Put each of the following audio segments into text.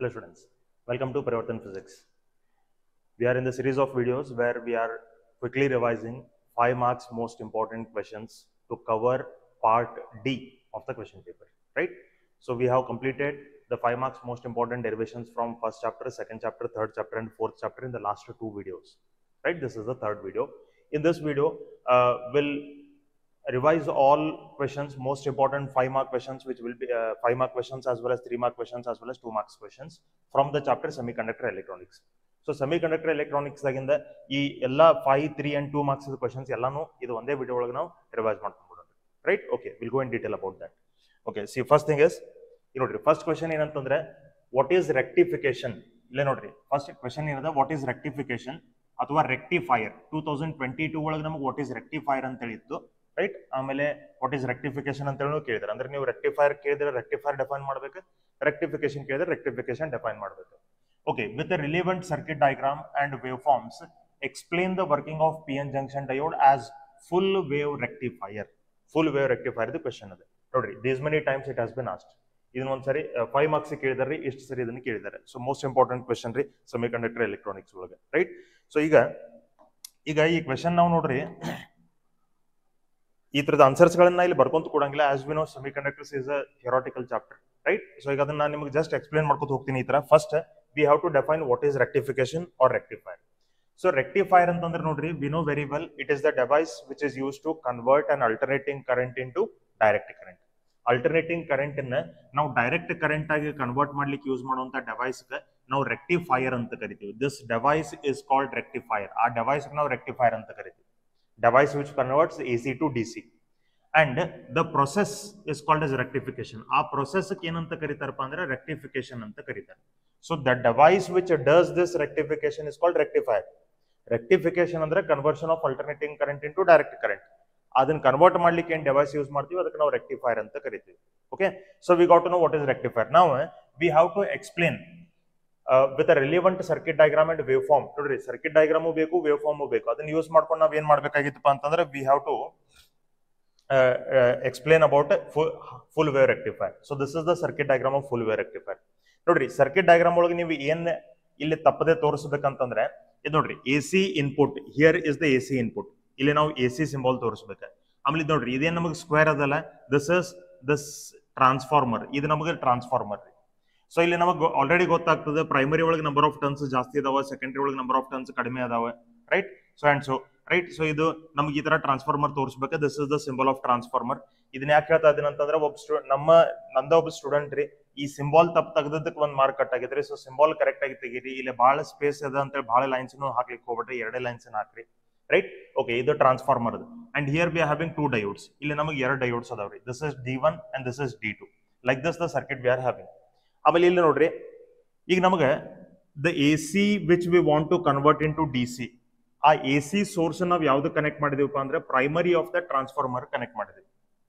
Hello students, welcome to Parivartan Physics. We are in the series of videos where we are quickly revising 5 marks most important questions to cover part D of the question paper, right? So we have completed the 5 marks most important derivations from first chapter, second chapter, third chapter and fourth chapter in the last two videos, right? This is the third video. In this video, uh, we'll revise all questions most important five mark questions which will be uh, five mark questions as well as three mark questions as well as two marks questions from the chapter semiconductor electronics so semiconductor electronics ದಾಗಿಂದ ಈ ಎಲ್ಲ five three and two marks questions ಎಲ್ಲಾನು ಇದು ಒಂದೇ video ಒಳಗೆ ನಾವು revise ಮಾಡ್ಕೊಂಡ್ಬಿಡೋಣ right okay will go in detail about that okay see first thing is ಈ ನೋಡ್ರಿ ಫಸ್ಟ್ ಕ್ವಶನ್ ಏನಂತಂದ್ರೆ ವಾಟ್ ಈಸ್ ರೆಕ್ಟಿಫಿಕೇಶನ್ ಇಲ್ಲೇ ನೋಡ್ರಿ ಫಸ್ಟ್ ಕ್ವಶನ್ ಏನದ ವಾಟ್ ಈಸ್ ರೆಕ್ಟಿಫಿಕೇಶನ್ ಅಥವಾ rectifier two thousand twenty two ಒಳಗೆ ನಮಗೆ ವಾಟ್ ಈಸ್ ರೆಕ್ಟಿಫೈಯರ್ ಅಂತ ಹೇಳಿತ್ತು ರೈಟ್ ಆಮೇಲೆ ವಾಟ್ ಈಸ್ ರೆಕ್ಟಿಫಿಕೇಶನ್ ಅಂತ ಹೇಳಿ ಕೇಳಿದ್ರೆ ಅಂದ್ರೆ ನೀವು ರೆಕ್ಟಿಫೈರ್ ಕೇಳಿದ್ರೆ ರೆಕ್ಟಿಫೈರ್ ಡೆಫೈನ್ ಮಾಡ್ಬೇಕು ರೆಕ್ಟಿಫಿಕೇಶನ್ ಕೇಳಿದ್ರೆ ರೆಕ್ಟಿಫಿಕೇಶನ್ ಡೆಫೈನ್ ಮಾಡ್ಬೇಕು okay with the relevant circuit diagram and waveforms explain the working of pn junction diode as full wave rectifier full wave rectifier the question ಇದೆ ನೋಡ್ರಿ these many times it has been asked ಇದನ್ನ ಒಂದ್ಸರಿ five marks ಕೇಳಿದಾರೆ ಎಷ್ಟು ಸರಿ ಇದನ್ನ ಕೇಳಿದ್ದಾರೆ so most important question ರೀ semiconductor electronics ಒಳಗೆ ರೈಟ್ ಸೊ ಈಗ ಈಗ ಈ ಕ್ವೆಶನ್ ನಾವು ನೋಡ್ರಿ ಈ ತರದ ಆನ್ಸರ್ಸ್ ಗಳನ್ನ ಇಲ್ಲಿ ಬರ್ಕೊಂತ ಕೊಡಂಗಿಲ್ಲ as we know semiconductors is a theoretical chapter right so ಈಗ ಅದನ್ನ ನಾನು ನಿಮಗೆ ಜಸ್ಟ್ ಎಕ್ಸ್ಪ್ಲೇನ್ ಮಾಡ್ಕೊತ ಹೋಗ್ತೀನಿ ಈ ತರ first we have to define what is rectification or rectifier so rectifier ಅಂತಂದ್ರೆ ನೋಡ್ರಿ we know very well it is the device which is use to convert and alternating current into direct current alternating current ಅನ್ನ ನಾವು direct current ಆಗಿ convert ಮಾಡ್ಲಿಕ್ಕೆ use ಮಾಡುವಂತ device ನಾವು rectifier ಅಂತ ಕರಿತೀವಿ this device is called rectifier ಆ device ನಾವು ರೆಕ್ಟಿಫೈಯರ್ ಅಂತ ಕರಿತೀವಿ device which converts A C to D C and the process is called as rectification ಆ ಪ್ರೊಸೆಸ್ ಏನಂತ ಕರೀತಾರಪ್ಪ ಅಂದ್ರೆ ರೆಕ್ಟಿಫಿಕೇಶನ್ ಅಂತ ಕರೀತಾರೆ so the device which does this rectification is called rectifier rectification ಅಂದ್ರೆ conversion of alternating current into direct current ಅದನ್ನ convert ಮಾಡ್ಲಿಕ್ಕೆ ಏನ್ ಡೆವೈಸ್ ಯೂಸ್ ಮಾಡ್ತೀವಿ ಅದಕ್ಕೆ ನಾವು ರೆಕ್ಟಿಫೈರ್ ಅಂತ ಕರಿತೀವಿ okay so we got to know what is rectifier ನಾವು we have to explain with relevant circuit diagram and wave form ನೋಡ್ರಿ ಸರ್ಕಿಟ್ ಡಯಾಗ್ರಾಮು ಬೇಕು ವೇವ್ ಫಾರ್ಮು ಬೇಕು ಅದನ್ನ ಯೂಸ್ ಮಾಡ್ಕೊಂಡು ನಾವ್ ಏನ್ ಮಾಡ್ಬೇಕಾಗಿತ್ತಪ್ಪ ಅಂತಂದ್ರೆ we have to explain about full wave rectifier so this is the circuit diagram of full wave rectifier ನೋಡ್ರಿ ಸರ್ಕಿಟ್ ಡಯಾಗ್ರಾಮ್ ಒಳಗೆ ನೀವು ಏನ್ ಇಲ್ಲಿ ತಪ್ಪದೆ ತೋರಿಸ್ಬೇಕಂತಂದ್ರೆ ಇದು ನೋಡ್ರಿ A C input here is the A C input ಇಲ್ಲಿ ನಾವು ಎ ಸಿ ಸಿಂಬಲ್ ತೋರಿಸ್ಬೇಕು ಆಮೇಲೆ ಇದು ನೋಡ್ರಿ ಇದೇನ್ ನಮಗೆ ಸ್ಕ್ವೇರ್ ಅದಲ್ಲ ದಿಸ್ ಇಸ್ ದಿಸ್ ಟ್ರಾನ್ಸ್ಫಾರ್ಮರ್ ಇದು ನಮಗೆ ಟ್ರಾನ್ಸ್ಫಾರ್ಮರ್ ಸೊ ಇಲ್ಲಿ ನಮಗೆ ಆಲ್ರೆಡಿ ಗೊತ್ತಾಗ್ತದೆ ಪ್ರೈಮರಿ ಒಳಗೆ ನಂಬರ್ ಆಫ್ ಟರ್ನ್ಸ್ ಜಾಸ್ತಿ ಅದಾವ ಸೆಕೆಂಡರಿ ಒಳಗೆ ನಂಬರ್ ಆಫ್ ಟರ್ನ್ಸ್ ಕಡಿಮೆ ಅದಾವ right so and so right so ಇದು ನಮ್ಗೆ ಈ ತರ ಟ್ರಾನ್ಸ್ಫಾರ್ಮರ್ ತೋರಿಸ್ಬೇಕು this is the symbol of transformer ಇದನ್ನ ಯಾಕೆ ಹೇಳ್ತಾ ಇದೀನಿ ಅಂತಂದ್ರೆ ಒಬ್ಬ ಸ್ಟೂ ನಮ್ಮ ನಂದ ಒಬ್ಬ ಸ್ಟೂಡೆಂಟ್ ರೀ ಈ ಸಿಂಬಾಲ್ ತಪ್ಪು ತೆಗೆದಕ್ಕೆ ಒಂದ್ ಮಾರ್ಕ್ ಕಟ್ ಆಗೈತ್ರಿ ಸೊ ಸಿಂಬಾಲ್ ಕರೆಕ್ಟ್ ಆಗಿ ತೆಗೀರಿ ಇಲ್ಲಿ ಬಹಳ ಸ್ಪೇಸ್ ಅದ ಅಂತ ಹೇಳಿ ಬಹಳ ಲೈನ್ಸ್ ಹಾಕ್ಲಿಕ್ಕೆ ಹೋಗ್ಬಿಟ್ರಿ ಎರಡೇ ಲೈನ್ಸ್ ಹಾಕ್ರಿ ರೈಟ್ ಓಕೆ ಇದು ಟ್ರಾನ್ಸ್ಫಾರ್ಮರ್ ಅದು and here be having two diodes ಇಲ್ಲಿ ನಮಗೆ ಎರಡು ಡಯೋಡ್ಸ್ ಅದಾವ್ರಿ this is D one and this is D two like this the circuit we are having ಆಮೇಲೆ ಇಲ್ಲಿ ನೋಡ್ರಿ ಈಗ ನಮಗೆ the A C which we want to convert into D C ಆ ಎ ಸಿ ಸೋರ್ಸ್ ನಾವು ಯಾವ್ದು connect ಮಾಡಿದೀವಪ್ಪ ಅಂದ್ರೆ primary of the transformer connect ಮಾಡಿದ್ವಿ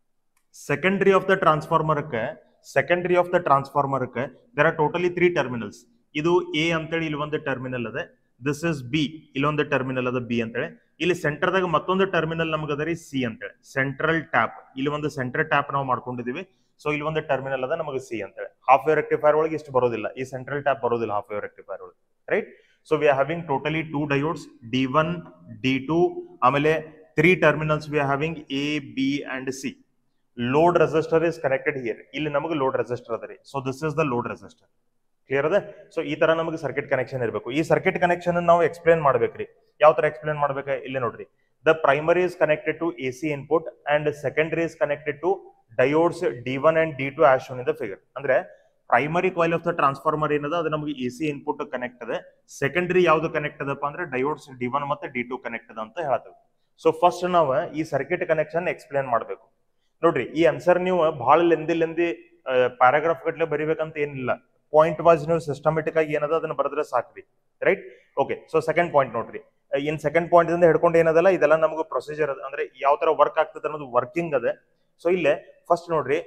ಸೆಕೆಂಡರಿ ಆಫ್ ದ ಟ್ರಾನ್ಸ್ಫಾರ್ಮರ್ಕ್ಕೆ ಸೆಕೆಂಡರಿ ಆಫ್ ದ ಟ್ರಾನ್ಸ್ಫಾರ್ಮರ್ಕ್ಕೆ there are totally three terminals ಇದು A ಅಂತೇಳಿ ಇಲ್ಲಿ ಒಂದು ಟರ್ಮಿನಲ್ ಅದ ದಿಸ್ ಇಸ್ ಬಿ ಇಲ್ಲೊಂದು ಟರ್ಮಿನಲ್ ಅದ ಬಿ ಅಂತೇಳಿ ಇಲ್ಲಿ ಸೆಂಟರ್ದಾಗ ಮತ್ತೊಂದು ಟರ್ಮಿನಲ್ ನಮ್ಗೆ ಅದ ರೀ ಸಿ ಅಂತೇಳಿ ಸೆಂಟ್ರಲ್ ಟ್ಯಾಪ್ ಇಲ್ಲಿ ಒಂದು ಸೆಂಟ್ರಲ್ ಟ್ಯಾಪ್ ನಾವು ಮಾಡ್ಕೊಂಡಿದೀವಿ ಸೊ ಇಲ್ಲಿ ಒಂದು ಟರ್ಮಿನಲ್ ಅದ ನಮಗೆ ಸಿ ಅಂತೇಳಿ ಹಾಫ್ ವೇವ್ ರೆಕ್ಟಿಫೈರ್ ಒಳಗೆ ಇಷ್ಟು ಬರೋದಿಲ್ಲ ಈ ಸೆಂಟ್ರಲ್ ಟ್ಯಾಪ್ ಬರೋದಿಲ್ಲ ಹಾಫ್ ವೇವ್ ರೆಕ್ಟಿಫೈರ್ ಒಳಗೆ right so we are having totally two diodes D one D two ಆಮೇಲೆ three terminals we are having A B and C load resistor is connected here ಇಲ್ಲಿ ನಮಗೆ load resistor ಅದ ರೀ so this is the load resistor clear ಅದ so ಈ ತರ ನಮಗೆ circuit connection ಇರಬೇಕು ಈ ಸರ್ಕಿಟ್ ಕನೆಕ್ಷನ್ ನಾವು ಎಕ್ಸ್ಪ್ಲೇನ್ ಮಾಡ್ಬೇಕ್ರಿ ಯಾವ ತರ ಎಕ್ಸ್ಪ್ಲೇನ್ ಮಾಡ್ಬೇಕು ಇಲ್ಲಿ ನೋಡ್ರಿ the primary is connected to A C input and secondary is connected to diodes D one and D two as shown in the figure ಅಂದ್ರೆ primary coil of the transformer ಏನದ ಅದು ನಮಗೆ ಎ ಸಿ ಇನ್ಪುಟ್ ಕನೆಕ್ಟ್ ಅದ secondary ಯಾವ್ದು connect ಅದಪ್ಪ ಅಂದ್ರೆ diodes D one ಮತ್ತೆ D two connect ಅದ ಅಂತ ಹೇಳ್ತೇವೆ ಸೊ ಫಸ್ಟ್ ನಾವು ಈ ಸರ್ಕಿಟ್ ಕನೆಕ್ಷನ್ ಎಕ್ಸ್ಪ್ಲೇನ್ ಮಾಡ್ಬೇಕು ನೋಡ್ರಿ ಈ ಆನ್ಸರ್ ನೀವು ಬಹಳ ಲೆಂದಿ ಲೆಂದಿ ಪ್ಯಾರಾಗ್ರಾಫ್ ಗಟ್ಲೆ ಬರಿಬೇಕಂತ ಏನಿಲ್ಲ ಪಾಯಿಂಟ್ ವೈಸ್ ನೀವು ಸಿಸ್ಟಮೆಟಿಕ್ ಆಗಿ ಏನದ ಅದನ್ನ ಬರೆದ್ರೆ ಸಾಕ್ರಿ right okay so second point ನೋಡ್ರಿ ಇನ್ ಸೆಕೆಂಡ್ ಪಾಯಿಂಟ್ ಇಂದ ಹಿಡ್ಕೊಂಡು ಏನದಲ್ಲ ಇದೆಲ್ಲ ನಮಗೆ ಪ್ರೊಸೀಜರ್ ಅದ ಅಂದ್ರೆ ಯಾವ ತರ ವರ್ಕ್ ಆಗ್ತದೆ ಅನ್ನೋದು ವರ್ಕಿಂಗ್ ಅದ ಸೊ ಇಲ್ಲೇ ಫಸ್ಟ್ ನೋಡ್ರಿ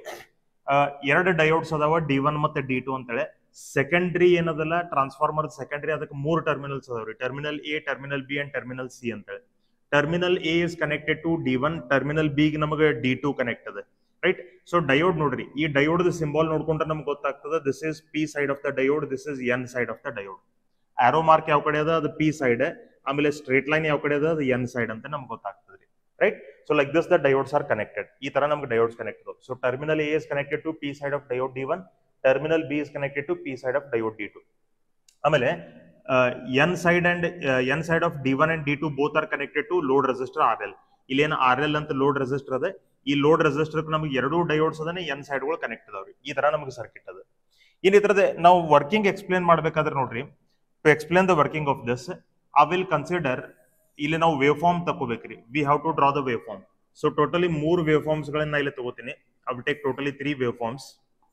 ಎರಡು ಡಯೋಡ್ಸ್ ಅದಾವ ಡಿ ಒನ್ ಮತ್ತೆ ಡಿ ಟು ಅಂತೇಳಿ ಸೆಕೆಂಡ್ರಿ ಏನದಲ್ಲ ಟ್ರಾನ್ಸ್ಫಾರ್ಮರ್ ಸೆಕೆಂಡ್ರಿ ಅದಕ್ಕೆ ಮೂರು ಟರ್ಮಿನಲ್ಸ್ ಅದಾವ್ರಿ terminal A terminal B and terminal C ಅಂತೇಳಿ terminal A is connected to D one terminal B ನಮಗೆ ಡಿ ಟು ಕನೆಕ್ಟ್ ಅದ ರೈಟ್ ಸೊ ಡಯೋಡ್ ನೋಡ್ರಿ ಈ ಡಯೋಡ್ ಸಿಂಬಲ್ ನೋಡ್ಕೊಂಡ್ರೆ ನಮ್ಗೆ ಗೊತ್ತಾಗ್ತದೆ this is P side of the diode this is N side of the diode arrow mark ಯಾವ ಕಡೆ ಅದ ಅದು ಪಿ ಸೈಡ್ ಆಮೇಲೆ ಸ್ಟ್ರೇಟ್ ಲೈನ್ ಯಾವ ಕಡೆ ಅದ ಅದು ಎನ್ ಸೈಡ್ ಅಂತ ನಮ್ಗೆ ಗೊತ್ತಾಗ್ತದೆ ರೀ right so like this the diodes are connected ಈ ತರ ನಮ್ಗೆ diodes connected so terminal A is connected to P side of diode D one terminal B is connected to P side of diode D two ಆಮೇಲೆ N side and N side of D one and D two both are connected to load resistor R L ಇಲ್ಲೇನು R L ಅಂತ load resistor ಅದ ಈ load resistor ನಮಗೆ ಎರಡು diodes ಅದನ್ನ N ಸೈಡ್ಗಳು connect ಅದಾವ್ರಿ ಈ ತರ ನಮಗೆ ಸರ್ಕಿಟ್ ಅದ ಇನ್ ಇದ್ರದ ನಾವು ವರ್ಕಿಂಗ್ ಎಕ್ಸ್ಪ್ಲೇನ್ ಮಾಡ್ಬೇಕಾದ್ರೆ ನೋಡ್ರಿ to explain the working of this I will consider ಇಲ್ಲಿ ನಾವು ವೇವ್ ಫಾರ್ಮ್ ತಗೋಬೇಕ್ರಿ we have to draw the wave form so totally ಮೂರು ವೇವ್ ಫಾರ್ಮ್ಸ್ ಗಳನ್ನ ಇಲ್ಲಿ ತಗೋತೀನಿ I will take totally three wave forms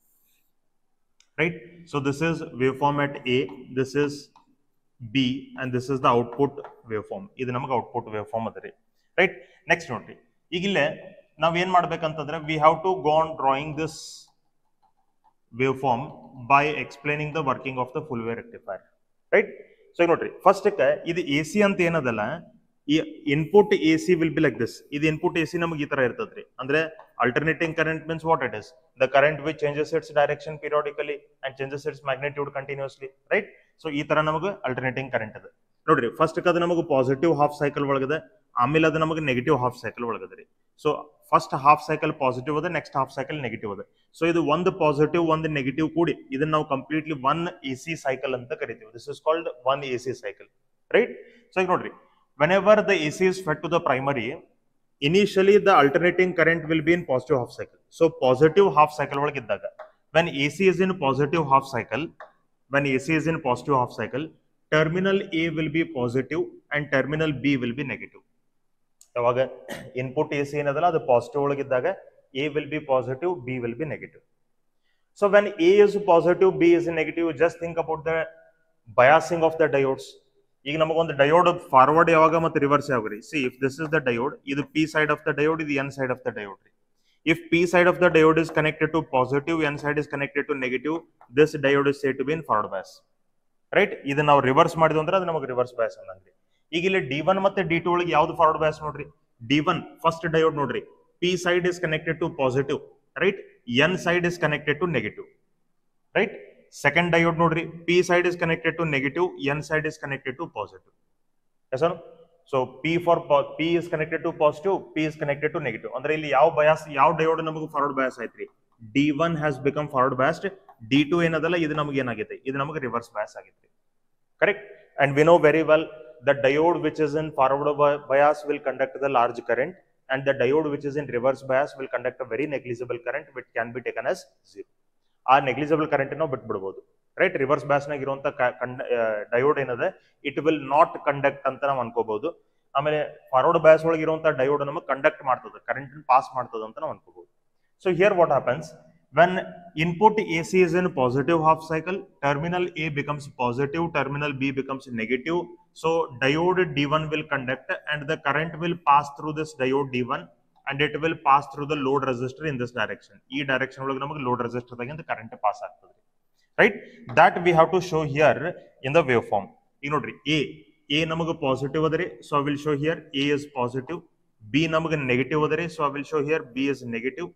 right so this is wave form at A this is B and this is the output wave form ಇದು ನಮಗೆ output wave form ಅದ ರೀ right next ನೋಡ್ರಿ ಈಗ ಇಲ್ಲೇ ನಾವ್ ಏನ್ ಮಾಡ್ಬೇಕಂತಂದ್ರೆ we have to go on drawing this wave form by explaining the working of the full wave rectifier right so ಈಗ ನೋಡ್ರಿ ಫಸ್ಟ್ ಇದು ಎ ಸಿ ಅಂತ ಏನದಲ್ಲ ಈ input A C will be like this ಇದು ಇನ್ಪುಟ್ ಎ ಸಿ ನಮಗೆ ಈ ತರ ಇರ್ತದ್ರಿ ಅಂದ್ರೆ alternating current means what it is the current which changes its direction periodically and changes its magnitude continuously right so ಈ ತರ ನಮಗೆ ಅಲ್ಟರ್ನೇಟಿಂಗ್ ಕರೆಂಟ್ ಅದ ನೋಡ್ರಿ ಫಸ್ಟ್ ಅದು ನಮಗೆ ಪಾಸಿಟಿವ್ ಹಾಫ್ ಸೈಕಲ್ ಒಳಗದೆ ಆಮೇಲೆ ಅದು ನಮಗೆ ನೆಗೆಟಿವ್ ಹಾಫ್ ಸೈಕಲ್ ಒಳಗದ ರೀ so first half cycle positive ಅದ ನೆಕ್ಸ್ಟ್ ಹಾಫ್ ಸೈಕಲ್ ನೆಗೆಟಿವ್ ಅದ ಸೊ ಇದು ಒಂದು ಪಾಸಿಟಿವ್ ಒಂದು ನೆಗೆಟಿವ್ ಕೂಡಿ ಇದನ್ನ ನಾವು completely one A C cycle ಅಂತ ಕರಿತೀವಿ this is called one A C cycle right so ಈಗ ನೋಡ್ರಿ whenever the A C is fed to the primary initially the alternating current will be in positive half cycle so positive half cycle ಒಳಗೆ ಇದ್ದಾಗ when A C is in positive half cycle when A C is in positive half cycle terminal A will be positive and terminal B will be negative ಯಾವಾಗ input A C ಏನದಲ್ಲ ಅದು positive ಒಳಗಿದ್ದಾಗ A will be positive B will be negative so when A is positive B is negative just think about the biasing of the diodes ಈಗ ನಮಗೊಂದು diode forward ಯಾವಾಗ ಮತ್ತೆ reverse ಯಾವಾಗ ರೀ see if this is the diode ಇದು P side of the diode ಇದು N side of the diode ರೀ if P side of the diode is connected to positive N side is connected to negative this diode is say to be in forward bias right ಇದು ನಾವು reverse ಮಾಡಿದ್ವಿ ಅಂದ್ರೆ ಅದು ನಮಗೆ reverse ಬ್ಯಾಸ್ ಅನ್ನಂಗ್ರಿ ಈಗ ಇಲ್ಲಿ ಡಿ ಒನ್ ಮತ್ತೆ ಡಿ ಟು ಒಳಗೆ ಯಾವ್ದು ಫಾರ್ವರ್ಡ್ ಬ್ಯಾಸ್ ನೋಡ್ರಿ ಡಿ ಒನ್ ಫಸ್ಟ್ ಡಯೋಡ್ ನೋಡ್ರಿ P side is connected to positive right N side is connected to negative right second diode ನೋಡ್ರಿ P side is connected to negative N side is connected to positive ಎಸನು so P for P is connected to positive P is connected to negative ಅಂದ್ರೆ ಇಲ್ಲಿ ಯಾವ bias ಯಾವ diode ನಮಗೆ forward bias ಐತ್ರಿ D one has become forward biased D two ಏನದಲ್ಲ ಇದು ನಮಗೆ ಏನಾಗೈತೆ ಇದು ನಮಗೆ ರಿವರ್ಸ್ ಬ್ಯಾಸ್ ಆಗೈತ್ರಿ correct and we know very well the diode which is in forward bias will conduct the large current and the diode which is in reverse bias will conduct a very negligible current which can be taken as zero ಆ negligible current ನಾವು ಬಿಟ್ಬಿಡ್ಬೋದು right reverse ಬ್ಯಾಸ್ನಾಗ ಇರುವಂತ diode ಏನದೆ it will not conduct ಅಂತ ನಾವು ಅನ್ಕೋಬಹುದು ಆಮೇಲೆ forward bias ಒಳಗೆ ಇರುವಂತ ಡಯೋಡ್ ನಮಗೆ ಕಂಡಕ್ಟ್ ಮಾಡ್ತದೆ ಕರೆಂಟ್ ಪಾಸ್ ಮಾಡ್ತದೆ ಅಂತ ನಾವು ಅನ್ಕೋಬಹುದು so here what happens when input AC is in positive half cycle, terminal A becomes positive, terminal B becomes negative. So diode D1 will conduct and the current will pass through this diode D1 and it will pass through the load resistor in this direction. ಈ direction ಒಳಗೆ ನಮಗೆ load resistor ದಾಗಿಂದ current pass ಆಗ್ತದೆ right that we have to show here in the waveform ಈಗ ನೋಡ್ರಿ A A ನಮಗೆ positive ಅದರಿ so I will show here A is positive B ನಮಗೆ ನೆಗೆಟಿವ್ ಅದರಿ so I will show here B is negative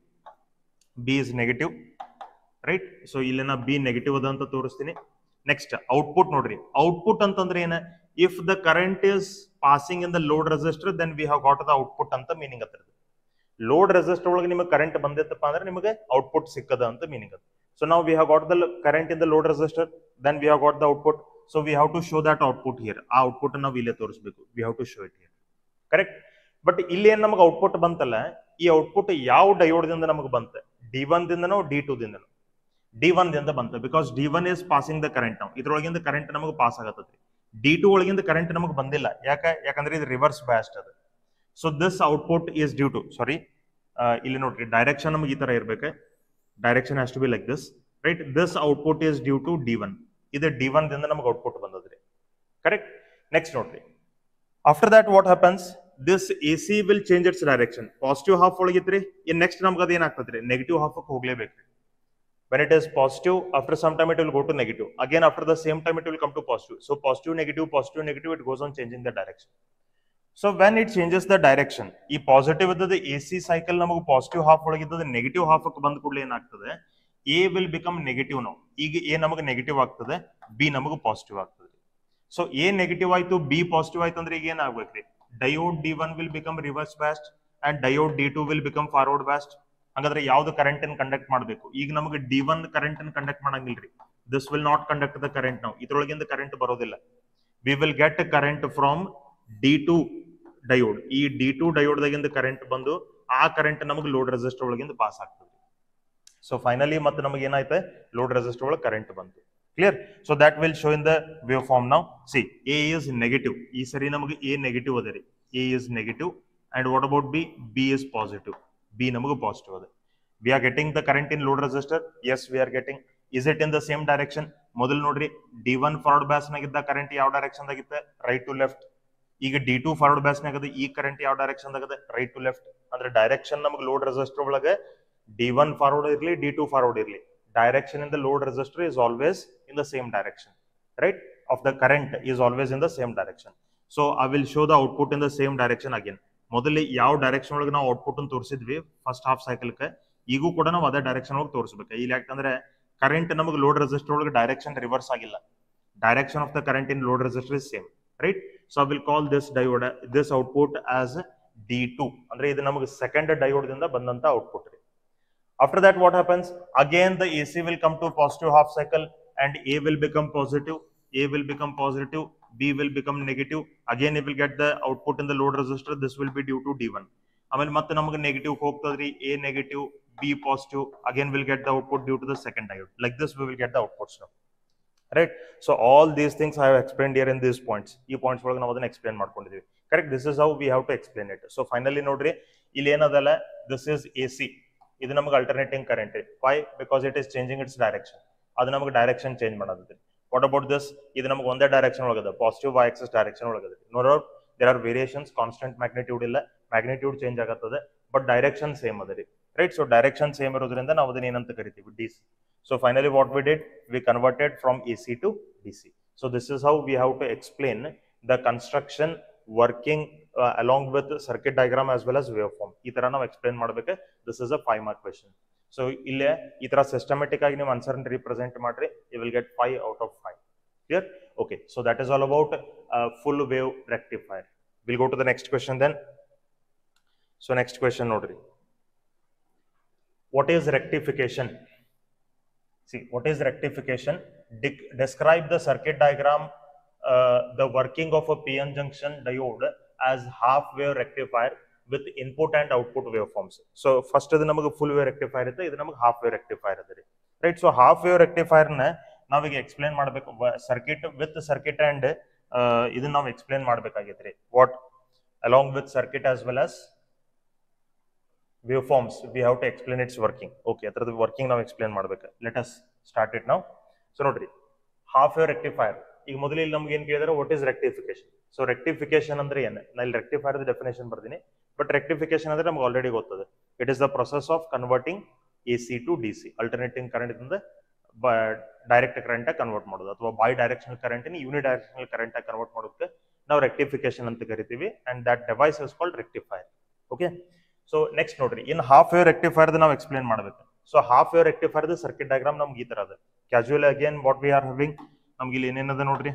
B is negative right so ಇಲ್ಲಿ ನಾ B negative ಅದ ಅಂತ ತೋರಿಸ್ತೀನಿ ನೆಕ್ಸ್ಟ್ ಔಟ್ಪುಟ್ ನೋಡ್ರಿ ಔಟ್ಪುಟ್ ಅಂತಂದ್ರೆ ಏನ if the current is passing in the load resistor then we have got the output ಅಂತ meaning ಅದ್ರದ್ದು ಲೋಡ್ ರೆಸಿಸ್ಟರ್ ಒಳಗೆ ನಿಮಗೆ ಕರೆಂಟ್ ಬಂದಿತ್ತಪ್ಪ ಅಂದ್ರೆ ನಿಮಗೆ ಔಟ್ಪುಟ್ ಸಿಕ್ಕದ ಅಂತ ಮೀನಿಂಗ್ ಅದು ಸೊ ನಾವು we have got the current in the load resistor then we have got the output so we have to show that output here ಆ ಔಟ್ಪುಟ್ ನಾವು ಇಲ್ಲೇ ತೋರಿಸಬೇಕು we have to show it here correct but ಇಲ್ಲಿ ಏನ್ ನಮಗೆ output ಬಂತಲ್ಲ ಈ output ಯಾವ ಡಯೋಡ್ದಿಂದ ನಮಗೆ ಬಂತ ಡಿ ಒನ್ ದಿಂದನೋ ಡಿ ಟು ದಿಂದನೋ ಡಿ ಒನ್ ದಿಂದ ಬಂತು because D one is passing the current ನಾವು ಇದ್ರೊಳಗಿಂದ ಕರೆಂಟ್ ನಮಗೆ ಪಾಸ್ ಆಗತ್ತದ್ರಿ ಡಿ ಟು ಒಳಗಿಂದ ಕರೆಂಟ್ ನಮಗೆ ಬಂದಿಲ್ಲ ಯಾಕೆ ಯಾಕಂದ್ರೆ ಇದು ರಿವರ್ಸ್ ಬ್ಯಾಸ್ಟ್ ಅದು so this output is due to sorry ಇಲ್ಲಿ ನೋಡ್ರಿ ಡೈರೆಕ್ಷನ್ ನಮಗೆ ಈ ತರ ಇರ್ಬೇಕು direction has to be like this right this output is due to D one ಇದು ಡಿ ಒನ್ ದಿಂದ ನಮಗೆ ಔಟ್ಪುಟ್ ಬಂದದ್ರಿ ಕರೆಕ್ಟ್ ನೆಕ್ಸ್ಟ್ ನೋಡ್ರಿ after that what happens this A C will change its direction positive half ಒಳಗಿತ್ರಿ in next ನಮ್ಗೆ ಅದು ಏನಾಗ್ತದ್ರಿ negative half ಹೋಗ್ಲೇಬೇಕ್ರಿ when it is positive after some time it will go to negative again after the same time it will come to positive so positive negative positive negative it goes on changing the direction so when it changes the direction ಈ positive ಇದ್ದದ A C cycle ನಮಗೆ positive half ಒಳಗಿದ್ದದ negative half ಬಂದ ಕೂಡಲೇ ಏನಾಗ್ತದೆ A will become negative ನಾವು ಈಗ A ನಮಗೆ ನೆಗೆಟಿವ್ ಆಗ್ತದೆ ಬಿ ನಮಗೆ ಪಾಸಿಟಿವ್ ಆಗ್ತದೆ ಸೊ ಎ ನೆಗೆಟಿವ್ ಆಯ್ತು ಬಿ ಪಾಸಿಟಿವ್ ಆಯ್ತು ಅಂದ್ರೆ ಈಗ ಏನಾಗ್ಬೇಕ್ರಿ diode D one will become reverse biased and diode D two will become forward biased ಹಂಗಾದ್ರೆ ಯಾವ್ದು ಕರೆಂಟ್ ಅನ್ನು ಕಂಡಕ್ಟ್ ಮಾಡಬೇಕು ಈಗ ನಮಗೆ ಡಿ ಒನ್ ಕರೆಂಟ್ ಅನ್ನು ಕಂಡಕ್ಟ್ ಮಾಡಂಗಿಲ್ರಿ this will not conduct the current ನಾವು ಇದ್ರೊಳಗಿಂದ ಕರೆಂಟ್ ಬರೋದಿಲ್ಲ we will get current from D two diode ಈ ಡಿ ಟು ಡಯೋಡ್ದಾಗಿಂದ ಕರೆಂಟ್ ಬಂದು ಆ ಕರೆಂಟ್ ನಮಗೆ ಲೋಡ್ ರೆಸಿಸ್ಟರ್ ಒಳಗಿಂದ ಪಾಸ್ ಆಗ್ತದೆ ಸೊ ಫೈನಲಿ ಮತ್ತೆ ನಮಗೆ ಏನಾಯ್ತು ಲೋಡ್ ರೆಸಿಸ್ಟರ್ ಒಳಗೆ ಕರೆಂಟ್ ಬಂತು clear so that will show in the wave form ನಾವು ಸಿ ಎ ಇಸ್ ನೆಗೆಟಿವ್ ಈ ಸರಿ ನಮಗೆ ಎ ನೆಗೆಟಿವ್ ಅದ ರೀ A is negative and what about B B is positive B ನಮಗೆ ಪಾಸಿಟಿವ್ ಅದ we are getting the current in load resistor as we are getting is it in the same direction ಮೊದಲು ನೋಡ್ರಿ D one forward bias ನಾಗಿದ್ದ current ಯಾವ direction ದಾಗಿತ್ತ right to left ಈಗ D two forward bias ನಾಗದ ಈ current ಯಾವ direction ದಾಗದ ರೈಟ್ ಟು ಲೆಫ್ಟ್ ಅಂದ್ರೆ ಡೈರೆಕ್ಷನ್ ನಮಗೆ ಲೋಡ್ ರೆಸಿಸ್ಟರ್ ಒಳಗೆ ಡಿ ಒನ್ ಫಾರ್ವರ್ಡ್ ಇರ್ಲಿ ಡಿ ಟು ಫಾರ್ವರ್ಡ್ ಇರ್ಲಿ direction in the load resistor is always in the same direction right of the current is always in the same direction so I will show the output in the same direction again ಮೊದಲು ಯಾವ direction ಒಳಗೆ ನಾವು output ಅನ್ನು ತೋರಿಸಿದ್ವಿ first half ಸೈಕಲ್ಗೆ ಈಗೂ ಕೂಡ ನಾವು ಅದೇ direction ಒಳಗೆ ತೋರಿಸ್ಬೇಕು ಇಲ್ಲಿ ಯಾಕಂದ್ರೆ ಕರೆಂಟ್ ನಮಗೆ ಲೋಡ್ ರೆಸಿಸ್ಟರ್ ಒಳಗೆ ಡೈರೆಕ್ಷನ್ ರಿವರ್ಸ್ ಆಗಿಲ್ಲ direction of the current in load resistor is same right so I will call this diode this output as D two ಅಂದ್ರೆ ಇದು ನಮಗೆ ಸೆಕೆಂಡ್ ಡಯೋಡ್ ದಿಂದ ಬಂದಂತ ಔಟ್ಪುಟ್ ರೀ after that what happens again the A C will come to positive half cycle and A will become positive A will become positive B will become negative again you will get the output in the load resistor this will be due to D one ಆಮೇಲೆ ಮತ್ತೆ ನಮಗೆ negative ಹೋಗ್ತದ್ರಿ A negative B positive again will get the output due to the second diode like this we will get the outputs ನಾವು right so all these things I have explain here in these points ಈ points ಒಳಗೆ ನಾವು ಅದನ್ನ explain ಮಾಡ್ಕೊಂಡಿದ್ವಿ correct this is how we have to explain it so finally ನೋಡ್ರಿ ಇಲ್ಲಿ ಏನದಲ್ಲ this is A C ಇದು ನಮಗೆ alternating current why because it is changing its direction ಅದು ನಮಗೆ ಡೈರೆಕ್ಷನ್ ಚೇಂಜ್ ಮಾಡೋದ್ರಿ ವಾಟ್ ಅಬೌಟ್ ದಿಸ್ ಇದು ನಮಗೆ ಒಂದೇ ಡೈರೆಕ್ಷನ್ ಒಳಗದ ಪಾಸಿಟಿವ್ ವೈ ಆಕ್ಸಸ್ ಡೈರೆಕ್ಷನ್ ಒಳಗದ ನೋಡೋ there are variations constant magnitude ಇಲ್ಲ ಮ್ಯಾಗ್ನಿಟ್ಯೂಡ್ ಚೇಂಜ್ ಆಗತ್ತದೆ ಬಟ್ ಡೈರೆಕ್ಷನ್ ಸೇಮ್ ಅದ ರೀ ರೈಟ್ ಸೊ ಡೈರೆಕ್ಷನ್ ಸೇಮ್ ಇರೋದ್ರಿಂದ ನಾವು ಅದನ್ನ ಏನಂತ ಕರಿತೀವಿ D C so finally what we did we converted from A C to D C so this is how we have to explain the construction working along with circuit diagram as well as wave form ಈ ತರ ನಾವು explain ಮಾಡ್ಬೇಕು this is a five mark question so ಇಲ್ಲೇ ಈ ತರ systematic ಆಗಿ ನೀವು answer represent ಮಾಡ್ರಿ you will get five out of five clear okay so that is all about full wave rectifier will go to the next question then so next question ನೋಡ್ರಿ what is rectification see what is rectification Dic- describe the circuit diagram uh, the working of a pn junction diode as half wave rectifier with input and output waveforms so first ಇದು ನಮಗೆ full wave rectifier ಇರುತ್ತೆ ಇದು ನಮಗೆ half wave rectifier ಇದೆ ರೀ right so half wave rectifier ನ ನಾವೀಗ explain ಮಾಡಬೇಕು ಸರ್ಕಿಟ್ ವಿತ್ ಸರ್ಕಿಟ್ ಅಂಡ್ ಇದನ್ನ ನಾವು ಎಕ್ಸ್ಪ್ಲೇನ್ ಮಾಡ್ಬೇಕಾಗೈತೆ ರೀ what along with circuit as well as waveforms we have to explain its working okay ಅದ್ರದ್ದು ವರ್ಕಿಂಗ್ ನಾವು ಎಕ್ಸ್ಪ್ಲೇನ್ ಮಾಡ್ಬೇಕು ಲೆಟ್ ಅಸ್ ಸ್ಟಾರ್ಟ್ ಇಟ್ ನಾವು ಸೊ ನೋಡ್ರಿ ಹಾಫ್ ವೇವ್ ರೆಕ್ಟಿಫೈರ್ ಈಗ ಮೊದಲು ಇಲ್ಲಿ ನಮ್ಗೆ ಏನ್ ಕೇಳಿದ್ರೆ what is rectification so rectification ಅಂದ್ರೆ ಏನು ನಾನು ಇಲ್ಲಿ ರೆಕ್ಟಿಫೈರ್ ಡೆಫಿನೇಷನ್ ಬರ್ತೀನಿ ಬಟ್ ರೆಕ್ಟಿಫಿಕೇಶನ್ ಅಂದ್ರೆ ನಮ್ಗೆ ಆಲ್ರೆಡಿ ಗೊತ್ತದೆ it is the process of converting A C to D C alternating current ಇಂದ ಡೈರೆಕ್ಟ್ ಕರೆಂಟ್ ಕನ್ವರ್ಟ್ ಮಾಡೋದು ಅಥವಾ bidirectional current unidirectional current convert ಮಾಡೋದಕ್ಕೆ ನಾವು ರೆಕ್ಟಿಫಿಕೇಶನ್ ಅಂತ ಕರಿತೀವಿ and that device is called rectifier okay so next ನೋಡ್ರಿ in half wave rectifier ನಾವು explain ಮಾಡ್ಬೇಕು so half wave rectifier circuit diagram ನಮ್ಗೆ ಈ ತರ ಅದ casual again what we are having ನಮ್ಗೆ ಇಲ್ಲಿ ಏನೇನದ ನೋಡ್ರಿ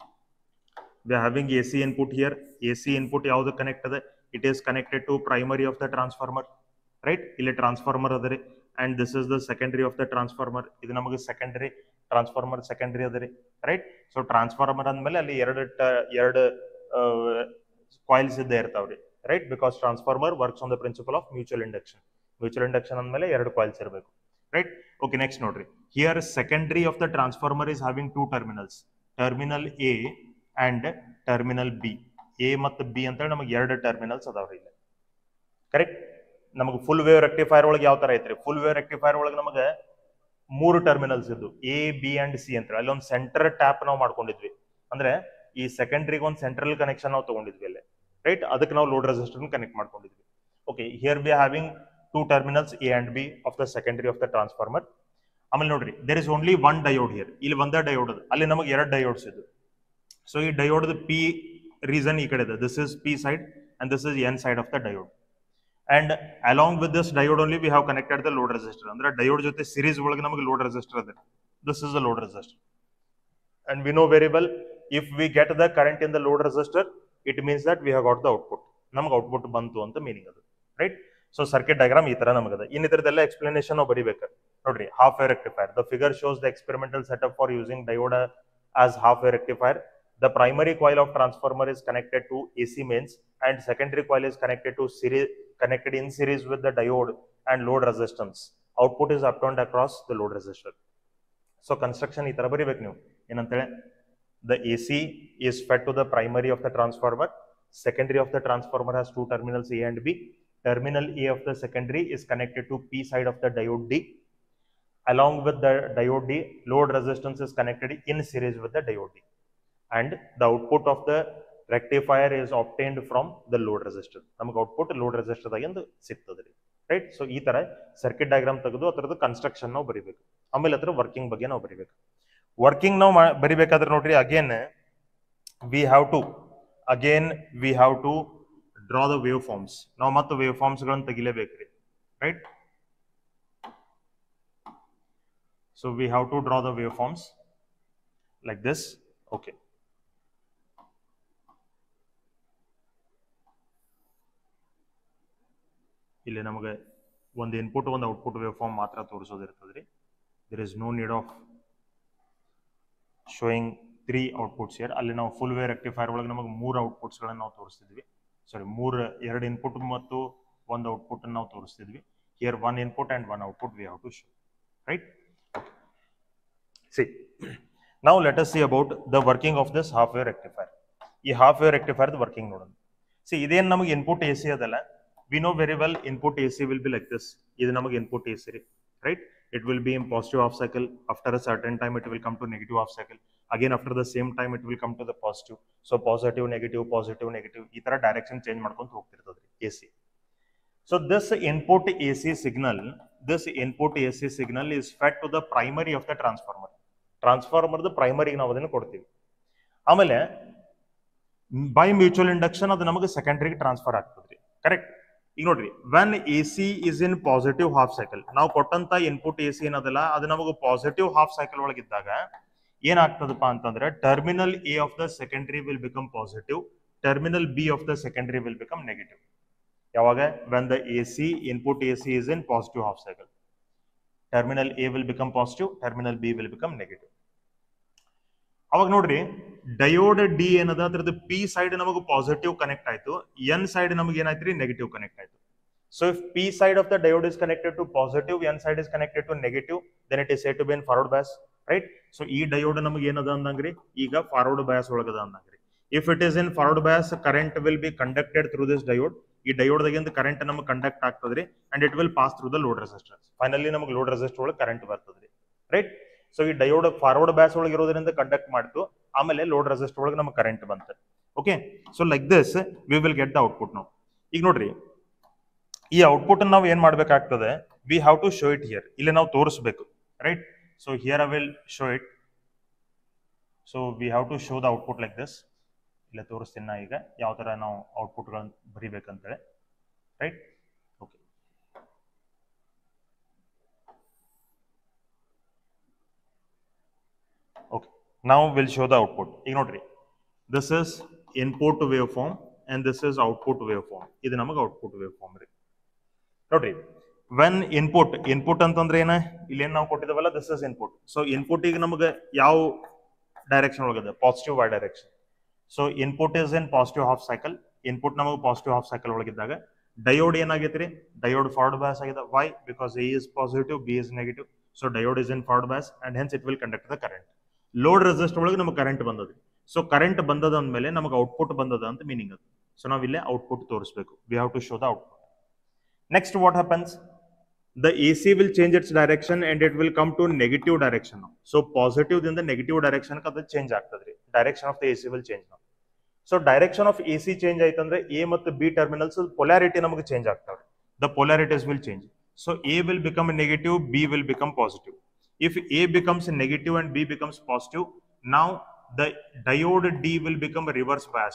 we are having A C input here A C input ಯಾವ್ದು ಕನೆಕ್ಟ್ ಅದ it is connected to primary of the transformer right ಇಲ್ಲಿ ಟ್ರಾನ್ಸ್ಫಾರ್ಮರ್ ಅದ ರೀ and this is the secondary of the transformer ಇದು ನಮಗೆ ಸೆಕೆಂಡರಿ ಟ್ರಾನ್ಸ್ಫಾರ್ಮರ್ ಸೆಕೆಂಡರಿ ಅದ ರೀ right so transformer ಅಂದ್ಮೇಲೆ ಅಲ್ಲಿ ಎರಡು ಟ- ಎರಡು ಕಾಯಿಲ್ಸ್ ಇದ್ದೇ ಇರ್ತಾವ್ರಿ right because transformer works on the principle of mutual induction mutual induction ಅಂದ್ಮೇಲೆ ಎರಡು ಕಾಯಿಲ್ಸ್ ಇರಬೇಕು ರೈಟ್ ಓಕೆ ನೆಕ್ಸ್ಟ್ ನೋಡ್ರಿ here secondary of the transformer is having two terminals terminal A and terminal B A ಮತ್ತು B ಅಂತೇಳಿ ನಮಗೆ ಎರಡು terminals ಅದಾವ್ರಿ ಇಲ್ಲಿ ಕರೆಕ್ಟ್ ನಮಗೆ ಫುಲ್ ವೇವ್ ರೆಕ್ಟಿಫೈರ್ ಒಳಗೆ ಯಾವ ತರ ಐತ್ರಿ ಫುಲ್ ವೇವ್ ರೆಕ್ಟಿಫೈರ್ ಒಳಗೆ ನಮಗೆ ಮೂರು ಟರ್ಮಿನಲ್ಸ್ ಇದ್ದು ಎ ಬಿ ಅಂಡ್ ಸಿ ಅಂತ ಅಲ್ಲಿ ಒಂದು ಸೆಂಟರ್ ಟ್ಯಾಪ್ ನಾವು ಮಾಡ್ಕೊಂಡಿದ್ವಿ ಅಂದ್ರೆ ಈ ಸೆಕೆಂಡ್ರಿಗೆ ಒಂದು ಸೆಂಟ್ರಲ್ ಕನೆಕ್ಷನ್ ನಾವು ತಗೊಂಡಿದ್ವಿ ಅಲ್ಲಿ ರೈಟ್ ಅದಕ್ಕೆ ನಾವು ಲೋಡ್ ರೆಸಿಸ್ಟರ್ ಕನೆಕ್ಟ್ ಮಾಡ್ಕೊಂಡಿದ್ವಿ okay here be having two terminals A and B of the secondary of the transformer ಆಮೇಲೆ ನೋಡ್ರಿ there is only one diode here ಇಲ್ಲಿ ಒಂದೇ ಡಯೋಡ್ ಅಲ್ಲಿ ನಮಗೆ ಎರಡು ಡಯೋಡ್ಸ್ ಇದ್ದು ಸೊ ಈ ಡಯೋಡ್ ಪಿ region ಈ ಕಡೆ ಇದೆ this is p side and this is n side of the diode and along with this diode only we have connected the load resistor ಅಂದ್ರೆ diode ಜೊತೆ series ಒಳಗೆ ನಮಗೆ load resistor ಇದೆ this is the load resistor and we know very well if we get the current in the load resistor it means that we have got the output ನಮಗೆ output ಬಂತು ಅಂತ meaning ಅದು right so circuit diagram ಈ ತರ ನಮಗದ ಇನ್ ಇದ್ರದ್ದೆಲ್ಲ explanation ನಾವು ಬರಿಬೇಕು ನೋಡ್ರಿ half wave rectifier the figure shows the experimental setup for using diode as half wave rectifier the primary coil of transformer is connected to AC mains and secondary coil is connected to series connected in series with the diode and load resistance. Output is upturned across the load resistor. So construction ಈ ತರ ಬರಿಬೇಕು ನೀವು ಏನಂತೇಳಿ the AC is fed to the primary of the transformer. Secondary of the transformer has two terminals A and B. Terminal A of the secondary is connected to P side of the diode D. Along with the diode D, load resistance is connected in series with the diode D. and the output of the rectifier is obtained from the load resistor ನಮಗೆ output load resistor ದಾಗಿಂದ ಸಿಗ್ತದೆ ರೀ right so ಈ ತರ circuit diagram ತೆಗೆದು ಅದರದ್ದು construction ನಾವು ಬರಿಬೇಕು ಆಮೇಲೆ ಅದ್ರ ವರ್ಕಿಂಗ್ ಬಗ್ಗೆ ನಾವು ಬರಿಬೇಕು ವರ್ಕಿಂಗ್ ನಾವು ಮಾ- ಬರಿಬೇಕಾದ್ರೆ ನೋಡ್ರಿ again we have to again we have to draw the wave forms ನಾವು ಮತ್ತೆ ವೇವ್ ಫಾರ್ಮ್ಸ್ ಗಳನ್ನ ತೆಗಿಲೇಬೇಕ್ರಿ right so we have to draw the wave forms like this okay ಇಲ್ಲಿ ನಮಗೆ ಒಂದು ಇನ್ಪುಟ್ ಒಂದು ಔಟ್ಪುಟ್ ವೇವ್ ಫಾರ್ಮ್ ಮಾತ್ರ ತೋರಿಸೋದಿರ್ತದೆ ರೀ there is no need of showing three outputs here ಅಲ್ಲಿ ನಾವು ಫುಲ್ ವೇ ರೆಕ್ಟಿಫೈರ್ ಒಳಗೆ ನಮಗೆ ಮೂರು ಔಟ್ಪುಟ್ಸ್ಗಳನ್ನು ನಾವು ತೋರಿಸ್ತಿದ್ವಿ ಸಾರಿ ಮೂರು ಎರಡು ಇನ್ಪುಟ್ ಮತ್ತು ಒಂದು ಔಟ್ಪುಟ್ ನಾವು ತೋರಿಸ್ತಿದ್ವಿ here one input and one output we have to show right see ನಾವು let us see about the working of this half wave rectifier ಈ ಹಾಫ್ ವೇವ್ ರೆಕ್ಟಿಫೈರ್ ವರ್ಕಿಂಗ್ ನೋಡೋಣ ಸಿ ಇದೇನು ನಮಗೆ ಇನ್ಪುಟ್ ಎ ಸಿ ಅದಲ್ಲ we know very well input AC will be like this. ಇದು ನಮಗೆ input AC ರೀ right? It will be in positive half cycle. After a certain time, it will come to negative half cycle. Again, after the same time, it will come to the positive. So positive, negative, positive, negative. ಈ ತರ direction change ಮಾಡ್ಕೊಂತ ಹೋಗ್ತಿರ್ತದ್ರಿ AC. So this input AC signal, this input AC signal is fed to the primary of the transformer. ಟ್ರಾನ್ಸ್ಫಾರ್ಮರ್ದ ಪ್ರೈಮರಿಗೆ ನಾವು ಅದನ್ನು ಕೊಡ್ತೀವಿ ಆಮೇಲೆ by mutual induction ಅದು ನಮಗೆ ಸೆಕೆಂಡ್ರಿಗೆ transfer ಆಗ್ತದ್ರಿ ಕರೆಕ್ಟ್ ಈಗ ನೋಡ್ರಿ when A C is in positive half cycle ನಾವು ಕೊಟ್ಟಂತ ಇನ್ಪುಟ್ ಎ ಸಿ ಏನದಲ್ಲ ಅದು ನಮಗೆ ಪಾಸಿಟಿವ್ ಹಾಫ್ ಸೈಕಲ್ ಒಳಗಿದ್ದಾಗ ಏನಾಗ್ತದಪ್ಪ ಅಂತಂದ್ರೆ terminal A of the secondary will become positive terminal B of the secondary will become negative ಯಾವಾಗ when the A C input A C is in positive half cycle terminal A will become positive terminal B will become negative ಅವಾಗ ನೋಡ್ರಿ diode D ಏನದ ಅದ್ರದ್ದು P side ನಮಗೆ positive connect ಆಯ್ತು N side ನಮಗೆ ಏನಾಯ್ತು negative connect ಆಯ್ತು so if P side of the diode is connected to positive N side is connected to negative then it is say to be in forward bias right so ಈ diode ನಮಗೆ ಏನದ ಅಂದಂಗ್ರಿ ಈಗ forward bias ಒಳಗದ ಅಂದಂಗ್ರಿ if it is in forward bias current will be conducted through this diode ಈ diode ದಾಗಿಂದ current ನಮಗೆ ಕಂಡಕ್ಟ್ ಆಗ್ತದ್ರಿ and it will pass through the load resistance finally ನಮಗೆ ಲೋಡ್ ರೆಸಿಸ್ಟರ್ ಒಳಗೆ ಕರೆಂಟ್ ಬರ್ತದ್ರಿ ರೈಟ್ ಸೊ ಈ ಡಯೋಡ್ ಫಾರ್ವರ್ಡ್ ಬ್ಯಾಸ್ ಒಳಗೆ ಇರೋದ್ರಿಂದ ಕಂಡಕ್ಟ್ ಮಾಡ್ತು ಆಮೇಲೆ ಲೋಡ್ ರೆಸಿಸ್ಟರ್ ಒಳಗೆ ನಮಗೆ ಕರೆಂಟ್ ಬಂತು okay so like this we will get the output ನಾವು ಈಗ ನೋಡ್ರಿ ಈ ಔಟ್ಪುಟ್ ನಾವು ಏನ್ ಮಾಡ್ಬೇಕಾಗ್ತದೆ we have to show it here ಇಲ್ಲಿ ನಾವು ತೋರಿಸ್ಬೇಕು right so here I will show it so we have to show the output like this ಇಲ್ಲ ತೋರಿಸ್ತೀನಿ ನಾ ಈಗ ಯಾವ ತರ ನಾವು ಔಟ್ಪುಟ್ಗಳನ್ನ ಬರಿಬೇಕಂತೇಳಿ ರೈಟ್ ಓಕೆ ಓಕೆ ನಾವು ವಿಲ್ ಶೋ ದ ಔಟ್ಪುಟ್ ಈಗ ನೋಡ್ರಿ this is input wave form and this is output wave form ಇದು ನಮಗೆ ಔಟ್ಪುಟ್ ವೇವ್ ಫಾರ್ಮ್ ರೀ ನೋಡ್ರಿ ವೆನ್ ಇನ್ಪುಟ್ ಇನ್ಪುಟ್ ಅಂತಂದ್ರೆ ಏನ ಇಲ್ಲಿ ಏನ್ ನಾವು ಕೊಟ್ಟಿದ್ದೇವಲ್ಲ this is input so input ಈಗ ನಮಗೆ ಯಾವ ಡೈರೆಕ್ಷನ್ ಒಳಗದೆ positive Y direction so input is in positive half cycle input ನಮಗೆ ಪಾಸಿಟಿವ್ ಹಾಫ್ ಸೈಕಲ್ ಒಳಗಿದ್ದಾಗ ಡಯೋಡ್ ಏನಾಗೈತ್ರಿ ಡಯೋಡ್ ಫಾರ್ವರ್ಡ್ ಬ್ಯಾಸ್ ಆಗಿದೆ why because A is positive B is negative so diode is in forward bias and hence it will conduct the current load resistor ಒಳಗೆ ನಮಗೆ current ಬಂದದ್ರಿ so current ಬಂದದ ಅಂದ್ಮೇಲೆ ನಮಗೆ output ಬಂದದ ಅಂತ ಮೀನಿಂಗ್ ಅದು ಸೊ ನಾವು ಇಲ್ಲೇ ಔಟ್ಪುಟ್ ತೋರಿಸಬೇಕು we have to show the output next what happens the A C will change its direction and it will come to negative direction so positive ದಿಂದ ನೆಗೆಟಿವ್ ಡೈರೆಕ್ಷನ್ ಅದು change ಆಗ್ತದ್ರಿ direction of the A C will change ನಾವು so direction of A C change ಆಯ್ತಂದ್ರೆ A ಮತ್ತು B terminals polarity ನಮಗೆ change ಆಗ್ತಾವ್ರಿ the polarities will change so A will become negative B will become positive if A becomes negative and B becomes positive, now the diode D will become reverse biased.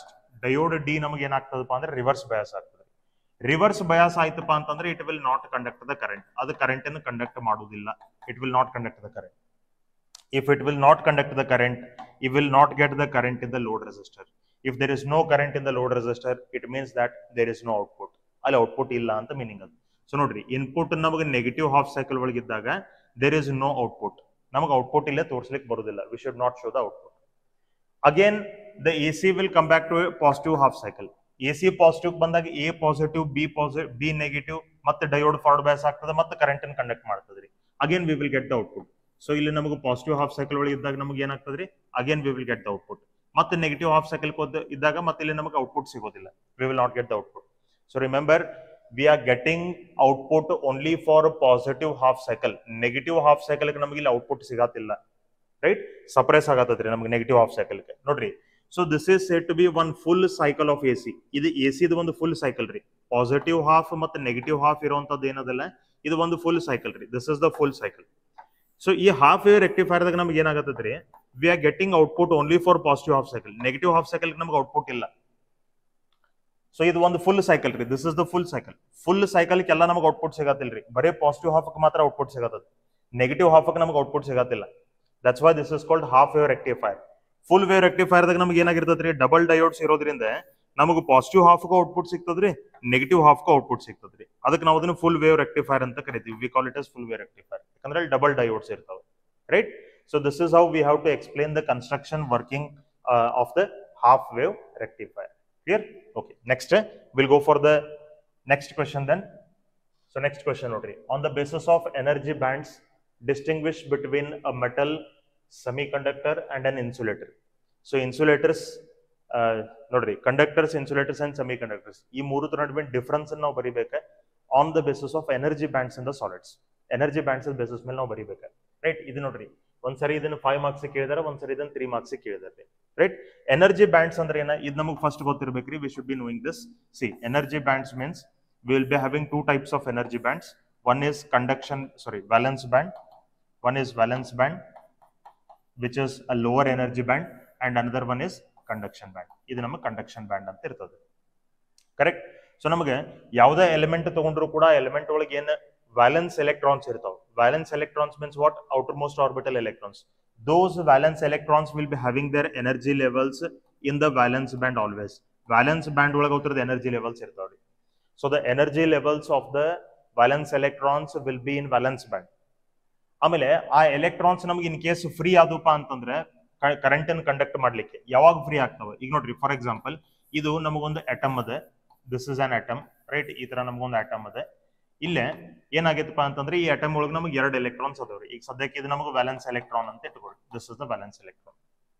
Diode D ನಮಗೆ ಏನಾಗ್ತದಪ್ಪ ಅಂದ್ರೆ reverse bias ಆಗ್ತದೆ reverse bias ಆಯ್ತಪ್ಪ ಅಂತಂದ್ರೆ it will not conduct the current ಅದು current ಅನ್ನು conduct ಮಾಡುವುದಿಲ್ಲ it will not conduct the current if it will not conduct the current you will not get the current in the load resistor if there is no current in the load resistor it means that there is no output ಅಲ್ಲಿ output ಇಲ್ಲ ಅಂತ meaning ಅದು so ನೋಡ್ರಿ input ನಮಗೆ negative half cycle ಒಳಗಿದ್ದಾಗ there is no output ನಮಗೆ output ಇಲ್ಲೇ ತೋರಿಸ್ಲಿಕ್ಕೆ ಬರುದಿಲ್ಲ we should not show the output again the A C will come back to positive half cycle A C positive ಬಂದಾಗ A positive B positive B negative ಮತ್ತೆ diode forward bias ಆಗ್ತದೆ ಮತ್ತೆ current ಅನ್ನು conduct ಮಾಡ್ತದೆ ರೀ again we will get the output so ಇಲ್ಲಿ ನಮಗೆ positive half cycle ಒಳಗೆ ಇದ್ದಾಗ ನಮಗೆ ಏನಾಗ್ತದೆ ರೀ again we will get the output ಮತ್ತೆ ನೆಗೆಟಿವ್ ಹಾಫ್ ಸೈಕಲ್ ಇದ್ದಾಗ ಮತ್ತೆ ಇಲ್ಲಿ ನಮಗೆ ಔಟ್ಪುಟ್ ಸಿಗೋದಿಲ್ಲ we will not get the output so remember we are getting output only for positive half cycle negative half cycle ನಮಗೆ ಇಲ್ಲಿ ಔಟ್ಪುಟ್ ಸಿಗತ್ತಿಲ್ಲ right suppress ಆಗತ್ತದ್ರಿ ನಮಗೆ ನೆಗೆಟಿವ್ ಹಾಫ್ ಸೈಕಲ್ ನೋಡ್ರಿ so this is set to be one full cycle of A C ಇದು A ಸಿದು ಒಂದು full cycle ರೀ ಪಾಸಿಟಿವ್ ಹಾಫ್ ಮತ್ತೆ ನೆಗೆಟಿವ್ ಹಾಫ್ ಇರುವಂತದ್ದು ಏನದಲ್ಲ ಇದು ಒಂದು ಫುಲ್ ಸೈಕಲ್ ರೀ this is the full cycle so ಈ ಹಾಫ್ ವೇವ್ ರೆಕ್ಟಿಫೈರ್ದಾಗ ನಮ್ಗೆ ಏನಾಗತ್ತದ್ರಿ we are getting output only for positive half cycle negative half cycle ನಮ್ಗೆ ಔಟ್ಪುಟ್ ಇಲ್ಲ ಸೊ ಇದು ಒಂದು ಫುಲ್ ಸೈಕಲ್ ರೀ this is the full cycle full cycle ಎಲ್ಲ ನಮಗೆ ಔಟ್ಪುಟ್ ಸಿಗತ್ತಿಲ್ರಿ ಬರೀ ಪಾಸಿಟಿವ್ ಹಾಫ್ ಮಾತ್ರ ಔಟ್ಪುಟ್ ಸಿಗತ್ತದ ನೆಗೆಟಿವ್ ಹಾಫ್ ನಮಗೆ ಔಟ್ಪುಟ್ ಸಿಗತ್ತಿಲ್ಲ that's why this is called half wave rectifier full wave ರೆಕ್ಟಿಫೈರ್ದಾಗ ನಮ್ಗೆ ಏನಾಗಿರ್ತದ್ರಿ ಡಬಲ್ ಡಯೋಡ್ಸ್ ಇರೋದ್ರಿಂದ ನಮಗೆ ಪಾಸಿಟಿವ್ ಹಾಫ್ಗೂ ಔಟ್ಪುಟ್ ಸಿಗ್ತದ್ರಿ ನೆಗೆಟಿವ್ ಹಾಫ್ಗೂ ಔಟ್ಪುಟ್ ಸಿಗ್ತದ್ರಿ ಅದಕ್ಕೆ ನಾವು ಅದನ್ನ ಫುಲ್ ವೇವ್ ರೆಕ್ಟಿಫೈರ್ ಅಂತ ಕರಿತೀವಿ we call it as full wave rectifier ಯಾಕಂದ್ರೆ ಅಲ್ಲಿ ಡಬಲ್ ಡಯೋಡ್ಸ್ ಇರ್ತಾವೆ right so this is how we have to explain the construction working of the half wave rectifier clear okay next will go for the next question then so next question ನೋಡ್ರಿ on the basis of energy bands distinguish between a metal semiconductor and an insulator so insulators ನೋಡ್ರಿ conductors insulators and semiconductors ಈ ಮೂರು ನಡುವೆ difference ನಾವು ಬರಿಬೇಕು on the basis of energy bands in the solids energy bands basis ಮೇಲೆ ನಾವು ಬರಿಬೇಕು right ಇದು ನೋಡ್ರಿ ಒಂದ್ಸರಿ ಇದನ್ನ ಫೈವ್ ಮಾರ್ಕ್ಸ್ ಕೇಳಿದಾರೆ ಒಂದ್ಸರಿ ಇದನ್ನ ತ್ರೀ ಮಾರ್ಕ್ಸ್ ಕೇಳಿದಾರೆ ರೈಟ್ ಎನರ್ಜಿ ಬ್ಯಾಂಡ್ಸ್ ಅಂದ್ರೆ ಏನ ಇದು ನಮಗೆ ಫಸ್ಟ್ ಗೊತ್ತಿರ್ಬೇಕ್ರಿ we should be knowing this see energy bands means we will be having two types of energy bands one is conduction sorry valence band one is valence band which is a lower energy band and another one is conduction band ಇದು ನಮಗೆ conduction band ಅಂತ ಇರ್ತದೆ correct so ನಮಗೆ ಯಾವುದೇ element ತಗೊಂಡ್ರು ಕೂಡ element ಒಳಗೆ ಏನು ವ್ಯಾಲೆನ್ಸ್ ಎಲೆಕ್ಟ್ರಾನ್ಸ್ ಇರ್ತಾವೆ valence electrons means what outermost orbital electrons those valence electrons will be having their energy levels in the valence band always valence band ಒಳಗೆ ಅವತ್ತರದ energy levels ಇರ್ತಾವ್ರಿ so the energy levels of the valence electrons will be in valence band ಆಮೇಲೆ ಆ electrons ನಮ್ಗೆ in case free ಆದಪ್ಪ ಅಂತಂದ್ರೆ current ಅನ್ನು conduct ಮಾಡ್ಲಿಕ್ಕೆ ಯಾವಾಗ free ಆಗ್ತಾವೆ ಈಗ ನೋಡ್ರಿ ಫಾರ್ ಎಕ್ಸಾಂಪಲ್ ಇದು ನಮಗೊಂದು ಅಟಮ್ ಅದ this is an atom right ಈ ತರ ನಮಗೊಂದು ಅಟಮ್ ಅದ ಇಲ್ಲೇ ಏನಾಗೈತಪ್ಪ ಅಂತಂದ್ರೆ ಈ ಅಟಮ್ ಒಳಗೆ ನಮಗೆ ಎರಡು ಎಲೆಕ್ಟ್ರಾನ್ಸ್ ಅದಾವ್ರಿ ಈಗ ಸದ್ಯಕ್ಕೆ ಇದು ನಮಗೆ ವ್ಯಾಲೆನ್ಸ್ ಎಲೆಕ್ಟ್ರಾನ್ ಅಂತ ಇಟ್ಕೊಳ್ಳಿ this is the valence electron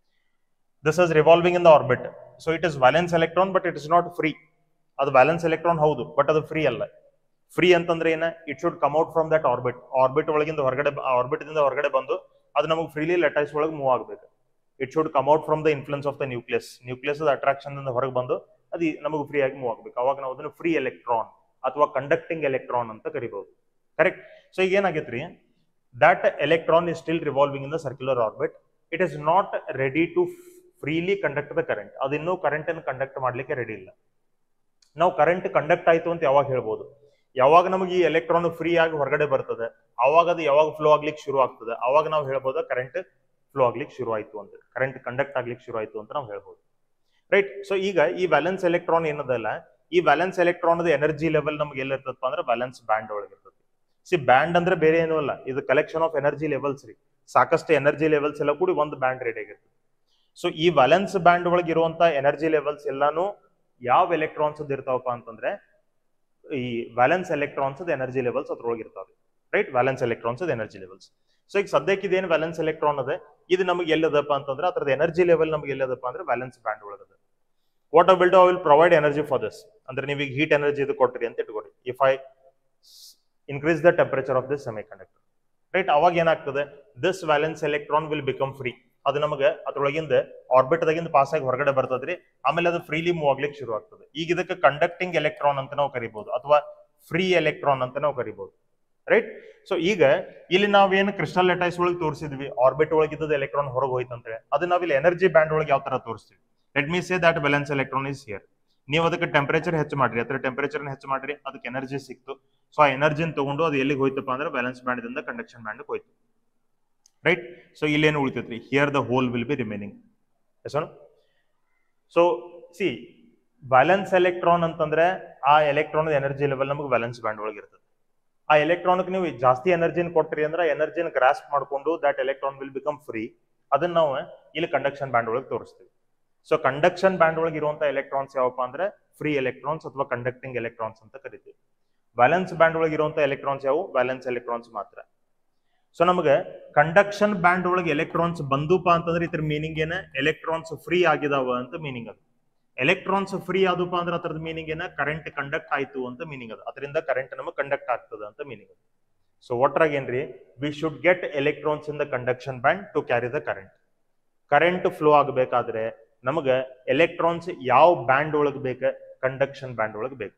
this is revolving in the orbit so it is valence electron but it is not free ಅದು ವ್ಯಾಲೆನ್ಸ್ ಎಲೆಕ್ಟ್ರಾನ್ ಹೌದು ಬಟ್ ಅದು ಫ್ರೀ ಅಲ್ಲ ಫ್ರೀ ಅಂತಂದ್ರೆ ಏನ it should come out from that orbit orbit ಒಳಗಿಂದ ಹೊರಗಡೆ orbit ದಿಂದ ಹೊರಗಡೆ ಬಂದು ಅದು ನಮಗೆ ಫ್ರೀಲಿ ಲೆಟೈಸ್ ಒಳಗೆ ಮೂವ್ ಆಗಬೇಕು it should come out from the influence of the nucleus nucleus attraction ಹೊರಗೆ ಬಂದು ಅದು ನಮಗೆ ಫ್ರೀ ಆಗಿ ಮೂವ್ ಆಗಬೇಕು ಅವಾಗ ನಾವು ಅದನ್ನು ಫ್ರೀ ಎಲೆಕ್ಟ್ರಾನ್ ಅಥವಾ ಕಂಡಕ್ಟಿಂಗ್ ಎಲೆಕ್ಟ್ರಾನ್ ಅಂತ ಕರಿಬಹುದು ಕರೆಕ್ಟ್ ಸೊ ಈಗ ಏನಾಗೈತ್ರಿ that electron is still revolving in the circular orbit it is not ready to freely conduct the current ಅದು ಇನ್ನೂ ಕರೆಂಟ್ ಅನ್ನು ಕಂಡಕ್ಟ್ ಮಾಡ್ಲಿಕ್ಕೆ ರೆಡಿ ಇಲ್ಲ ನಾವು ಕರೆಂಟ್ ಕಂಡಕ್ಟ್ ಆಯ್ತು ಅಂತ ಯಾವಾಗ ಹೇಳ್ಬೋದು ಯಾವಾಗ ನಮಗೆ ಈ ಎಲೆಕ್ಟ್ರಾನ್ ಫ್ರೀ ಆಗಿ ಹೊರಗಡೆ ಬರ್ತದೆ ಅವಾಗ ಅದು ಯಾವಾಗ ಫ್ಲೋ ಆಗ್ಲಿಕ್ಕೆ ಶುರು ಆಗ್ತದೆ ಅವಾಗ ನಾವು ಹೇಳ್ಬೋದು ಕರೆಂಟ್ ಫ್ಲೋ ಆಗ್ಲಿಕ್ಕೆ ಶುರು ಆಯ್ತು ಅಂತ ಕರೆಂಟ್ ಕಂಡಕ್ಟ್ ಆಗ್ಲಿಕ್ಕೆ ಶುರು ಆಯ್ತು ಅಂತ ನಾವು ಹೇಳ್ಬೋದು ರೈಟ್ ಸೊ ಈಗ ಈ ವ್ಯಾಲೆನ್ಸ್ ಎಲೆಕ್ಟ್ರಾನ್ ಏನದಲ್ಲ ಈ ವ್ಯಾಲೆನ್ಸ್ ಎಲೆಕ್ಟ್ರಾನ್ ಎನರ್ಜಿ ಲೆವೆಲ್ ನಮ್ಗೆ ಎಲ್ಲಿರ್ತದಪ್ಪ ಅಂದ್ರೆ ವ್ಯಾಲೆನ್ಸ್ ಬ್ಯಾಂಡ್ ಒಳಗೆ ಇರ್ತದೆ ಸಿ ಬ್ಯಾಂಡ್ ಅಂದ್ರೆ ಬೇರೆ ಏನೂ ಅಲ್ಲ ಇದು ಕಲೆಕ್ಷನ್ ಆಫ್ ಎನರ್ಜಿ ಲೆವೆಲ್ಸ್ ರೀ ಸಾಕಷ್ಟು ಎನರ್ಜಿ ಲೆವೆಲ್ಸ್ ಎಲ್ಲ ಕೂಡಿ ಒಂದು ಬ್ಯಾಂಡ್ ರೆಡಿ ಆಗಿರ್ತದೆ ಸೊ ಈ ವ್ಯಾಲೆನ್ಸ್ ಬ್ಯಾಂಡ್ ಒಳಗೆ ಇರುವಂತ ಎನರ್ಜಿ ಲೆವೆಲ್ಸ್ ಎಲ್ಲಾನು ಯಾವ ಎಲೆಕ್ಟ್ರಾನ್ಸ್ ಇರ್ತಾವಪ್ಪ ಅಂತಂದ್ರೆ ಈ ವ್ಯಾಲೆನ್ಸ್ ಎಲೆಕ್ಟ್ರಾನ್ಸ್ ಎನರ್ಜಿ ಲೆವೆಲ್ಸ್ ಅದ್ರೊಳಗೆ ಇರ್ತಾವೆ right valence electrons energy levels so ಈಗ ಸದ್ಯಕ್ಕೆ ಇದೇನು ವ್ಯಾಲೆನ್ಸ್ ಎಲೆಕ್ಟ್ರಾನ್ ಅದ ಇದು ನಮಗೆ ಎಲ್ಲದಪ್ಪ ಅಂತಂದ್ರೆ ಅದ್ರದ್ದು ಎನರ್ಜಿ ಲೆವೆಲ್ ನಮಗೆ ಎಲ್ಲದಪ್ಪ ಅಂದ್ರೆ ವ್ಯಾಲೆನ್ಸ್ ಬ್ಯಾಂಡ್ ಒಳಗದ what I will do I will provide energy for this ಅಂದ್ರೆ ನೀವು ಈಗ ಹೀಟ್ ಎನರ್ಜಿ ಇದು ಕೊಟ್ರಿ ಅಂತ ಇಟ್ಕೊಡಿ if I increase the temperature of this semiconductor right ಅವಾಗ ಏನಾಗ್ತದೆ this valence electron will become free ಅದು ನಮಗೆ ಅದ್ರೊಳಗಿಂದ ಆರ್ಬಿಟ್ ದಾಗಿಂದ ಪಾಸ್ ಆಗಿ ಹೊರಗಡೆ ಬರ್ತದ್ರಿ ಆಮೇಲೆ ಅದು ಫ್ರೀಲಿ ಮೂವ್ ಆಗ್ಲಿಕ್ಕೆ ಶುರು ಆಗ್ತದೆ ಈಗ ಇದಕ್ಕೆ ಕಂಡಕ್ಟಿಂಗ್ ಎಲೆಕ್ಟ್ರಾನ್ ಅಂತ ನಾವು ಕರಿಬಹುದು ಅಥವಾ ಫ್ರೀ ಎಲೆಕ್ಟ್ರಾನ್ ಅಂತ ನಾವು ಕರಿಬಹುದು ರೈಟ್ ಸೊ ಈಗ ಇಲ್ಲಿ ನಾವೇನು ಕ್ರಿಸ್ಟಲ್ ಲೆಟೈಸ್ ಒಳಗೆ ತೋರಿಸಿದ್ವಿ ಆರ್ಬಿಟ್ ಒಳಗೆ ಇದ್ದದ ಎಲೆಕ್ಟ್ರಾನ್ ಹೊರಗೆ ಹೋಯ್ತು ಅಂತ ಹೇಳಿ ಅದು ನಾವಿಲ್ಲಿ ಎನರ್ಜಿ ಬ್ಯಾಂಡ್ ಒಳಗೆ ಯಾವ ತರ ತೋರಿಸ್ತೀವಿ let me say that valence electron is here ನೀವು ಅದಕ್ಕೆ ಟೆಂಪರೇಚರ್ ಹೆಚ್ಚು ಮಾಡ್ರಿ ಅದರ ಟೆಂಪರೇಚರ್ ಹೆಚ್ಚು ಮಾಡ್ರಿ ಅದಕ್ಕೆ ಎನರ್ಜಿ ಸಿಕ್ತು ಸೊ ಆ ಎನರ್ಜಿನ ತಗೊಂಡು ಅದು ಎಲ್ಲಿಗೆ ಹೋಯ್ತಪ್ಪ ಅಂದ್ರೆ ವ್ಯಾಲೆನ್ಸ್ ಬ್ಯಾಂಡ್ ದಿಂದ ಕಂಡಕ್ಷನ್ ಬ್ಯಾಂಡ್ ಹೋಯ್ತು ರೈಟ್ ಸೊ ಇಲ್ಲೇನು ಉಳಿತೈತ್ರಿ here the hole will be remaining so see valence electron ಅಂತಂದ್ರೆ ಆ ಎಲೆಕ್ಟ್ರಾನ್ ಎನರ್ಜಿ ಲೆವೆಲ್ ನಮಗೆ ವ್ಯಾಲೆನ್ಸ್ ಬ್ಯಾಂಡ್ ಒಳಗೆ ಇರ್ತದೆ ಆ ಎಲೆಕ್ಟ್ರಾನ್ಗೆ ನೀವು ಜಾಸ್ತಿ ಎನರ್ಜಿನ ಕೊಟ್ರಿ ಅಂದ್ರೆ ಎನರ್ಜಿನ ಗ್ರಾಸ್ಪ್ ಮಾಡ್ಕೊಂಡು that electron will become free ಅದನ್ನ ನಾವು ಇಲ್ಲಿ ಕಂಡಕ್ಷನ್ ಬ್ಯಾಂಡ್ ಒಳಗೆ ತೋರಿಸ್ತೀವಿ ಸೊ ಕಂಡಕ್ಷನ್ ಬ್ಯಾಂಡ್ ಒಳಗೆ ಇರುವಂತ ಎಲೆಕ್ಟ್ರಾನ್ಸ್ ಯಾವಪ್ಪ ಅಂದ್ರೆ ಫ್ರೀ ಎಲೆಕ್ಟ್ರಾನ್ಸ್ ಅಥವಾ ಕಂಡಕ್ಟಿಂಗ್ ಎಲೆಕ್ಟ್ರಾನ್ಸ್ ಅಂತ ಕರಿತೀವಿ ವ್ಯಾಲೆನ್ಸ್ ಬ್ಯಾಂಡ್ ಒಳಗೆ ಇರುವಂತ ಎಲೆಕ್ಟ್ರಾನ್ಸ್ ಯಾವು ವ್ಯಾಲೆನ್ಸ್ ಎಲೆಕ್ಟ್ರಾನ್ಸ್ ಮಾತ್ರ ಸೊ ನಮಗೆ ಕಂಡಕ್ಷನ್ ಬ್ಯಾಂಡ್ ಒಳಗೆ ಎಲೆಕ್ಟ್ರಾನ್ಸ್ ಬಂದುಪ ಅಂತಂದ್ರೆ ಇದ್ರ ಮೀನಿಂಗ್ ಏನ ಎಲೆಕ್ಟ್ರಾನ್ಸ್ ಫ್ರೀ ಆಗಿದಾವ ಅಂತ ಮೀನಿಂಗ್ ಅದು ಎಲೆಕ್ಟ್ರಾನ್ಸ್ ಫ್ರೀ ಆದಪ್ಪ ಅಂದ್ರೆ ಅದ್ರದ್ದು ಮೀನಿಂಗ್ ಏನ ಕರೆಂಟ್ ಕಂಡಕ್ಟ್ ಆಯ್ತು ಅಂತ ಮೀನಿಂಗ್ ಅದು ಅದರಿಂದ ಕರೆಂಟ್ ನಮಗೆ ಕಂಡಕ್ಟ್ ಆಗ್ತದೆ ಅಂತ ಮೀನಿಂಗ್ ಅದು ಸೊ ಒಟ್ರಾಗ ಏನ್ರಿ we should get electrons in the conduction band to carry the current current flow ಆಗಬೇಕಾದ್ರೆ ನಮಗೆ ಎಲೆಕ್ಟ್ರಾನ್ಸ್ ಯಾವ ಬ್ಯಾಂಡ್ ಒಳಗೆ ಬೇಕ ಕಂಡಕ್ಷನ್ ಬ್ಯಾಂಡ್ ಒಳಗೆ ಬೇಕು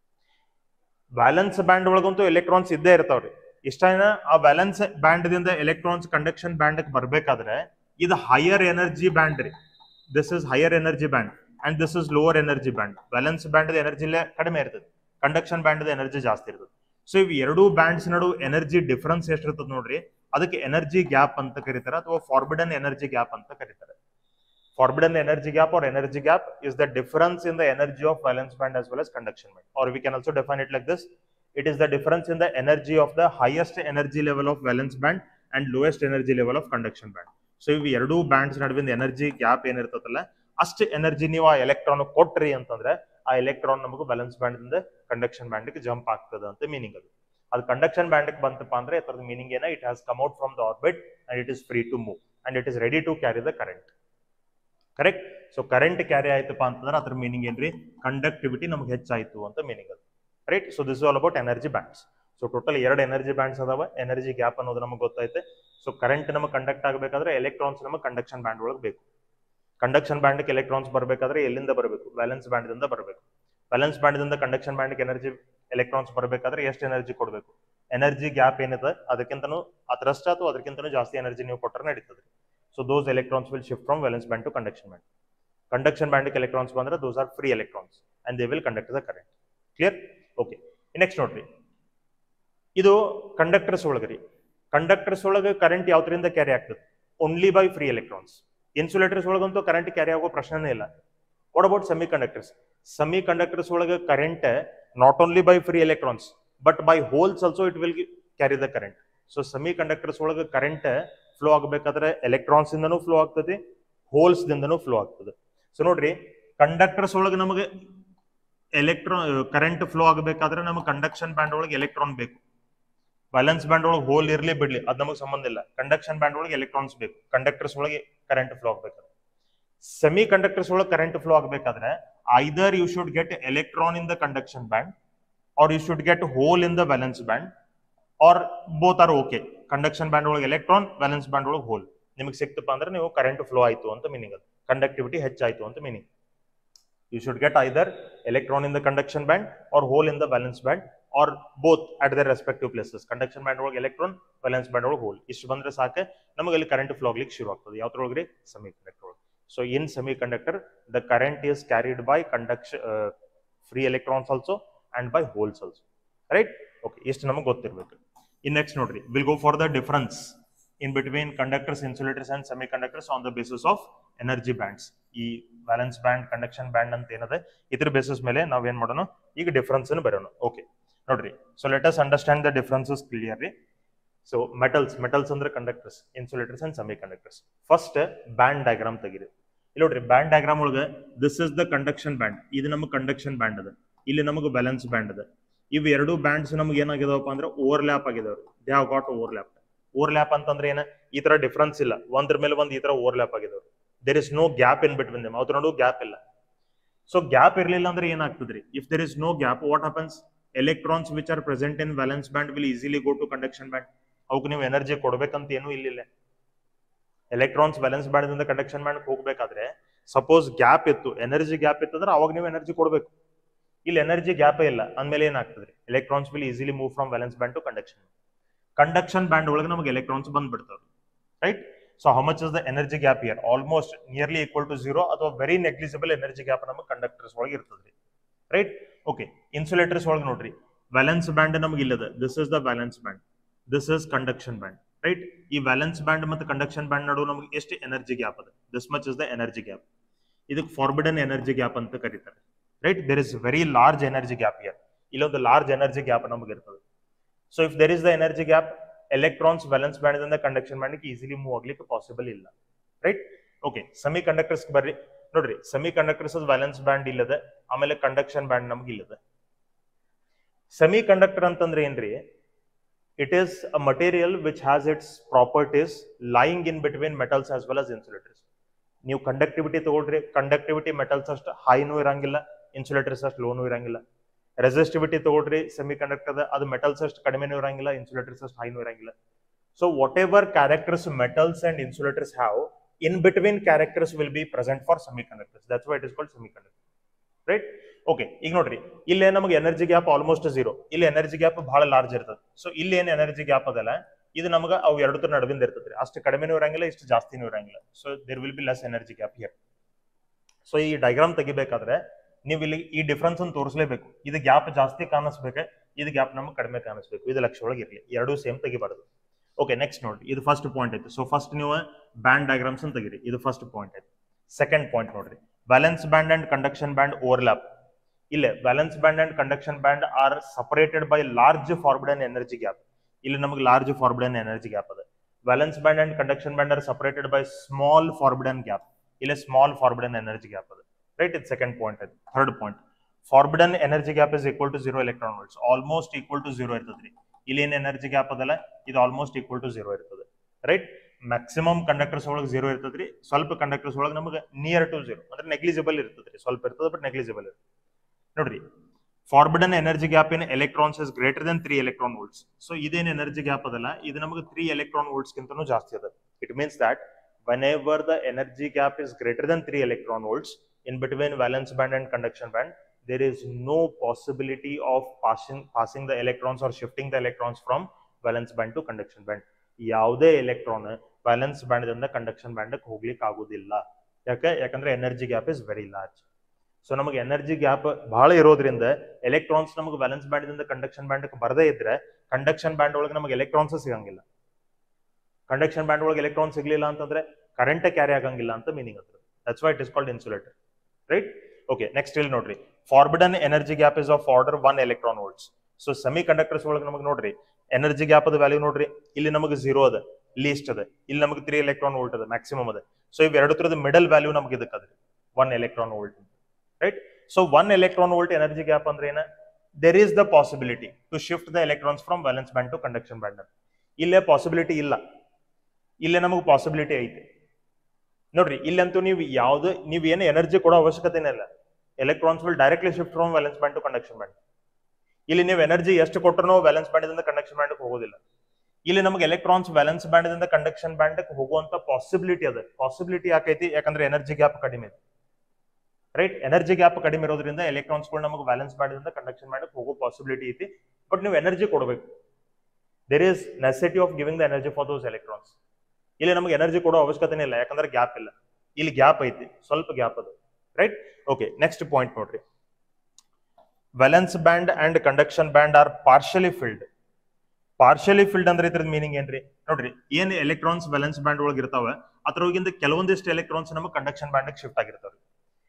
ಬ್ಯಾಲೆನ್ಸ್ ಬ್ಯಾಂಡ್ ಒಳಗಂತೂ ಎಲೆಕ್ಟ್ರಾನ್ಸ್ ಇದ್ದೇ ಇರ್ತಾವ್ರಿ ಇಷ್ಟೇನ ಆ ಬ್ಯಾಲೆನ್ಸ್ ಬ್ಯಾಂಡ್ ದಿಂದ ಎಲೆಕ್ಟ್ರಾನ್ಸ್ ಕಂಡಕ್ಷನ್ ಬ್ಯಾಂಡ್ ಬರ್ಬೇಕಾದ್ರೆ ಇದು ಹೈಯರ್ ಎನರ್ಜಿ ಬ್ಯಾಂಡ್ ರೀ this is higher energy band and this is lower energy band valence band energy ಕಡಿಮೆ ಇರ್ತದೆ ಕಂಡಕ್ಷನ್ ಬ್ಯಾಂಡ್ ಎನರ್ಜಿ ಜಾಸ್ತಿ ಇರ್ತದೆ ಸೊ ಇವ್ ಎರಡೂ ಬ್ಯಾಂಡ್ಸ್ ನಡು ಎನರ್ಜಿ ಡಿಫರೆನ್ಸ್ ಎಷ್ಟಿರ್ತದೆ ನೋಡ್ರಿ ಅದಕ್ಕೆ ಎನರ್ಜಿ ಗ್ಯಾಪ್ ಅಂತ ಕರೀತಾರೆ ಅಥವಾ ಫಾರ್ಬಿಡನ್ ಎನರ್ಜಿ ಗ್ಯಾಪ್ ಅಂತ ಕರೀತಾರೆ forbidden energy gap or energy gap is the difference in the energy of valence band as well as conduction band or we can also define it like this it is the difference in the energy of the highest energy level of valence band and lowest energy level of conduction band so ಇವು ಎರಡೂ bands ನಡುವಿನ energy gap ಏನಿರ್ತದಲ್ಲ ಅಷ್ಟು energy ನೀವು ಆ electron ಕೊಟ್ರಿ ಅಂತಂದ್ರೆ ಆ electron ನಮಗೆ ಬ್ಯಾಲೆನ್ಸ್ ಬ್ಯಾಂಡ್ ದಿಂದ ಕಂಡಕ್ಷನ್ ಬ್ಯಾಂಡ್ ಜಂಪ್ ಆಗ್ತದೆ ಅಂತ ಮೀನಿಂಗ್ ಅದು ಅದು ಕಂಡಕ್ಷನ್ ಬ್ಯಾಂಡ್ ಬಂತಪ್ಪ ಅಂದ್ರೆ ಅದರ ಮೀನಿಂಗ್ ಏನ it has come out from the orbit and it is free to move and it is ready to carry the current correct so current carry ಆಯ್ತಪ್ಪ ಅಂತಂದ್ರೆ ಅದ್ರ ಮೀನಿಂಗ್ ಏನ್ರಿ ಕಂಡಕ್ಟಿವಿಟಿ ನಮ್ಗೆ ಹೆಚ್ಚಾಯ್ತು ಅಂತ ಮೀನಿಂಗ್ ಅದು right so this all about energy bands so total ಎರಡು energy bands ಅದಾವ ಎನರ್ಜಿ ಗ್ಯಾಪ್ ಅನ್ನೋದು ನಮಗೆ ಗೊತ್ತೈತೆ ಸೊ ಕರೆಂಟ್ ನಮಗೆ ಕಂಡಕ್ಟ್ ಆಗಬೇಕಾದ್ರೆ ಎಲೆಕ್ಟ್ರಾನ್ಸ್ ನಮಗೆ ಕಂಡಕ್ಷನ್ ಬ್ಯಾಂಡ್ ಒಳಗೆ ಬೇಕು ಕಂಡಕ್ಷನ್ ಬ್ಯಾಂಡ್ಗೆ ಎಲೆಕ್ಟ್ರಾನ್ಸ್ ಬರಬೇಕಾದ್ರೆ ಎಲ್ಲಿಂದ ಬರಬೇಕು ಬ್ಯಾಲೆನ್ಸ್ ಬ್ಯಾಂಡ್ ದಿಂದ ಬರಬೇಕು ಬ್ಯಾಲೆನ್ಸ್ ಬ್ಯಾಂಡ್ ದಿಂದ ಕಂಡಕ್ಷನ್ ಬ್ಯಾಂಡ್ಗೆ ಎನರ್ಜಿ ಎಲೆಕ್ಟ್ರಾನ್ಸ್ ಬರಬೇಕಾದ್ರೆ ಎಷ್ಟು ಎನರ್ಜಿ ಕೊಡಬೇಕು ಎನರ್ಜಿ ಗ್ಯಾಪ್ ಏನಿದೆ ಅದಕ್ಕಿಂತನೂ ಅದರಷ್ಟ ಅಥವಾ ಅದಕ್ಕಿಂತನೂ ಜಾಸ್ತಿ ಎನರ್ಜಿ ನೀವು ಕೊಟ್ಟರೆ ನಡೀತದೆ so those electrons will shift from valence band to conduction band conduction ಬ್ಯಾಂಡ್ಗೆ ಎಲೆಕ್ಟ್ರಾನ್ಸ್ ಬಂದ್ರೆ those are free electrons and they will conduct the current clear okay next ನೋಡ್ರಿ ಇದು ಕಂಡಕ್ಟರ್ಸ್ ಒಳಗ್ರಿ ಕಂಡಕ್ಟರ್ಸ್ ಒಳಗೆ ಕರೆಂಟ್ ಯಾವ್ದ್ರಿಂದ ಕ್ಯಾರಿ ಆಗ್ತದೆ only by free electrons insulators ಒಳಗಂತೂ current carry ಆಗೋ ಪ್ರಶ್ನೆನೇ ಇಲ್ಲ what about semiconductors semiconductors ಒಳಗೆ current not only by free electrons but by holes also it will carry the current so semiconductors ಒಳಗೆ current flow ಆಗಬೇಕಾದ್ರೆ electrons ಇಂದನೂ flow ಆಗ್ತದೆ holes ದಿಂದನೂ flow ಆಗ್ತದೆ ಸೊ ನೋಡ್ರಿ conductors ಒಳಗೆ ನಮಗೆ ಎಲೆಕ್ಟ್ರಾನ್ ಕರೆಂಟ್ ಫ್ಲೋ ಆಗಬೇಕಾದ್ರೆ ನಮಗೆ ಕಂಡಕ್ಷನ್ ಬ್ಯಾಂಡ್ ಒಳಗೆ ಎಲೆಕ್ಟ್ರಾನ್ ಬೇಕು ಬ್ಯಾಲೆನ್ಸ್ ಬ್ಯಾಂಡ್ ಒಳಗೆ ಹೋಲ್ ಇರ್ಲಿ ಬಿಡ್ಲಿ ಅದ್ ನಮಗೆ ಸಂಬಂಧ ಇಲ್ಲ ಕಂಡಕ್ಷನ್ ಬ್ಯಾಂಡ್ ಒಳಗೆ ಎಲೆಕ್ಟ್ರಾನ್ಸ್ ಬೇಕು ಕಂಡಕ್ಟರ್ಸ್ ಒಳಗೆ ಕರೆಂಟ್ ಫ್ಲೋ ಆಗ್ಬೇಕಾದ್ರೆ ಸೆಮಿ ಕಂಡಕ್ಟರ್ಸ್ ಒಳಗೆ ಕರೆಂಟ್ ಫ್ಲೋ ಆಗಬೇಕಾದ್ರೆ either you should get electron in the conduction band R you should get hole in the valence band or both or okay conduction band ಒಳಗೆ electron valence band ಒಳಗೆ hole ನಿಮಗೆ ಸಿಕ್ತಪ್ಪ ಅಂದ್ರೆ ನೀವು current flow ಆಯ್ತು ಅಂತ meaning ಅದು conductivity ಹೆಚ್ಚಾಯ್ತು ಅಂತ meaning you should get either electron in the conduction band or hole in the valence band or both at their respective places conduction band ಒಳಗೆ ಎಲೆಕ್ಟ್ರಾನ್ ಬ್ಯಾಲೆನ್ಸ್ ಬ್ಯಾಂಡ್ ಒಳಗೆ hole ಇಷ್ಟು ಬಂದ್ರೆ ಸಾಕೆ ನಮಗೆ ಅಲ್ಲಿ ಕರೆಂಟ್ ಫ್ಲೋ ಆಗ್ಲಿಕ್ಕೆ ಶುರು ಆಗ್ತದೆ ಯಾವ್ದ್ರೊಳಗ್ರಿ ಸೆಮಿ ಕಂಡಕ್ಟರ್ ಒಳಗೆ so in semiconductor the current is carried by conduction free electrons also and by holes also right okay ಇಷ್ಟು ನಮಗೆ ಗೊತ್ತಿರ್ಬೇಕು ಇನ್ ನೆಕ್ಸ್ಟ್ ನೋಡ್ರಿ will go for the difference in between conductors insulators and semiconductors on the basis of energy bands ಈ valence band conduction band ಅಂತ ಏನದೆ ಇದ್ರ basis ಮೇಲೆ ನಾವ್ ಏನ್ ಮಾಡೋಣ ಈಗ ಡಿಫರೆನ್ಸ್ ಬರೋಣ ಓಕೆ ನೋಡ್ರಿ so let us understand the differences clearly so metals metals ಅಂದ್ರೆ conductors insulators and semiconductors first band diagram ತೆಗಿರಿ ಇಲ್ಲಿ ನೋಡ್ರಿ ಬ್ಯಾಂಡ್ ಡಯಾಗ್ರಾಮ್ ಒಳಗೆ this is the conduction band ಇದು ನಮಗೆ ಕಂಡಕ್ಷನ್ ಬ್ಯಾಂಡ್ ಅದ ಇಲ್ಲಿ ನಮಗೆ ಬ್ಯಾಲೆನ್ಸ್ ಬ್ಯಾಂಡ್ ಅದ ಇವು ಎರಡು ಬ್ಯಾಂಡ್ಸ್ ನಮ್ಗೆ ಏನಾಗಿದಾವಪ್ಪ ಅಂದ್ರೆ ಓವರ್ ಲ್ಯಾಪ್ ಆಗಿದಾವ್ರಿ they have got overlap overlap ಅಂತಂದ್ರೆ ಏನ ಈ ತರ ಡಿಫರೆನ್ಸ್ ಇಲ್ಲ ಒಂದ್ರ ಮೇಲೆ ಒಂದ್ ಈ ತರ ಓವರ್ ಲ್ಯಾಪ್ ಆಗಿದಾವ್ರಿ there is no gap in between them ಅವ್ರ ನಡು ಗ್ಯಾಪ್ ಇಲ್ಲ ಸೊ ಗ್ಯಾಪ್ ಇರ್ಲಿಲ್ಲ ಅಂದ್ರೆ ಏನಾಗ್ತದ್ರಿ if there is no gap what happens electrons which are present in valence band will easily go to conduction band ಅವಕ್ಕೆ ನೀವು ಎನರ್ಜಿ ಕೊಡ್ಬೇಕಂತ ಏನೂ ಇಲ್ಲಿಲ್ಲ ಎಲೆಕ್ಟ್ರಾನ್ಸ್ ಬ್ಯಾಲೆನ್ಸ್ ಬ್ಯಾಂಡ್ ದಿಂದ ಕಂಡಕ್ಷನ್ ಬ್ಯಾಂಡ್ ಹೋಗ್ಬೇಕಾದ್ರೆ ಸಪೋಸ್ ಗ್ಯಾಪ್ ಇತ್ತು ಎನರ್ಜಿ ಗ್ಯಾಪ್ ಇತ್ತು ಅಂದ್ರೆ ಅವಾಗ ನೀವು ಎನರ್ಜಿ ಕೊಡ್ಬೇಕು ಇಲ್ಲಿ ಎನರ್ಜಿ ಗ್ಯಾಪೇ ಇಲ್ಲ ಅಂದ್ಮೇಲೆ ಏನಾಗ್ತದ್ರಿ electrons will easily move from valence band to conduction conduction band ಒಳಗೆ ನಮಗೆ ಎಲೆಕ್ಟ್ರಾನ್ಸ್ ಬಂದ್ಬಿಡ್ತಾವ್ರಿ right so how much is the energy gap here almost nearly equal to zero ಅಥವಾ ವೆರಿ ನೆಗ್ಲಿಜಿಬಲ್ ಎನರ್ಜಿ ಗ್ಯಾಪ್ ನಮಗೆ conductors ಒಳಗೆ ಇರ್ತದ್ರಿ right okay insulators ಒಳಗೆ ನೋಡ್ರಿ valence band ನಮ್ಗೆ ಇಲ್ಲದ this is the valence band this is conduction band right ಈ valence band ಮತ್ತು ಕಂಡಕ್ಷನ್ ಬ್ಯಾಂಡ್ ನಡುವೆ ನಮಗೆ ಎಷ್ಟು ಎನರ್ಜಿ ಗ್ಯಾಪ್ ಅದ this much is the energy gap ಇದಕ್ಕೆ ಫಾರ್ಬಿಡನ್ ಎನರ್ಜಿ ಗ್ಯಾಪ್ ಅಂತ ಕರೀತಾರೆ right there is very large energy gap here ಇಲ್ಲೊಂದು ಲಾರ್ಜ್ ಎನರ್ಜಿ ಗ್ಯಾಪ್ ನಮಗೆ ಇರ್ತದೆ so if there is the energy gap electrons valence band ಇಂದ conduction band easily move ಆಗ್ಲಿಕ್ಕೆ possible ಇಲ್ಲ right okay semiconductors ಬರ್ರಿ ನೋಡ್ರಿ ಸೆಮಿ ಕಂಡಕ್ಟರ್ಸ್ ವ್ಯಾಲೆನ್ಸ್ ಬ್ಯಾಂಡ್ ಇಲ್ಲದ ಆಮೇಲೆ ಕಂಡಕ್ಷನ್ ಬ್ಯಾಂಡ್ ನಮ್ಗೆ ಇಲ್ಲದ ಸೆಮಿ ಕಂಡಕ್ಟರ್ ಅಂತಂದ್ರೆ ಏನ್ರಿ it is a material which has its properties lying in between metals as well as insulators ನೀವು ಕಂಡಕ್ಟಿವಿಟಿ ತಗೊಳ್ರಿ ಕಂಡಕ್ಟಿವಿಟಿ ಮೆಟಲ್ಸ್ ಅಷ್ಟು ಹೈನೂ ಇರಂಗಿಲ್ಲ ಇನ್ಸುಲೇಟರ್ಸ್ ಅಷ್ಟು ಲೋನು ಇರಂಗಿಲ್ಲ ರೆಸಿಸ್ಟಿವಿಟಿ ತಗೊಳ್ರಿ ಸೆಮಿ ಕಂಡಕ್ಟರ್ ಅದು ಮೆಟಲ್ಸ್ ಅಷ್ಟು ಕಡಿಮೆನೂ ಇರಂಗಿಲ್ಲ ಇನ್ಸುಲೇಟರ್ಸ್ ಅಷ್ಟು ಹೈನೂ ಇರಂಗಿಲ್ಲ so whatever characters metals and insulators have in between characters will be present for semiconductors that's why it is called semiconductor right okay ಈಗ ನೋಡ್ರಿ ಇಲ್ಲೇ ನಮಗೆ ಎನರ್ಜಿ ಗ್ಯಾಪ್ ಆಲ್ಮೋಸ್ಟ್ ಝೀರೋ ಇಲ್ಲಿ energy gap ಬಹಳ large ಇರ್ತದೆ ಸೊ ಇಲ್ಲಿ ಏನ್ ಎನರ್ಜಿ ಗ್ಯಾಪ್ ಅದಲ್ಲ ಇದು ನಮಗೆ ಅವು ಎರಡು ನಡುವಿಂದ ಇರ್ತದೆ ಅಷ್ಟು ಕಡಿಮೆನೂ ಇರಂಗಿಲ್ಲ ಇಷ್ಟು ಜಾಸ್ತಿನೂ ಇರಂಗಿಲ್ಲ so there will be less energy gap here so ಈ ಡೈಗ್ರಾಮ್ ತೆಗಿಬೇಕಾದ್ರೆ ನೀವು ಇಲ್ಲಿ ಈ ಡಿಫ್ರೆನ್ಸ್ ಅನ್ನು ತೋರಿಸಲೇಬೇಕು ಇದು ಗ್ಯಾಪ್ ಜಾಸ್ತಿ ಕಾಣಿಸ್ಬೇಕು ಇದು ಗ್ಯಾಪ್ ನಮಗೆ ಕಡಿಮೆ ಕಾಣಿಸ್ಬೇಕು ಇದು ಲಕ್ಷ ಒಳಗೆ ಇರಲಿ ಎರಡೂ ಸೇಮ್ ತೆಗಿಬಾರ್ದು ಓಕೆ ನೆಕ್ಸ್ಟ್ ನೋಡಿ ಇದು ಫಸ್ಟ್ ಪಾಯಿಂಟ್ ಆಯ್ತು ಸೊ ಫಸ್ಟ್ ನೀವು ಬ್ಯಾಂಡ್ ಡಯಾಗ್ರಾಮ್ಸ್ ಅಂತ ತೆಗಿರಿ ಇದು ಫಸ್ಟ್ ಪಾಯಿಂಟ್ ಆಯ್ತು ಸೆಕೆಂಡ್ ಪಾಯಿಂಟ್ ನೋಡ್ರಿ valence band and conduction band overlap ಇಲ್ಲೇ valence band and conduction band are separated by large forbidden energy gap ಇಲ್ಲಿ ನಮಗೆ ಲಾರ್ಜ್ ಫಾರ್ಬಿಡನ್ ಎನರ್ಜಿ ಗ್ಯಾಪ್ ಅದ valence band and conduction band are separated by small forbidden gap ಇಲ್ಲಿ small forbidden energy gap ಅದ right ಇದು second point ಅದು third point forbidden energy gap is equal to zero electron volts almost equal to zero ಇರ್ತದ್ರಿ ಇಲ್ಲಿ ಏನ್ energy gap ಅದಲ್ಲ ಇದು almost equal to zero ಇರ್ತದೆ ರೈಟ್ ಮ್ಯಾಕ್ಸಿಮಮ್ ಕಂಡಕ್ಟರ್ಸ್ ಒಳಗೆ ಜೀರೋ ಇರ್ತದ್ರಿ ಸ್ವಲ್ಪ ಕಂಡಕ್ಟರ್ಸ್ ಒಳಗೆ ನಮಗೆ ನಿಯರ್ ಟು ಜೀರೋ ಅಂದ್ರೆ ನೆಗ್ಲಿಜಿಬಲ್ ಇರ್ತದ್ರಿ ಸ್ವಲ್ಪ ಇರ್ತದೆ ಬಟ್ ನೆಗ್ಲಿಜಿಬಲ್ ಇರ್ತದೆ ನೋಡ್ರಿ forbidden energy gap in electrons is greater than three electron volts so ಇದೇನ್ ಎನರ್ಜಿ ಗ್ಯಾಪ್ ಅದಲ್ಲ ಇದು ನಮಗೆ ತ್ರೀ ಎಲೆಕ್ಟ್ರಾನ್ ವೋಲ್ಟ್ಸ್ ಗಿಂತನೂ ಜಾಸ್ತಿ ಅದ it means that whenever the energy gap is greater than 3 electron volts in between valence band and conduction band there is no possibility of passing passing the electrons or shifting the electrons from valence band to conduction band ಯಾವುದೇ electron valence band ದಿಂದ conduction band ಹೋಗ್ಲಿಕ್ಕೆ ಆಗುದಿಲ್ಲ ಯಾಕೆ ಯಾಕಂದ್ರೆ energy gap is very large so ನಮಗೆ energy gap ಬಹಳ ಇರೋದ್ರಿಂದ electrons ನಮಗೆ ವ್ಯಾಲೆನ್ಸ್ ಬ್ಯಾಂಡ್ ದಿಂದ ಕಂಡಕ್ಷನ್ ಬ್ಯಾಂಡ್ ಬರದೇ ಇದ್ರೆ ಕಂಡಕ್ಷನ್ ಬ್ಯಾಂಡ್ ಒಳಗೆ ನಮಗೆ ಎಲೆಕ್ಟ್ರಾನ್ಸ್ ಸಿಗಂಗಿಲ್ಲ ಕಂಡಕ್ಷನ್ ಬ್ಯಾಂಡ್ ಒಳಗೆ ಎಲೆಕ್ಟ್ರಾನ್ ಸಿಗ್ಲಿಲ್ಲ ಅಂತಂದ್ರೆ ಕರೆಂಟ್ ಕ್ಯಾರಿ ಆಗಂಗಿಲ್ಲ ಅಂತ ಮೀನಿಂಗ್ ಅದ್ರ that's why it is called insulator right okay next ಇಲ್ಲಿ ನೋಡ್ರಿ forbidden energy gap is of order one electron volts so semiconductors ಒಳಗೆ ನಮಗೆ ನೋಡ್ರಿ ಎನರ್ಜಿ ಗ್ಯಾಪ್ ಅದ ವ್ಯಾಲ್ಯೂ ನೋಡ್ರಿ ಇಲ್ಲಿ ನಮಗೆ ಝೀರೋ ಅದ ಲೀಸ್ಟ್ ಅದ ಇಲ್ಲಿ ನಮಗೆ ತ್ರೀ ಎಲೆಕ್ಟ್ರಾನ್ ವೋಲ್ಟ್ ಅದ ಮ್ಯಾಕ್ಸಿಮಮ್ ಅದ ಸೊ ಇವ್ ಎರಡು ತರದ ಮಿಡಲ್ ವ್ಯಾಲ್ಯೂ ನಮಗೆ ಇದಕ್ಕೆ ಅದ್ರಿ one electron volt right so one electron volt energy gap ಅಂದ್ರೆ ಏನ there is the possibility to shift the electrons from valence band to conduction band ಇಲ್ಲೇ ಪಾಸಿಬಿಲಿಟಿ ಇಲ್ಲ ಇಲ್ಲೇ ನಮಗೆ ಪಾಸಿಬಿಲಿಟಿ ಐತೆ ನೋಡ್ರಿ ಇಲ್ಲಂತೂ ನೀವು ಯಾವ್ದು ನೀವು ಏನು ಎನರ್ಜಿ ಕೊಡೋ ಅವಶ್ಯಕತೆನೇ ಇಲ್ಲ electrons will directly shift from valence band to conduction band ಇಲ್ಲಿ ನೀವು ಎನರ್ಜಿ ಎಷ್ಟು ಕೊಟ್ಟರು ವ್ಯಾಲೆನ್ಸ್ ಬ್ಯಾಂಡ್ ದಿಂದ ಕಂಡಕ್ಷನ್ ಬ್ಯಾಂಡ್ ಹೋಗೋದಿಲ್ಲ ಇಲ್ಲಿ ನಮಗೆ ಎಲೆಕ್ಟ್ರಾನ್ಸ್ ವ್ಯಾಲೆನ್ಸ್ ಬ್ಯಾಂಡ್ ದಿಂದ ಕಂಡಕ್ಷನ್ ಬ್ಯಾಂಡ್ ಹೋಗುವಂತ ಪಾಸಿಬಿಲಿಟಿ ಅದ ಪಾಸಿಬಿಲಿಟಿ ಯಾಕೈತಿ ಯಾಕಂದ್ರೆ ಎನರ್ಜಿ ಗ್ಯಾಪ್ ಕಡಿಮೆ ಇದೆ ರೈಟ್ ಎನರ್ಜಿ ಗ್ಯಾಪ್ ಕಡಿಮೆ ಇರೋದ್ರಿಂದ ಎಲೆಕ್ಟ್ರಾನ್ಸ್ಗಳು ನಮಗೆ ವ್ಯಾಲೆನ್ಸ್ ಬ್ಯಾಂಡ್ ದಿಂದ ಕಂಡಕ್ಷನ್ ಬ್ಯಾಂಡ್ ಹೋಗೋ ಪಾಸಿಬಿಲಿಟಿ ಐತಿ ಬಟ್ ನೀವು ಎನರ್ಜಿ ಕೊಡಬೇಕು there is necessity of giving the energy for those electrons ಇಲ್ಲಿ ನಮಗೆ ಎನರ್ಜಿ ಕೊಡೋ ಅವಶ್ಯಕತೆನೇ ಇಲ್ಲ ಯಾಕಂದ್ರೆ ಗ್ಯಾಪ್ ಇಲ್ಲ ಇಲ್ಲಿ ಗ್ಯಾಪ್ ಐತಿ ಸ್ವಲ್ಪ ಗ್ಯಾಪ್ ಅದು ರೈಟ್ ಓಕೆ ನೆಕ್ಸ್ಟ್ ಪಾಯಿಂಟ್ ನೋಡ್ರಿ valence band and conduction band are partially filled partially filled ಅಂದ್ರೆ ಇದ್ರದ್ ಮೀನಿಂಗ್ ಏನ್ರಿ ನೋಡ್ರಿ ಏನ್ ಎಲೆಕ್ಟ್ರಾನ್ಸ್ ವ್ಯಾಲೆನ್ಸ್ ಬ್ಯಾಂಡ್ ಒಳಗೆ ಇರ್ತಾವ ಅದ್ರೊಳಗಿಂದ ಕೆಲವೊಂದಿಷ್ಟು ಎಲೆಕ್ಟ್ರಾನ್ಸ್ ನಮಗೆ ಕಂಡಕ್ಷನ್ ಬ್ಯಾಂಡ್ ಶಿಫ್ಟ್ ಆಗಿರ್ತಾವ್ರಿ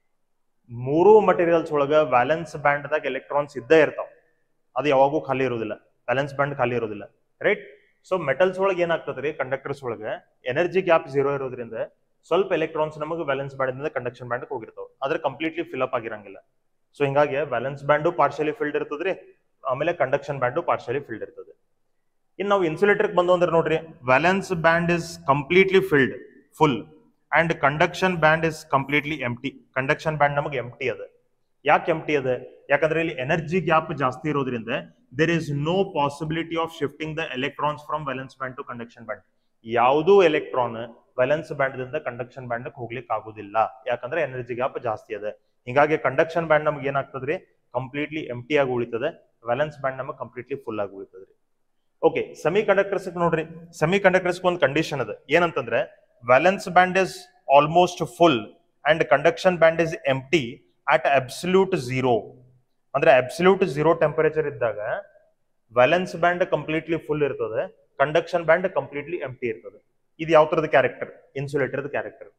ಮೂರು ಮಟೀರಿಯಲ್ಸ್ ಒಳಗ ವ್ಯಾಲೆನ್ಸ್ ಬ್ಯಾಂಡ್ ದಾಗ ಎಲೆಕ್ಟ್ರಾನ್ಸ್ ಇದ್ದೇ ಇರ್ತಾವ ಅದು ಯಾವಾಗೂ ಖಾಲಿ ಇರೋದಿಲ್ಲ ವ್ಯಾಲೆನ್ಸ್ ಬ್ಯಾಂಡ್ ಖಾಲಿ ಇರೋದಿಲ್ಲ ರೈಟ್ ಸೊ ಮೆಟಲ್ಸ್ ಒಳಗೆ ಏನಾಗ್ತದ್ರಿ ಕಂಡಕ್ಟರ್ಸ್ ಒಳಗೆ ಎನರ್ಜಿ ಗ್ಯಾಪ್ ಜೀರೋ ಇರೋದ್ರಿಂದ ಸ್ವಲ್ಪ ಎಲೆಕ್ಟ್ರಾನ್ಸ್ ನಮಗೆ ವ್ಯಾಲೆನ್ಸ್ ಬ್ಯಾಂಡ್ ಕಂಡಕ್ಷನ್ ಬ್ಯಾಂಡ್ ಹೋಗಿರ್ತಾವ ಆದ್ರೆ ಕಂಪ್ಲೀಟ್ಲಿ ಫಿಲ್ ಅಪ್ ಆಗಿರಂಗಿಲ್ಲ ಸೊ ಹಿಂಗಾಗಿ ವ್ಯಾಲೆನ್ಸ್ ಬ್ಯಾಂಡು ಪಾರ್ಷಲಿ ಫಿಲ್ಡ್ ಇರ್ತದ್ರಿ ಆಮೇಲೆ ಕಂಡಕ್ಷನ್ ಬ್ಯಾಂಡು ಪಾರ್ಷಲಿ ಫಿಲ್ಡ್ ಇರ್ತದೆ ಇನ್ನು ನಾವು ಇನ್ಸುಲೇಟರ್ ಬಂದು ಅಂದ್ರೆ ನೋಡ್ರಿ valence band is completely filled full and conduction band is completely empty conduction band ನಮಗೆ ಎಂಟಿ ಅದ ಯಾಕೆ ಎಂಟಿ ಅದ ಯಾಕಂದ್ರೆ ಇಲ್ಲಿ ಎನರ್ಜಿ ಗ್ಯಾಪ್ ಜಾಸ್ತಿ ಇರೋದ್ರಿಂದ there is no possibility of shifting the electrons from valence band to conduction band ಯಾವುದೂ electron valence band ದಿಂದ ಕಂಡಕ್ಷನ್ ಬ್ಯಾಂಡ್ ಹೋಗ್ಲಿಕ್ಕೆ ಆಗುದಿಲ್ಲ ಯಾಕಂದ್ರೆ ಎನರ್ಜಿ ಗ್ಯಾಪ್ ಜಾಸ್ತಿ ಅದ ಹಿಂಗಾಗಿ ಕಂಡಕ್ಷನ್ ಬ್ಯಾಂಡ್ ನಮ್ಗೆ ಏನಾಗ್ತದ್ರಿ ಕಂಪ್ಲೀಟ್ಲಿ ಎಂಟಿ ಆಗಿ ಉಳಿತದೆ ವ್ಯಾಲೆನ್ಸ್ ಬ್ಯಾಂಡ್ ನಮಗೆ ಕಂಪ್ಲೀಟ್ಲಿ ಫುಲ್ ಆಗಿ ಉಳಿತದ್ರಿ ಓಕೆ ಸೆಮಿ ಕಂಡಕ್ಟರ್ಸ್ ನೋಡ್ರಿ ಸೆಮಿ ಕಂಡಕ್ಟರ್ಸ್ ಒಂದು ಕಂಡೀಷನ್ ಅದ ಏನಂತಂದ್ರೆ valence band is almost full and conduction band is empty at absolute zero ಅಂದ್ರೆ ಅಬ್ಸಲ್ಯೂಟ್ ಝೀರೋ ಟೆಂಪರೇಚರ್ ಇದ್ದಾಗ ವ್ಯಾಲೆನ್ಸ್ ಬ್ಯಾಂಡ್ ಕಂಪ್ಲೀಟ್ಲಿ ಫುಲ್ ಇರ್ತದೆ ಕಂಡಕ್ಷನ್ ಬ್ಯಾಂಡ್ ಕಂಪ್ಲೀಟ್ಲಿ ಎಂಟಿ ಇರ್ತದೆ ಇದು ಯಾವ ತರದ ಕ್ಯಾರೆಕ್ಟರ್ ಇನ್ಸುಲೇಟರ್ದ character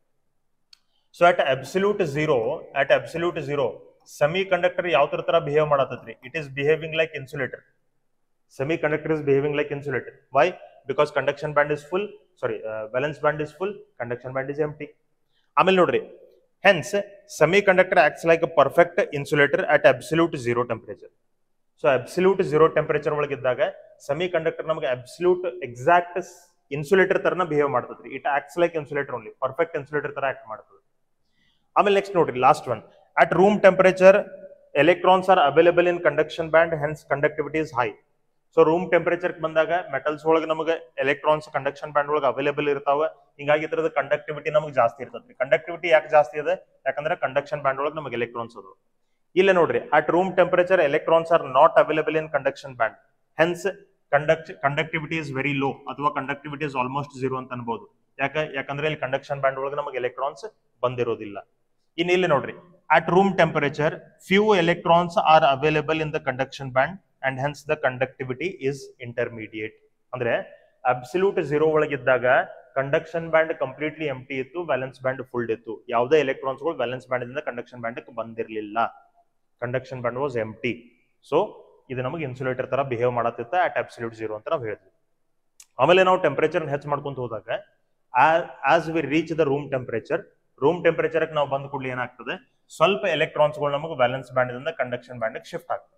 so at absolute zero at absolute zero semiconductor ಯಾವ ತರ ತರ ಬಿಹೇವ್ ಮಾಡತ್ತೈತ್ರಿ it is behaving like insulator semiconductor is behaving like insulator why because conduction band is full sorry balance band is full conduction band is empty ಆಮೇಲೆ ನೋಡ್ರಿ hence semiconductor acts like a perfect insulator at absolute zero temperature so absolute zero temperature ಒಳಗಿದ್ದಾಗ semiconductor ನಮಗೆ absolute exact insulator ತರನ behave ಮಾಡ್ತದ್ರಿ it acts like insulator only perfect insulator ತರ act ಮಾಡ್ತದೆ ಆಮೇಲೆ next ನೋಡ್ರಿ last one at room temperature electrons are available in conduction band hence conductivity is high so room temperature ಬಂದಾಗ metals ಒಳಗೆ ನಮಗೆ electrons conduction band ಒಳಗೆ available ಇರ್ತಾವ ಹಿಂಗಾಗಿ ಇದ್ರದ ಕಂಡಕ್ಟಿವಿಟಿ ನಮಗೆ ಜಾಸ್ತಿ ಇರ್ತೈತಿ ಕಂಡಕ್ಟಿವಿಟಿ ಯಾಕೆ ಜಾಸ್ತಿ ಇದೆ ಯಾಕಂದ್ರೆ ಕಂಡಕ್ಷನ್ ಬ್ಯಾಂಡ್ ಒಳಗೆ ನಮಗೆ ಎಲೆಕ್ಟ್ರಾನ್ಸ್ ಅದು ಇಲ್ಲ ನೋಡ್ರಿ at room temperature electrons are not available in conduction band hence conduct conductivity is very low ಅಥವಾ ಕಂಡಕ್ಟಿವಿಟಿ ಇಸ್ ಆಲ್ಮೋಸ್ಟ್ ಜೀರೋ ಅಂತ ಅನ್ಬೋದು ಯಾಕೆ ಯಾಕಂದ್ರೆ ಇಲ್ಲಿ ಕಂಡಕ್ಷನ್ ಬ್ಯಾಂಡ್ ಒಳಗೆ ನಮಗೆ ಎಲೆಕ್ಟ್ರಾನ್ಸ್ ಬಂದಿರೋದಿಲ್ಲ ಇನ್ನು ಇಲ್ಲಿ ನೋಡ್ರಿ at room temperature few electrons are available in the conduction band and hence the conductivity is intermediate ಅಂದ್ರೆ ಅಬ್ಸಲ್ಯೂಟ್ ಝೀರೋ ಒಳಗಿದ್ದಾಗ ಕಂಡಕ್ಷನ್ ಬ್ಯಾಂಡ್ ಕಂಪ್ಲೀಟ್ಲಿ ಎಂಟಿ ಇತ್ತು ವ್ಯಾಲೆನ್ಸ್ ಬ್ಯಾಂಡ್ ಫುಲ್ಡ್ ಇತ್ತು ಯಾವುದೇ ಎಲೆಕ್ಟ್ರಾನ್ಸ್ಗಳು ವ್ಯಾಲೆನ್ಸ್ ಬ್ಯಾಂಡ್ ಇಂದ ಕಂಡಕ್ಷನ್ ಬ್ಯಾಂಡ್ ಬಂದಿರಲಿಲ್ಲ conduction band was empty so ಇದು ನಮಗೆ ಇನ್ಸುಲೇಟರ್ ತರ ಬಿಹೇವ್ ಮಾಡತ್ತಿತ್ತ ಅಟ್ ಅಬ್ಸಲ್ಯೂಟ್ ಝೀರೋ ಅಂತ ನಾವು ಹೇಳಿದ್ವಿ ಆಮೇಲೆ ನಾವು ಟೆಂಪರೇಚರ್ ಹೆಚ್ಚು ಮಾಡ್ಕೊಂತ ಹೋದಾಗ as we reach the room temperature room temperature ನಾವು ಬಂದ ಕೂಡಲೇ ಏನಾಗ್ತದೆ ಸ್ವಲ್ಪ ಎಲೆಕ್ಟ್ರಾನ್ಸ್ಗಳು ನಮಗೆ ವ್ಯಾಲೆನ್ಸ್ ಬ್ಯಾಂಡ್ ಇಂದ ಕಂಡಕ್ಷನ್ ಬ್ಯಾಂಡ್ ಶಿಫ್ಟ್ ಆಗ್ತದೆ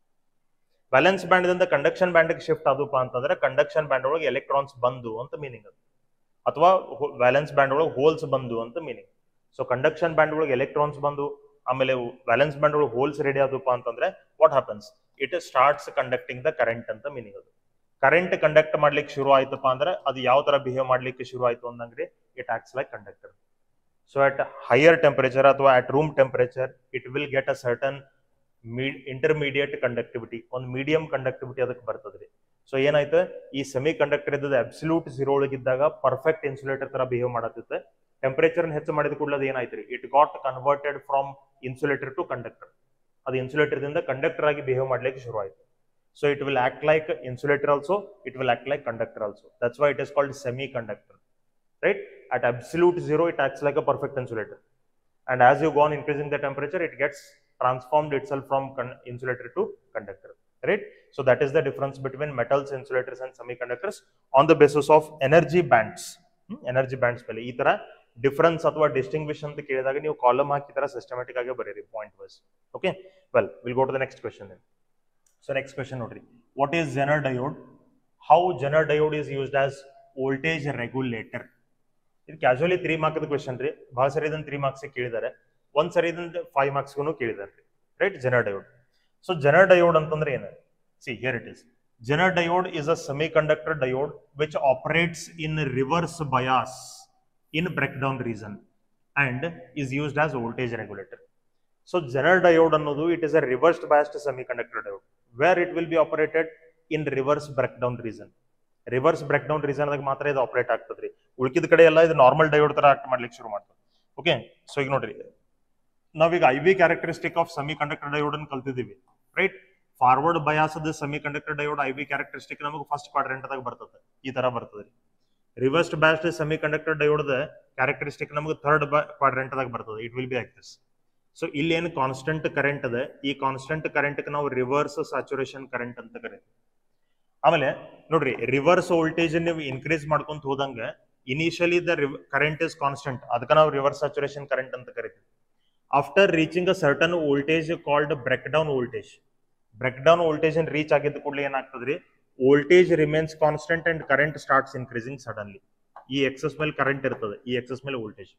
ವ್ಯಾಲೆನ್ಸ್ ಬ್ಯಾಂಡ್ ಇಂದ ಕಂಡಕ್ಷನ್ ಬ್ಯಾಂಡ್ ಶಿಫ್ಟ್ ಆದಪ್ಪ ಅಂತಂದ್ರೆ ಕಂಡಕ್ಷನ್ ಬ್ಯಾಂಡ್ ಒಳಗೆ ಎಲೆಕ್ಟ್ರಾನ್ಸ್ ಬಂದು ಅಂತ ಮೀನಿಂಗ್ ಅದು ಅಥವಾ ವ್ಯಾಲೆನ್ಸ್ ಬ್ಯಾಂಡ್ ಒಳಗೆ ಹೋಲ್ಸ್ ಬಂದು ಅಂತ ಮೀನಿಂಗ್ ಸೊ ಕಂಡಕ್ಷನ್ ಬ್ಯಾಂಡ್ ಒಳಗೆ ಎಲೆಕ್ಟ್ರಾನ್ಸ್ ಬಂದು ಆಮೇಲೆ ವ್ಯಾಲೆನ್ಸ್ ಬ್ಯಾಂಡ್ ಒಳಗೆ ಹೋಲ್ಸ್ ರೆಡಿ ಆದಪ್ಪ ಅಂತಂದ್ರೆ what happens it starts conducting the current ಅಂತ ಮೀನಿಂಗ್ ಅದು ಕರೆಂಟ್ ಕಂಡಕ್ಟ್ ಮಾಡ್ಲಿಕ್ಕೆ ಶುರು ಆಯ್ತಪ್ಪ ಅಂದ್ರೆ ಅದು ಯಾವ ತರ ಬಿಹೇವ್ ಮಾಡ್ಲಿಕ್ಕೆ ಶುರು ಆಯ್ತು ಅಂದಂಗ್ರಿ it acts like conductor so at higher temperature ಅಥವಾ at room temperature it will get a certain intermediate conductivity ಒಂದು ಮೀಡಿಯಂ ಕಂಡಕ್ಟಿವಿಟಿ ಅದಕ್ಕೆ ಬರ್ತದ್ರಿ ಸೊ ಏನಾಯ್ತು ಈ ಸೆಮಿ ಕಂಡಕ್ಟರ್ ಇದ್ದದ ಅಬ್ಸಲ್ಯೂಟ್ ಝೀರೋ ಒಳಗಿದ್ದಾಗ ಪರ್ಫೆಕ್ಟ್ ಇನ್ಸುಲೇಟರ್ ತರ ಬಿಹೇವ್ ಮಾಡತ್ತಿತ್ತೆ ಟೆಂಪರೇಚರ್ ಹೆಚ್ಚು ಮಾಡಿದ ಕೂಡಲೇ ಅದು ಏನಾಯ್ತು it got converted from insulator to conductor ಅದು ಇನ್ಸುಲೇಟರ್ ದಿಂದ ಕಂಡಕ್ಟರ್ ಆಗಿ ಬಿಹೇವ್ ಮಾಡ್ಲಿಕ್ಕೆ ಶುರು ಆಯ್ತು so it will act like insulator also it will act like conductor also that's why it is called semiconductor right at absolute zero it acts like a perfect insulator and as you go on increasing the temperature it gets transformed itself from con- insulator to conductor right so that is the difference between metals insulators and semiconductors on the basis of energy bands hmm? energy bands ಮೇಲೆ ಈ ತರ difference ಅಥವಾ distinguish ಅಂತ ಕೇಳಿದಾಗ ನೀವು column ಹಾಕಿ ತರ systematic ಆಗಿ ಬರೀರಿ point wise okay well will go to the next question so next question ನೋಡ್ರಿ what is Zener diode how Zener diode is used as voltage regulator ಇದು ಕ್ಯಾಶುವಲಿ ತ್ರೀ ಮಾರ್ಕ್ಸ್ ಕ್ವೆಶನ್ ರೀ ಬಹಳ ಸರಿ ಇದನ್ನ three marks ಕೇಳಿದ್ದಾರೆ ಒಂದ್ ಸರಿ ಇದನ್ನ ಫೈವ್ ಮಾರ್ಕ್ಸ್ಗೂ ಕೇಳಿದ್ದಾರೆ right Zener diode so Zener diode ಅಂತಂದ್ರೆ ಏನು see here it is Zener diode is a semiconductor diode which operates in reverse bias in break down region and is used as voltage regulator so Zener diode ಅನ್ನೋದು it is a reversed biased semiconductor diode where it will be operated in reverse break down region reverse break down region ಮಾತ್ರ ಇದು operate ಆಗ್ತದ್ರಿ ಉಳ್ಕಿದ ಕಡೆ ಎಲ್ಲ ಇದು normal diode ತರ act ಮಾಡ್ಲಿಕ್ಕೆ ಶುರು ಮಾಡ್ತದೆ ಓಕೆ ಸೊ ಈಗ ನೋಡ್ರಿ ನಾವೀಗ I V characteristic of semiconductor diode ಅನ್ನು ಕಲ್ತಿದ್ದೀವಿ right forward bias semiconductor diode I V characteristic ನಮಗೆ ಫಸ್ಟ್ ಕ್ವಾಡ್ರೆಂಟ್ ದಾಗ ಬರ್ತದೆ ಈ ತರ ಬರ್ತದೆ reversed biased semiconductor diode characteristic ನಮಗೆ ಥರ್ಡ್ ಕ್ವಾಡ್ರೆಂಟ್ ದಾಗ ಬರ್ತದೆ it will be like this so ಇಲ್ಲಿ ಏನು ಕಾನ್ಸ್ಟೆಂಟ್ ಕರೆಂಟ್ ಅದ ಈ ಕಾನ್ಸ್ಟೆಂಟ್ ಕರೆಂಟ್ ನಾವು ರಿವರ್ಸ್ ಸ್ಯಾಚುರೇಷನ್ ಕರೆಂಟ್ ಅಂತ ಕರಿತೀವಿ ಆಮೇಲೆ ನೋಡ್ರಿ ರಿವರ್ಸ್ ವೋಲ್ಟೇಜ್ ನೀವು ಇನ್ಕ್ರೀಸ್ ಮಾಡ್ಕೊಂತ ಹೋದಂಗ initially the current is constant ಅದಕ್ಕೆ ನಾವು ರಿವರ್ಸ್ ಸ್ಯಾಚುರೇಷನ್ ಕರೆಂಟ್ ಅಂತ ಕರಿತೀವಿ after reaching a certain voltage called breakdown voltage breakdown voltage reach ಆಗಿದ್ದ ಕೂಡಲೇ ಏನಾಗ್ತದ್ರಿ voltage remains constant and current starts increasing suddenly ಈ ಎಕ್ಸಸ್ ಮೇಲೆ ಕರೆಂಟ್ ಇರ್ತದೆ ಈ ಎಕ್ಸಸ್ ಮೇಲೆ ವೋಲ್ಟೇಜ್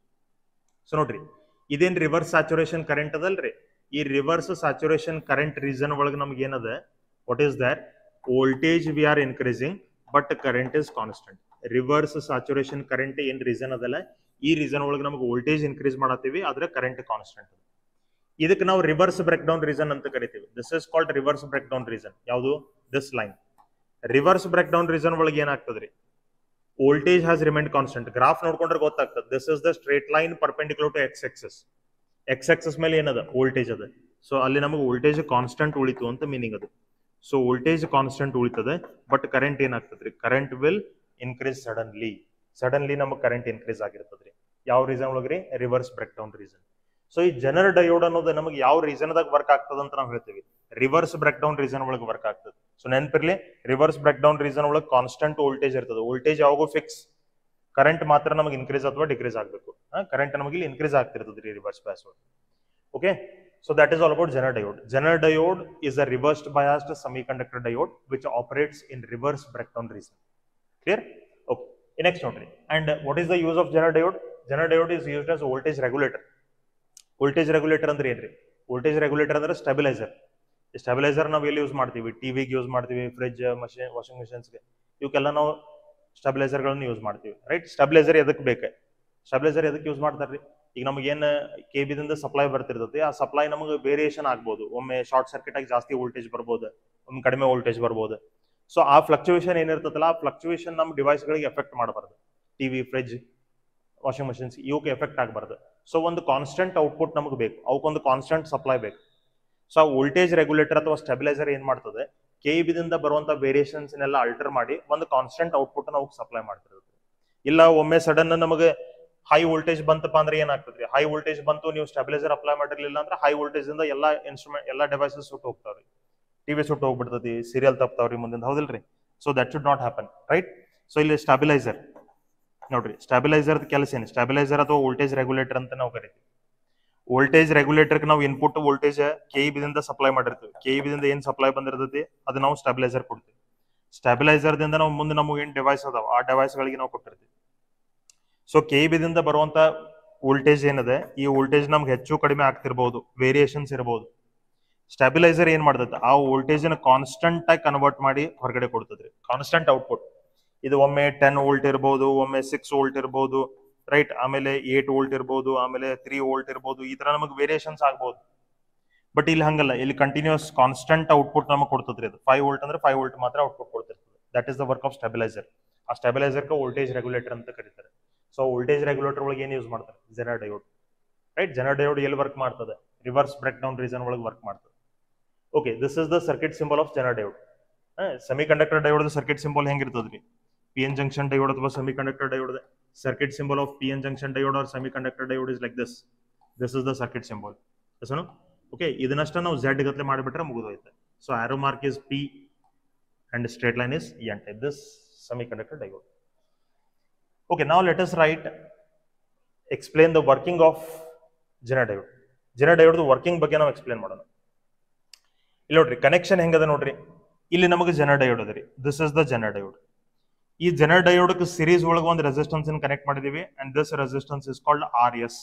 ಸೊ ನೋಡ್ರಿ ಇದೇನ್ ರಿವರ್ಸ್ ಸ್ಯಾಚುರೇಷನ್ ಕರೆಂಟ್ ಅದಲ್ರಿ ಈ ರಿವರ್ಸ್ ಸ್ಯಾಚುರೇಷನ್ ಕರೆಂಟ್ ರೀಸನ್ ಒಳಗೆ ನಮ್ಗೆ ಏನದ what is there voltage we are increasing but current is constant reverse saturation current ಏನ್ ರೀಸನ್ ಅದಲ್ಲ ಈ ರೀಸನ್ ಒಳಗೆ ನಮಗೆ ವೋಲ್ಟೇಜ್ ಇನ್ಕ್ರೀಸ್ ಮಾಡತ್ತೀವಿ ಆದ್ರೆ ಕರೆಂಟ್ ಕಾನ್ಸ್ಟೆಂಟ್ ಇದಕ್ಕೆ ನಾವು ರಿವರ್ಸ್ ಬ್ರೇಕ್ ಡೌನ್ ರೀಸನ್ ಅಂತ ಕರಿತೀವಿ this is called reverse break down region ಯಾವುದು this line reverse break down region ಒಳಗೆ ಏನಾಗ್ತದ್ರಿ voltage has remained constant graph ನೋಡ್ಕೊಂಡ್ರೆ ಗೊತ್ತಾಗ್ತದೆ this is the straight line perpendicular to X axis X axis ಮೇಲೆ ಏನದ voltage ಅದ ಸೊ ಅಲ್ಲಿ ನಮಗೆ ವೋಲ್ಟೇಜ್ ಕಾನ್ಸ್ಟೆಂಟ್ ಉಳಿತು ಅಂತ ಮೀನಿಂಗ್ ಅದು ಸೊ ವೋಲ್ಟೇಜ್ ಕಾನ್ಸ್ಟೆಂಟ್ ಉಳಿತದೆ ಬಟ್ ಕರೆಂಟ್ ಏನಾಗ್ತದ್ರಿ current will increase suddenly suddenly ನಮಗೆ ಕರೆಂಟ್ ಇನ್ಕ್ರೀಸ್ ಆಗಿರ್ತದ್ರಿ ಯಾವ ರೀಸನ್ ಒಳಗ್ರಿ reverse break down region so ಈ ಜನರ್ ಡಯೋಡ್ ಅನ್ನೋದು ನಮಗೆ ಯಾವ ರೀಸನ್ದಾಗ ವರ್ಕ್ ಆಗ್ತದ ಅಂತ ನಾವು ಹೇಳ್ತೀವಿ ರಿವರ್ಸ್ ಬ್ರೇಕ್ ಡೌನ್ ರೀಸನ್ ಒಳಗೆ ವರ್ಕ್ ಆಗ್ತದೆ ಸೊ ನೆನಪಿರ್ಲಿ ರಿವರ್ಸ್ ಬ್ರೇಕ್ ಡೌನ್ ರೀಸನ್ ಒಳಗೆ ಕಾನ್ಸ್ಟೆಂಟ್ ವೋಲ್ಟೇಜ್ ಇರ್ತದೆ ವೋಲ್ಟೇಜ್ ಯಾವಾಗೂ ಫಿಕ್ಸ್ ಕರೆಂಟ್ ಮಾತ್ರ ನಮಗೆ ಇನ್ಕ್ರೀಸ್ ಅಥವಾ ಡಿಕ್ರೀಸ್ ಆಗಬೇಕು ಕರೆಂಟ್ ನಮಗೆ ಇಲ್ಲಿ ಇನ್ಕ್ರೀಸ್ ಆಗ್ತಿರ್ತದೆ reverse bias okay so that is all about Zener diode Zener diode is a reversed biased semiconductor diode which operates in reverse break down region clear okay next ನೋಡ್ರಿ and what is the use of Zener diode Zener diode is used as voltage regulator voltage regulator ಅಂದ್ರೆ ಏನ್ರಿ voltage regulator ಅಂದ್ರೆ stabiliser stabiliser ನಾವು ಎಲ್ಲಿ use ಮಾಡ್ತೀವಿ ಟಿವಿಗೆ use ಮಾಡ್ತೀವಿ fridge machine washing ಮಿಷಿನ್ಸ್ಗೆ ಇವಕ್ಕೆಲ್ಲ ನಾವು ಸ್ಟೆಬಿಲೈಸರ್ಗಳನ್ನ ಯೂಸ್ ಮಾಡ್ತೀವಿ ರೈಟ್ ಸ್ಟೆಬಿಲೈಸರ್ ಎದಕ್ಕೆ ಬೇಕು ಸ್ಟೆಬಿಲೈಸರ್ ಎದಕ್ಕೆ ಯೂಸ್ ಮಾಡ್ತಾರ್ರಿ ಈಗ ನಮಗೆ ಏನು ಕೆ ಬಿದಿಂದ ಸಪ್ಲೈ ಬರ್ತಿರ್ತೈತಿ ಆ ಸಪ್ಲೈ ನಮಗೆ ವೇರಿಯೇಷನ್ ಆಗ್ಬೋದು ಒಮ್ಮೆ ಶಾರ್ಟ್ ಸರ್ಕ್ಯೂಟ್ ಆಗಿ ಜಾಸ್ತಿ ವೋಲ್ಟೇಜ್ ಬರ್ಬೋದು ಒಮ್ಮೆ ಕಡಿಮೆ ವೋಲ್ಟೇಜ್ ಬರ್ಬೋದು ಸೊ ಆ ಫ್ಲಕ್ಚುಯೇಷನ್ ಏನಿರ್ತದಲ್ಲ ಆ ಫ್ಲಕ್ಚುಯೇಷನ್ ನಮ್ಮ ಡಿವೈಸ್ಗಳಿಗೆ ಎಫೆಕ್ಟ್ ಮಾಡಬಾರ್ದು ಟಿವಿ ಫ್ರಿಜ್ ವಾಷಿಂಗ್ ಮಷಿನ್ಸ್ ಇವಕ್ಕೆ ಎಫೆಕ್ಟ್ ಆಗಬಾರ್ದು ಸೊ ಒಂದು ಕಾನ್ಸ್ಟೆಂಟ್ ಔಟ್ಪುಟ್ ನಮಗೆ ಬೇಕು ಅವಕ್ಕೊಂದು ಕಾನ್ಸ್ಟೆಂಟ್ ಸಪ್ಲೈ ಬೇಕು ಸೊ ಆ ವೋಲ್ಟೇಜ್ ರೆಗ್ಯುಲೇಟರ್ ಅಥವಾ ಸ್ಟೆಬಿಲೈಸರ್ ಏನ್ ಮಾಡ್ತದೆ ಕೆ ಬಿದಿಂದ ಬರುವಂತ ವೇರಿಯೇಷನ್ಸ್ ಎಲ್ಲ ಅಲ್ಟರ್ ಮಾಡಿ ಒಂದು ಕಾನ್ಸ್ಟೆಂಟ್ ಔಟ್ಪುಟ್ ನಾವು ಸಪ್ಲೈ ಮಾಡ್ತಿರ್ತದೆ ಇಲ್ಲ ಒಮ್ಮೆ ಸಡನ್ ನಮಗೆ ಹೈ ವೋಲ್ಟೇಜ್ ಬಂತಪ್ಪ ಅಂದ್ರೆ ಏನಾಗ್ತದ್ರಿ ಹೈ ವೋಲ್ಟೇಜ್ ಬಂತು ನೀವು ಸ್ಟೆಬಿಲೈಸರ್ ಅಪ್ಲೈ ಮಾಡಿರ್ಲಿಲ್ಲ ಅಂದ್ರೆ ಹೈ ವೋಲ್ಟೇಜ್ ಇಂದ ಎಲ್ಲಾ ಇನ್ಸ್ಟ್ರೂಮೆಂಟ್ ಎಲ್ಲಾ ಡಿವೈಸಸ್ ಸುಟ್ಟು ಹೋಗ್ತಾವ್ರಿ ಟಿವಿ ಸುಟ್ಟು ಹೋಗ್ಬಿಡ್ತತಿ ಸೀರಿಯಲ್ ತಪ್ತಾವ್ರಿ ಮುಂದಿನ ಹೌದಿಲ್ರಿ so that should not happen right so ಇಲ್ಲಿ ಸ್ಟೆಬಿಲೈಸರ್ ನೋಡ್ರಿ ಸ್ಟೆಬಿಲೈಸರ್ ಕೆಲಸ ಏನು ಸ್ಟೆಬಿಲೈಸರ್ ಅಥವಾ ವೋಲ್ಟೇಜ್ ರೆಗ್ಯುಲೇಟರ್ ಅಂತ ನಾವು ಕರಿತೀವಿ ವೋಲ್ಟೇಜ್ ರೆಗ್ಯುಲೇಟರ್ ನಾವು ಇನ್ಪುಟ್ ವೋಲ್ಟೇಜ್ ಕೆ ಬಿದಿಂದ ಸಪ್ಲೈ ಮಾಡಿರ್ತೀವಿ ಕೆ ಬಿದಿಂದ ಏನ್ ಸಪ್ಲೈ ಬಂದಿರ್ತೈತಿ ಅದು ನಾವು ಸ್ಟೆಬಿಲೈಸರ್ ಕೊಡ್ತೀವಿ ಸ್ಟೆಬಿಲೈಸರ್ ದಿಂದ ನಾವು ಮುಂದೆ ನಮಗೆ ಏನ್ ಡಿವೈಸ್ ಅದಾವ ಆ ಡಿವೈಸ್ ಗಳಿಗೆ ನಾವು ಕೊಟ್ಟಿರ್ತೀವಿ ಸೊ ಕೆ ಬಿದಿಂದ ಬರುವಂತ ವೋಲ್ಟೇಜ್ ಏನಿದೆ ಈ ವೋಲ್ಟೇಜ್ ನಮ್ಗೆ ಹೆಚ್ಚು ಕಡಿಮೆ ಆಗ್ತಿರ್ಬೋದು ವೇರಿಯೇಷನ್ಸ್ ಇರಬಹುದು ಸ್ಟೆಬಿಲೈಸರ್ ಏನ್ ಮಾಡ್ತದೆ ಆ ವೋಲ್ಟೇಜ್ ನ ಕಾನ್ಸ್ಟಂಟ್ ಆಗಿ ಕನ್ವರ್ಟ್ ಮಾಡಿ ಹೊರಗಡೆ ಕೊಡ್ತದ್ರಿ ಕಾನ್ಸ್ಟಂಟ್ ಔಟ್ಪುಟ್ ಇದು ಒಮ್ಮೆ ಟೆನ್ ವೋಲ್ಟ್ ಇರ್ಬೋದು ಒಮ್ಮೆ ಸಿಕ್ಸ್ ವೋಲ್ಟ್ ಇರ್ಬೋದು ರೈಟ್ ಆಮೇಲೆ ಏಟ್ ವೋಲ್ಟ್ ಇರ್ಬೋದು ಆಮೇಲೆ ತ್ರೀ ವೋಲ್ಟ್ ಇರ್ಬೋದು ಈ ತರ ನಮಗೆ ವೇರಿಯೇಷನ್ಸ್ ಆಗ್ಬೋದು ಬಟ್ ಇಲ್ಲಿ ಹಂಗಲ್ಲ ಇಲ್ಲಿ ಕಂಟಿನ್ಯೂಸ್ ಕಾನ್ಸ್ಟಂಟ್ ಔಟ್ಪುಟ್ ನಮಗೆ ಕೊಡ್ತದ್ರಿ ಅದು ಫೈವ್ ವೋಲ್ಟ್ ಅಂದ್ರೆ ಫೈವ್ ವೋಲ್ಟ್ ಮಾತ್ರ ಔಟ್ಪುಟ್ ಕೊಡ್ತಿರ್ತದೆ that is the work of stabiliser ಆ ಸ್ಟೆಬಿಲೈಸರ್ ವೋಲ್ಟೇಜ್ ರೆಗ್ಯುಲೇಟರ್ ಅಂತ ಕರೀತಾರೆ ಸೊ ವೋಲ್ಟೇಜ್ ರೆಗ್ಯುಲೇಟರ್ ಒಳಗೆ ಏನು ಯೂಸ್ ಮಾಡ್ತಾರೆ Zener diode right Zener diode ಎಲ್ಲಿ ವರ್ಕ್ ಮಾಡ್ತದೆ ರಿವರ್ಸ್ ಬ್ರೇಕ್ ಡೌನ್ ರೀಸನ್ ಒಳಗೆ ವರ್ಕ್ ಮಾಡ್ತದೆ okay this is the circuit symbol of Zener diode semiconductor diode circuit symbol ಹೆಂಗಿರ್ತದ್ರಿ ಪಿ ಎನ್ ಜಂಕ್ಷನ್ ಡಯೋಡ್ ಅಥವಾ semiconductor diode circuit symbol of P N junction diode or semiconductor diode is like this this is the circuit symbol ಎಸನು okay ಇದನ್ನಷ್ಟ ನಾವು Z ಗತ್ಲೆ ಮಾಡಿಬಿಟ್ರೆ ಮುಗಿದೋಯ್ತೆ so arrow mark is P and straight line is N type this semiconductor diode okay ನಾವು let us right explain the working of Zener diode Zener diode working ಬಗ್ಗೆ ನಾವು explain ಮಾಡೋಣ ಇಲ್ಲಿ ನೋಡ್ರಿ ಕನೆಕ್ಷನ್ ಹೆಂಗದ ನೋಡ್ರಿ ಇಲ್ಲಿ ನಮಗೆ ಜನರ್ ಡಯೋಡ್ ಅದ ರೀ this is the Zener diode ಈ ಜನರ್ ಡಯೋಡ್ ಸಿರೀಸ್ ಒಳಗೆ ಒಂದು ರೆಸಿಸ್ಟೆನ್ಸ್ ಕನೆಕ್ಟ್ ಮಾಡಿದೀವಿ and this resistance is called R S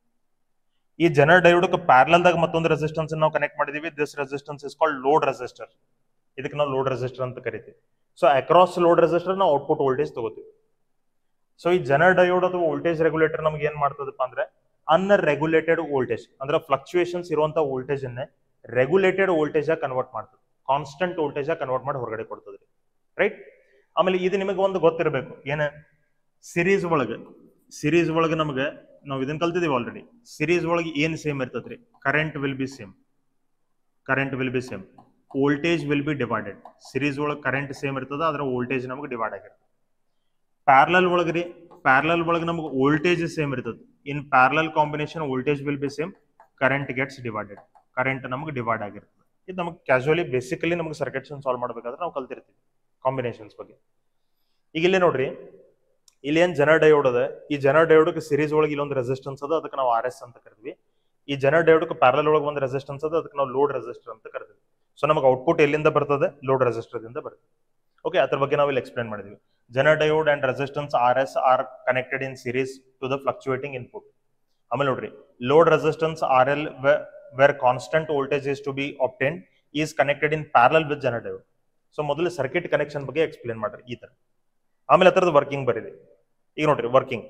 ಈ ಜನರ್ ಡಯೋಡ್ ಪ್ಯಾರಲಲ್ದಾಗ ಮತ್ತೊಂದು ರೆಸಿಸ್ಟೆನ್ಸ್ ನಾವು ಕನೆಕ್ಟ್ ಮಾಡಿದೀವಿ this resistance is called load resistor ಇದಕ್ಕೆ ನಾವು ಲೋಡ್ ರೆಸಿಸ್ಟರ್ ಅಂತ ಕರಿತೀವಿ ಸೊ ಅಕ್ರಾಸ್ ಲೋಡ್ ರೆಸಿಸ್ಟರ್ ನಾವು ಔಟ್ಪುಟ್ ವೋಲ್ಟೇಜ್ ತಗೋತೀವಿ ಸೊ ಈ ಜನರ್ ಡಯೋಡ್ ಅಥವಾ ವೋಲ್ಟೇಜ್ ರೆಗ್ಯುಲೇಟರ್ ನಮ್ಗೆ ಏನ್ ಮಾಡ್ತದಪ್ಪ ಅಂದ್ರೆ ಅನ್ರೆಗ್ಯುಲೇಟೆಡ್ ವೋಲ್ಟೇಜ್ ಅಂದ್ರೆ ಫ್ಲಕ್ಚುಯೇಷನ್ಸ್ ಇರುವಂತ ವೋಲ್ಟೇಜ್ ಅನ್ನೇ ರೆಗ್ಯುಲೇಟೆಡ್ ವೋಲ್ಟೇಜ್ ಕನ್ವರ್ಟ್ ಮಾಡ್ತದೆ ಕಾನ್ಸ್ಟೆಂಟ್ ವೋಲ್ಟೇಜ್ ಕನ್ವರ್ಟ್ ಮಾಡಿ ಹೊರಗಡೆ ಕೊಡ್ತದ್ರಿ ರೈಟ್ ಆಮೇಲೆ ಇದು ನಿಮಗೆ ಒಂದು ಗೊತ್ತಿರಬೇಕು ಏನ ಸಿರೀಸ್ ಒಳಗೆ ಸಿರೀಸ್ ಒಳಗೆ ನಮಗೆ ನಾವು ಇದನ್ನ ಕಲ್ತಿದೀವಿ ಆಲ್ರೆಡಿ ಸಿರೀಸ್ ಒಳಗೆ ಏನ್ ಸೇಮ್ ಇರ್ತದ್ರಿ current will be same current will be same voltage will be divided series ಒಳಗೆ ಕರೆಂಟ್ ಸೇಮ್ ಇರ್ತದ ಅದರ ವೋಲ್ಟೇಜ್ ನಮಗೆ ಡಿವೈಡ್ ಆಗಿರ್ತದೆ ಪ್ಯಾರಲಲ್ ಒಳಗೆ ರೀ ಪ್ಯಾರಲಲ್ ಒಳಗೆ ನಮಗೆ ವೋಲ್ಟೇಜ್ ಸೇಮ್ ಇರ್ತದೆ in parallel combination voltage will be same current gets divided current ನಮಗೆ ಡಿವೈಡ್ ಆಗಿರ್ತದೆ ಇದು ನಮಗೆ ಕ್ಯಾಶುವಲಿ ಬೇಸಿಕಲಿ ನಮಗೆ ಸರ್ಕ್ಯೂಟ್ಸ್ ಸಾಲ್ವ್ ಮಾಡಬೇಕಾದ್ರೆ ನಾವು ಕಲ್ತಿರ್ತೀವಿ ಕಾಂಬಿನೇಷನ್ಸ್ ಬಗ್ಗೆ ಈಗ ಇಲ್ಲಿ ನೋಡ್ರಿ ಇಲ್ಲಿ ಏನ್ ಜನರ್ ಡಯೋಡ್ ಅದ ಈ ಜನರ್ ಡಯೋಡ್ ಸಿರೀಸ್ ಒಳಗೆ ಇಲ್ಲೊಂದು ರೆಸಿಸ್ಟೆನ್ಸ್ ಅದ ಅದಕ್ಕೆ ನಾವು ಆರ್ ಎಸ್ ಅಂತ ಕರಿತೀವಿ ಈ ಜನರ್ ಡಯೋಡ್ ಪ್ಯಾರಲ್ ಒಳಗೆ ಒಂದು ರೆಸಿಸ್ಟೆನ್ಸ್ ಅದ ಅದಕ್ಕೆ ನಾವು ಲೋಡ್ ರೆಸಿಸ್ಟರ್ ಅಂತ ಕರಿತೀವಿ ಸೊ ನಮಗೆ ಔಟ್ಪುಟ್ ಎಲ್ಲಿಂದ ಬರ್ತದೆ ಲೋಡ್ ರೆಸಿಸ್ಟರ್ ದಿಂದ ಬರ್ತದೆ ಓಕೆ ಅದ್ರ ಬಗ್ಗೆ ನಾವು ಇಲ್ಲಿ ಎಕ್ಸ್ಪ್ಲೇನ್ ಮಾಡಿದ್ವಿ Zener diode and resistance R S are connected in series to the fluctuating input ಆಮೇಲೆ ನೋಡ್ರಿ load resistance R L where constant voltage is to be obtained is connected in parallel with Zener diode so ಮೊದಲು circuit connection ಬಗ್ಗೆ explain ಮಾಡ್ರಿ ಈ ತರ ಆಮೇಲೆ ಅದರದ್ದು working ಬರೀರಿ ಈಗ ನೋಡ್ರಿ ವರ್ಕಿಂಗ್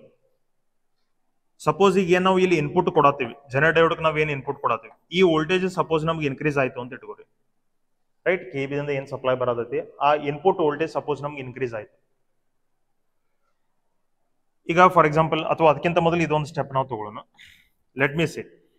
ಸಪೋಸ್ ಈಗ ಏನ್ ನಾವು ಇಲ್ಲಿ ಇನ್ಪುಟ್ ಕೊಡತ್ತೀವಿ ಜನರ್ ಡಯೋಡ್ ನಾವು ಏನ್ ಇನ್ಪುಟ್ ಕೊಡತ್ತೀವಿ ಈ ವೋಲ್ಟೇಜ್ ಸಪೋಸ್ ನಮ್ಗೆ ಇನ್ಕ್ರೀಸ್ ಆಯ್ತು ಅಂತ ಇಟ್ಕೋರಿ ರೈಟ್ ಕೆ ಬಿದಿಂದ ಏನ್ ಸಪ್ಲೈ ಬರೋದೈತಿ ಆ ಇನ್ಪುಟ್ ವೋಲ್ಟೇಜ್ ಸಪೋಸ್ ನಮ್ಗೆ ಇನ್ಕ್ರೀಸ್ ಆಯ್ತು ಈಗ ಫಾರ್ ಎಕ್ಸಾಂಪಲ್ ಅಥವಾ ಅದಕ್ಕಿಂತ ಮೊದಲು ಇದೊಂದು ಸ್ಟೆಪ್ ನಾವು ತಗೊಳ್ಳೋಣ ಲೆಟ್ ಮೀ ಸಿ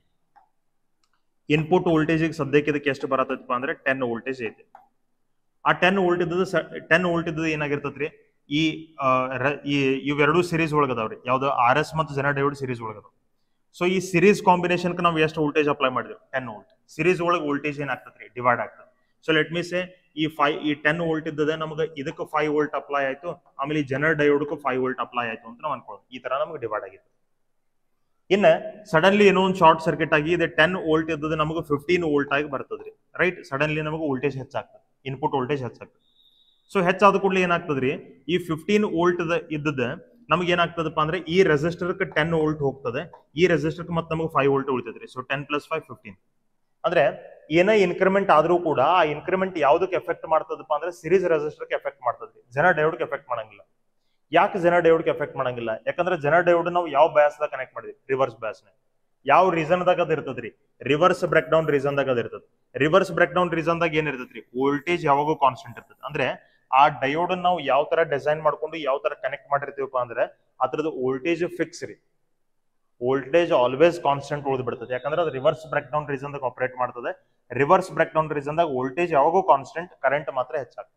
ಇನ್ಪುಟ್ ವೋಲ್ಟೇಜಿಗೆ ಸದ್ಯಕ್ಕೆ ಇದಕ್ಕೆ ಎಷ್ಟು ಬರತ್ತಪ್ಪ ಅಂದ್ರೆ ಟೆನ್ ವೋಲ್ಟೇಜ್ ಐತಿ ಆ ಟೆನ್ ವೋಲ್ಟ್ ಇದ್ದದ್ದು ಟೆನ್ ವೋಲ್ಟ್ ಇದ್ದದ್ದು ಏನಾಗಿರ್ತೈತ್ರಿ ಈ ಆ, ರ- ಈ ಇವೆರಡು ಸಿರೀಸ್ ಒಳಗದಾವ್ರಿ ಯಾವ್ದು ಆರ್ ಎಸ್ ಮತ್ತು ಜನ ಡಯೋಡ್ ಸಿರೀಸ್ ಒಳಗದಾವ ಸೊ ಈ ಸಿರೀಸ್ ಕಾಂಬಿನೇಷನ್ ನಾವು ಎಷ್ಟು ವೋಲ್ಟೇಜ್ ಅಪ್ಲೈ ಮಾಡಿದ್ವಿ ಟೆನ್ ವೋಲ್ಟ್ ಸಿರೀಸ್ ಒಳಗೆ ವೋಲ್ಟೇಜ್ ಏನಾಗ್ತದ್ರಿ ಡಿವೈಡ್ ಆಗ್ತದೆ ಸೊ ಲೆಟ್ ಮೀ ಸೇ ಈ ಫೈ ಈ ಟೆನ್ ವೋಲ್ಟ್ ಇದ್ದದೆ ನಮಗೆ ಇದಕ್ಕೆ ಫೈವ್ ವೋಲ್ಟ್ ಅಪ್ಲೈ ಆಯ್ತು ಆಮೇಲೆ ಈ ಜನರ್ ಡಯೋಡ್ಗೂ ಫೈವ್ ವೋಲ್ಟ್ ಅಪ್ಲೈ ಆಯ್ತು ಅಂತ ನಾವು ಅನ್ಕೊಳ್ಳೋದು ಈ ತರ ನಮಗೆ ಡಿವೈಡ್ ಆಗಿತ್ತು ಇನ್ನ ಸಡನ್ಲಿ ಏನೋ ಒಂದು ಶಾರ್ಟ್ ಸರ್ಕ್ಯೂಟ್ ಆಗಿ ಇದು ಟೆನ್ ವೋಲ್ಟ್ ಇದ್ದದ್ದು ನಮಗೆ ಫಿಫ್ಟೀನ್ ವೋಲ್ಟ್ ಆಗಿ ಬರ್ತದ್ರಿ ರೈಟ್ ಸಡನ್ಲಿ ನಮಗೆ ವೋಲ್ಟೇಜ್ ಹೆಚ್ಚಾಗ್ತದೆ ಇನ್ಪುಟ್ ವೋಲ್ಟೇಜ್ ಹೆಚ್ಚಾಗ್ತದೆ ಸೊ ಹೆಚ್ಚಾದ ಕೂಡಲೇ ಏನಾಗ್ತದ್ರಿ ಈ ಫಿಫ್ಟೀನ್ ವೋಲ್ಟ್ ಇದ್ದದ ನಮ್ಗೆ ಏನಾಗ್ತದಪ್ಪ ಅಂದ್ರೆ ಈ ರೆಸಿಸ್ಟರ್ಗೆ ಟೆನ್ ವೋಲ್ಟ್ ಹೋಗ್ತದೆ ಈ ರೆಸಿಸ್ಟರ್ಗೆ ಮತ್ತೆ ನಮಗೆ ಫೈವ್ ವೋಲ್ಟ್ ಉಳಿತದ್ರಿ so ten plus five fifteen ಅಂದ್ರೆ ಏನೇ ಇನ್ಕ್ರಿಮೆಂಟ್ ಆದ್ರೂ ಕೂಡ ಆ ಇನ್ಕ್ರಿಮೆಂಟ್ ಯಾವ್ದಕ್ಕೆ ಎಫೆಕ್ಟ್ ಮಾಡ್ತದಪ್ಪ ಅಂದ್ರೆ ಸಿರೀಸ್ ರೆಸಿಸ್ಟರ್ಗೆ ಎಫೆಕ್ಟ್ ಮಾಡ್ತದ್ರಿ ಜನ ಡಯೋಡ್ಗೆ ಎಫೆಕ್ಟ್ ಮಾಡಂಗಿಲ್ಲ ಯಾಕೆ ಜನ ಡಯೋಡ್ಗೆ ಎಫೆಕ್ಟ್ ಮಾಡಂಗಿಲ್ಲ ಯಾಕಂದ್ರೆ ಜನ ಡಯೋಡ್ ನಾವು ಯಾವ ಬ್ಯಾಸ್ದಾಗ ಕನೆಕ್ಟ್ ಮಾಡಿದ್ವಿ ರಿವರ್ಸ್ ಬ್ಯಾಸ್ನ ಯಾವ ರೀಸನ್ದಾಗ ಅದ ಇರ್ತದ್ರಿ ರಿವರ್ಸ್ ಬ್ರೇಕ್ ಡೌನ್ ರೀಸನ್ದಾಗ ಅದ ಇರ್ತದೆ ರಿವರ್ಸ್ ಬ್ರೇಕ್ ಡೌನ್ ರೀಸನ್ದಾಗ ಏನ್ ಇರ್ತೈತ್ರಿ ವೋಲ್ಟೇಜ್ ಯಾವಾಗೂ ಕಾನ್ಸ್ಟೆಂಟ್ ಇರ್ತದೆ ಅಂದ್ರೆ ಆ ಡಯೋಡ್ ನಾವು ಯಾವ ತರ ಡಿಸೈನ್ ಮಾಡ್ಕೊಂಡು ಯಾವ ತರ ಕನೆಕ್ಟ್ ಮಾಡಿರ್ತೀವಪ್ಪ ಅಂದ್ರೆ ಅದ್ರದ್ದು ವೋಲ್ಟೇಜ್ ಫಿಕ್ಸ್ ರೀ ವೋಲ್ಟೇಜ್ ಆಲ್ವೇಸ್ ಕಾನ್ಸ್ಟೆಂಟ್ ಉಳಿದು ಬಿಡ್ತದೆ ಯಾಕಂದ್ರೆ ಅದು ರಿವರ್ಸ್ ಬ್ರೇಕ್ ಡೌನ್ ರೀಸನ್ದಾಗ ಆಪರೇಟ್ ಮಾಡ್ತದೆ ರಿವರ್ಸ್ ಬ್ರೇಕ್ ಡೌನ್ ರೀಸನ್ದಾಗ ವೋಲ್ಟೇಜ್ ಯಾವಾಗೂ ಕಾನ್ಸ್ಟೆಂಟ್ ಕರೆಂಟ್ ಮಾತ್ರ ಹೆಚ್ಚಾಗ್ತದೆ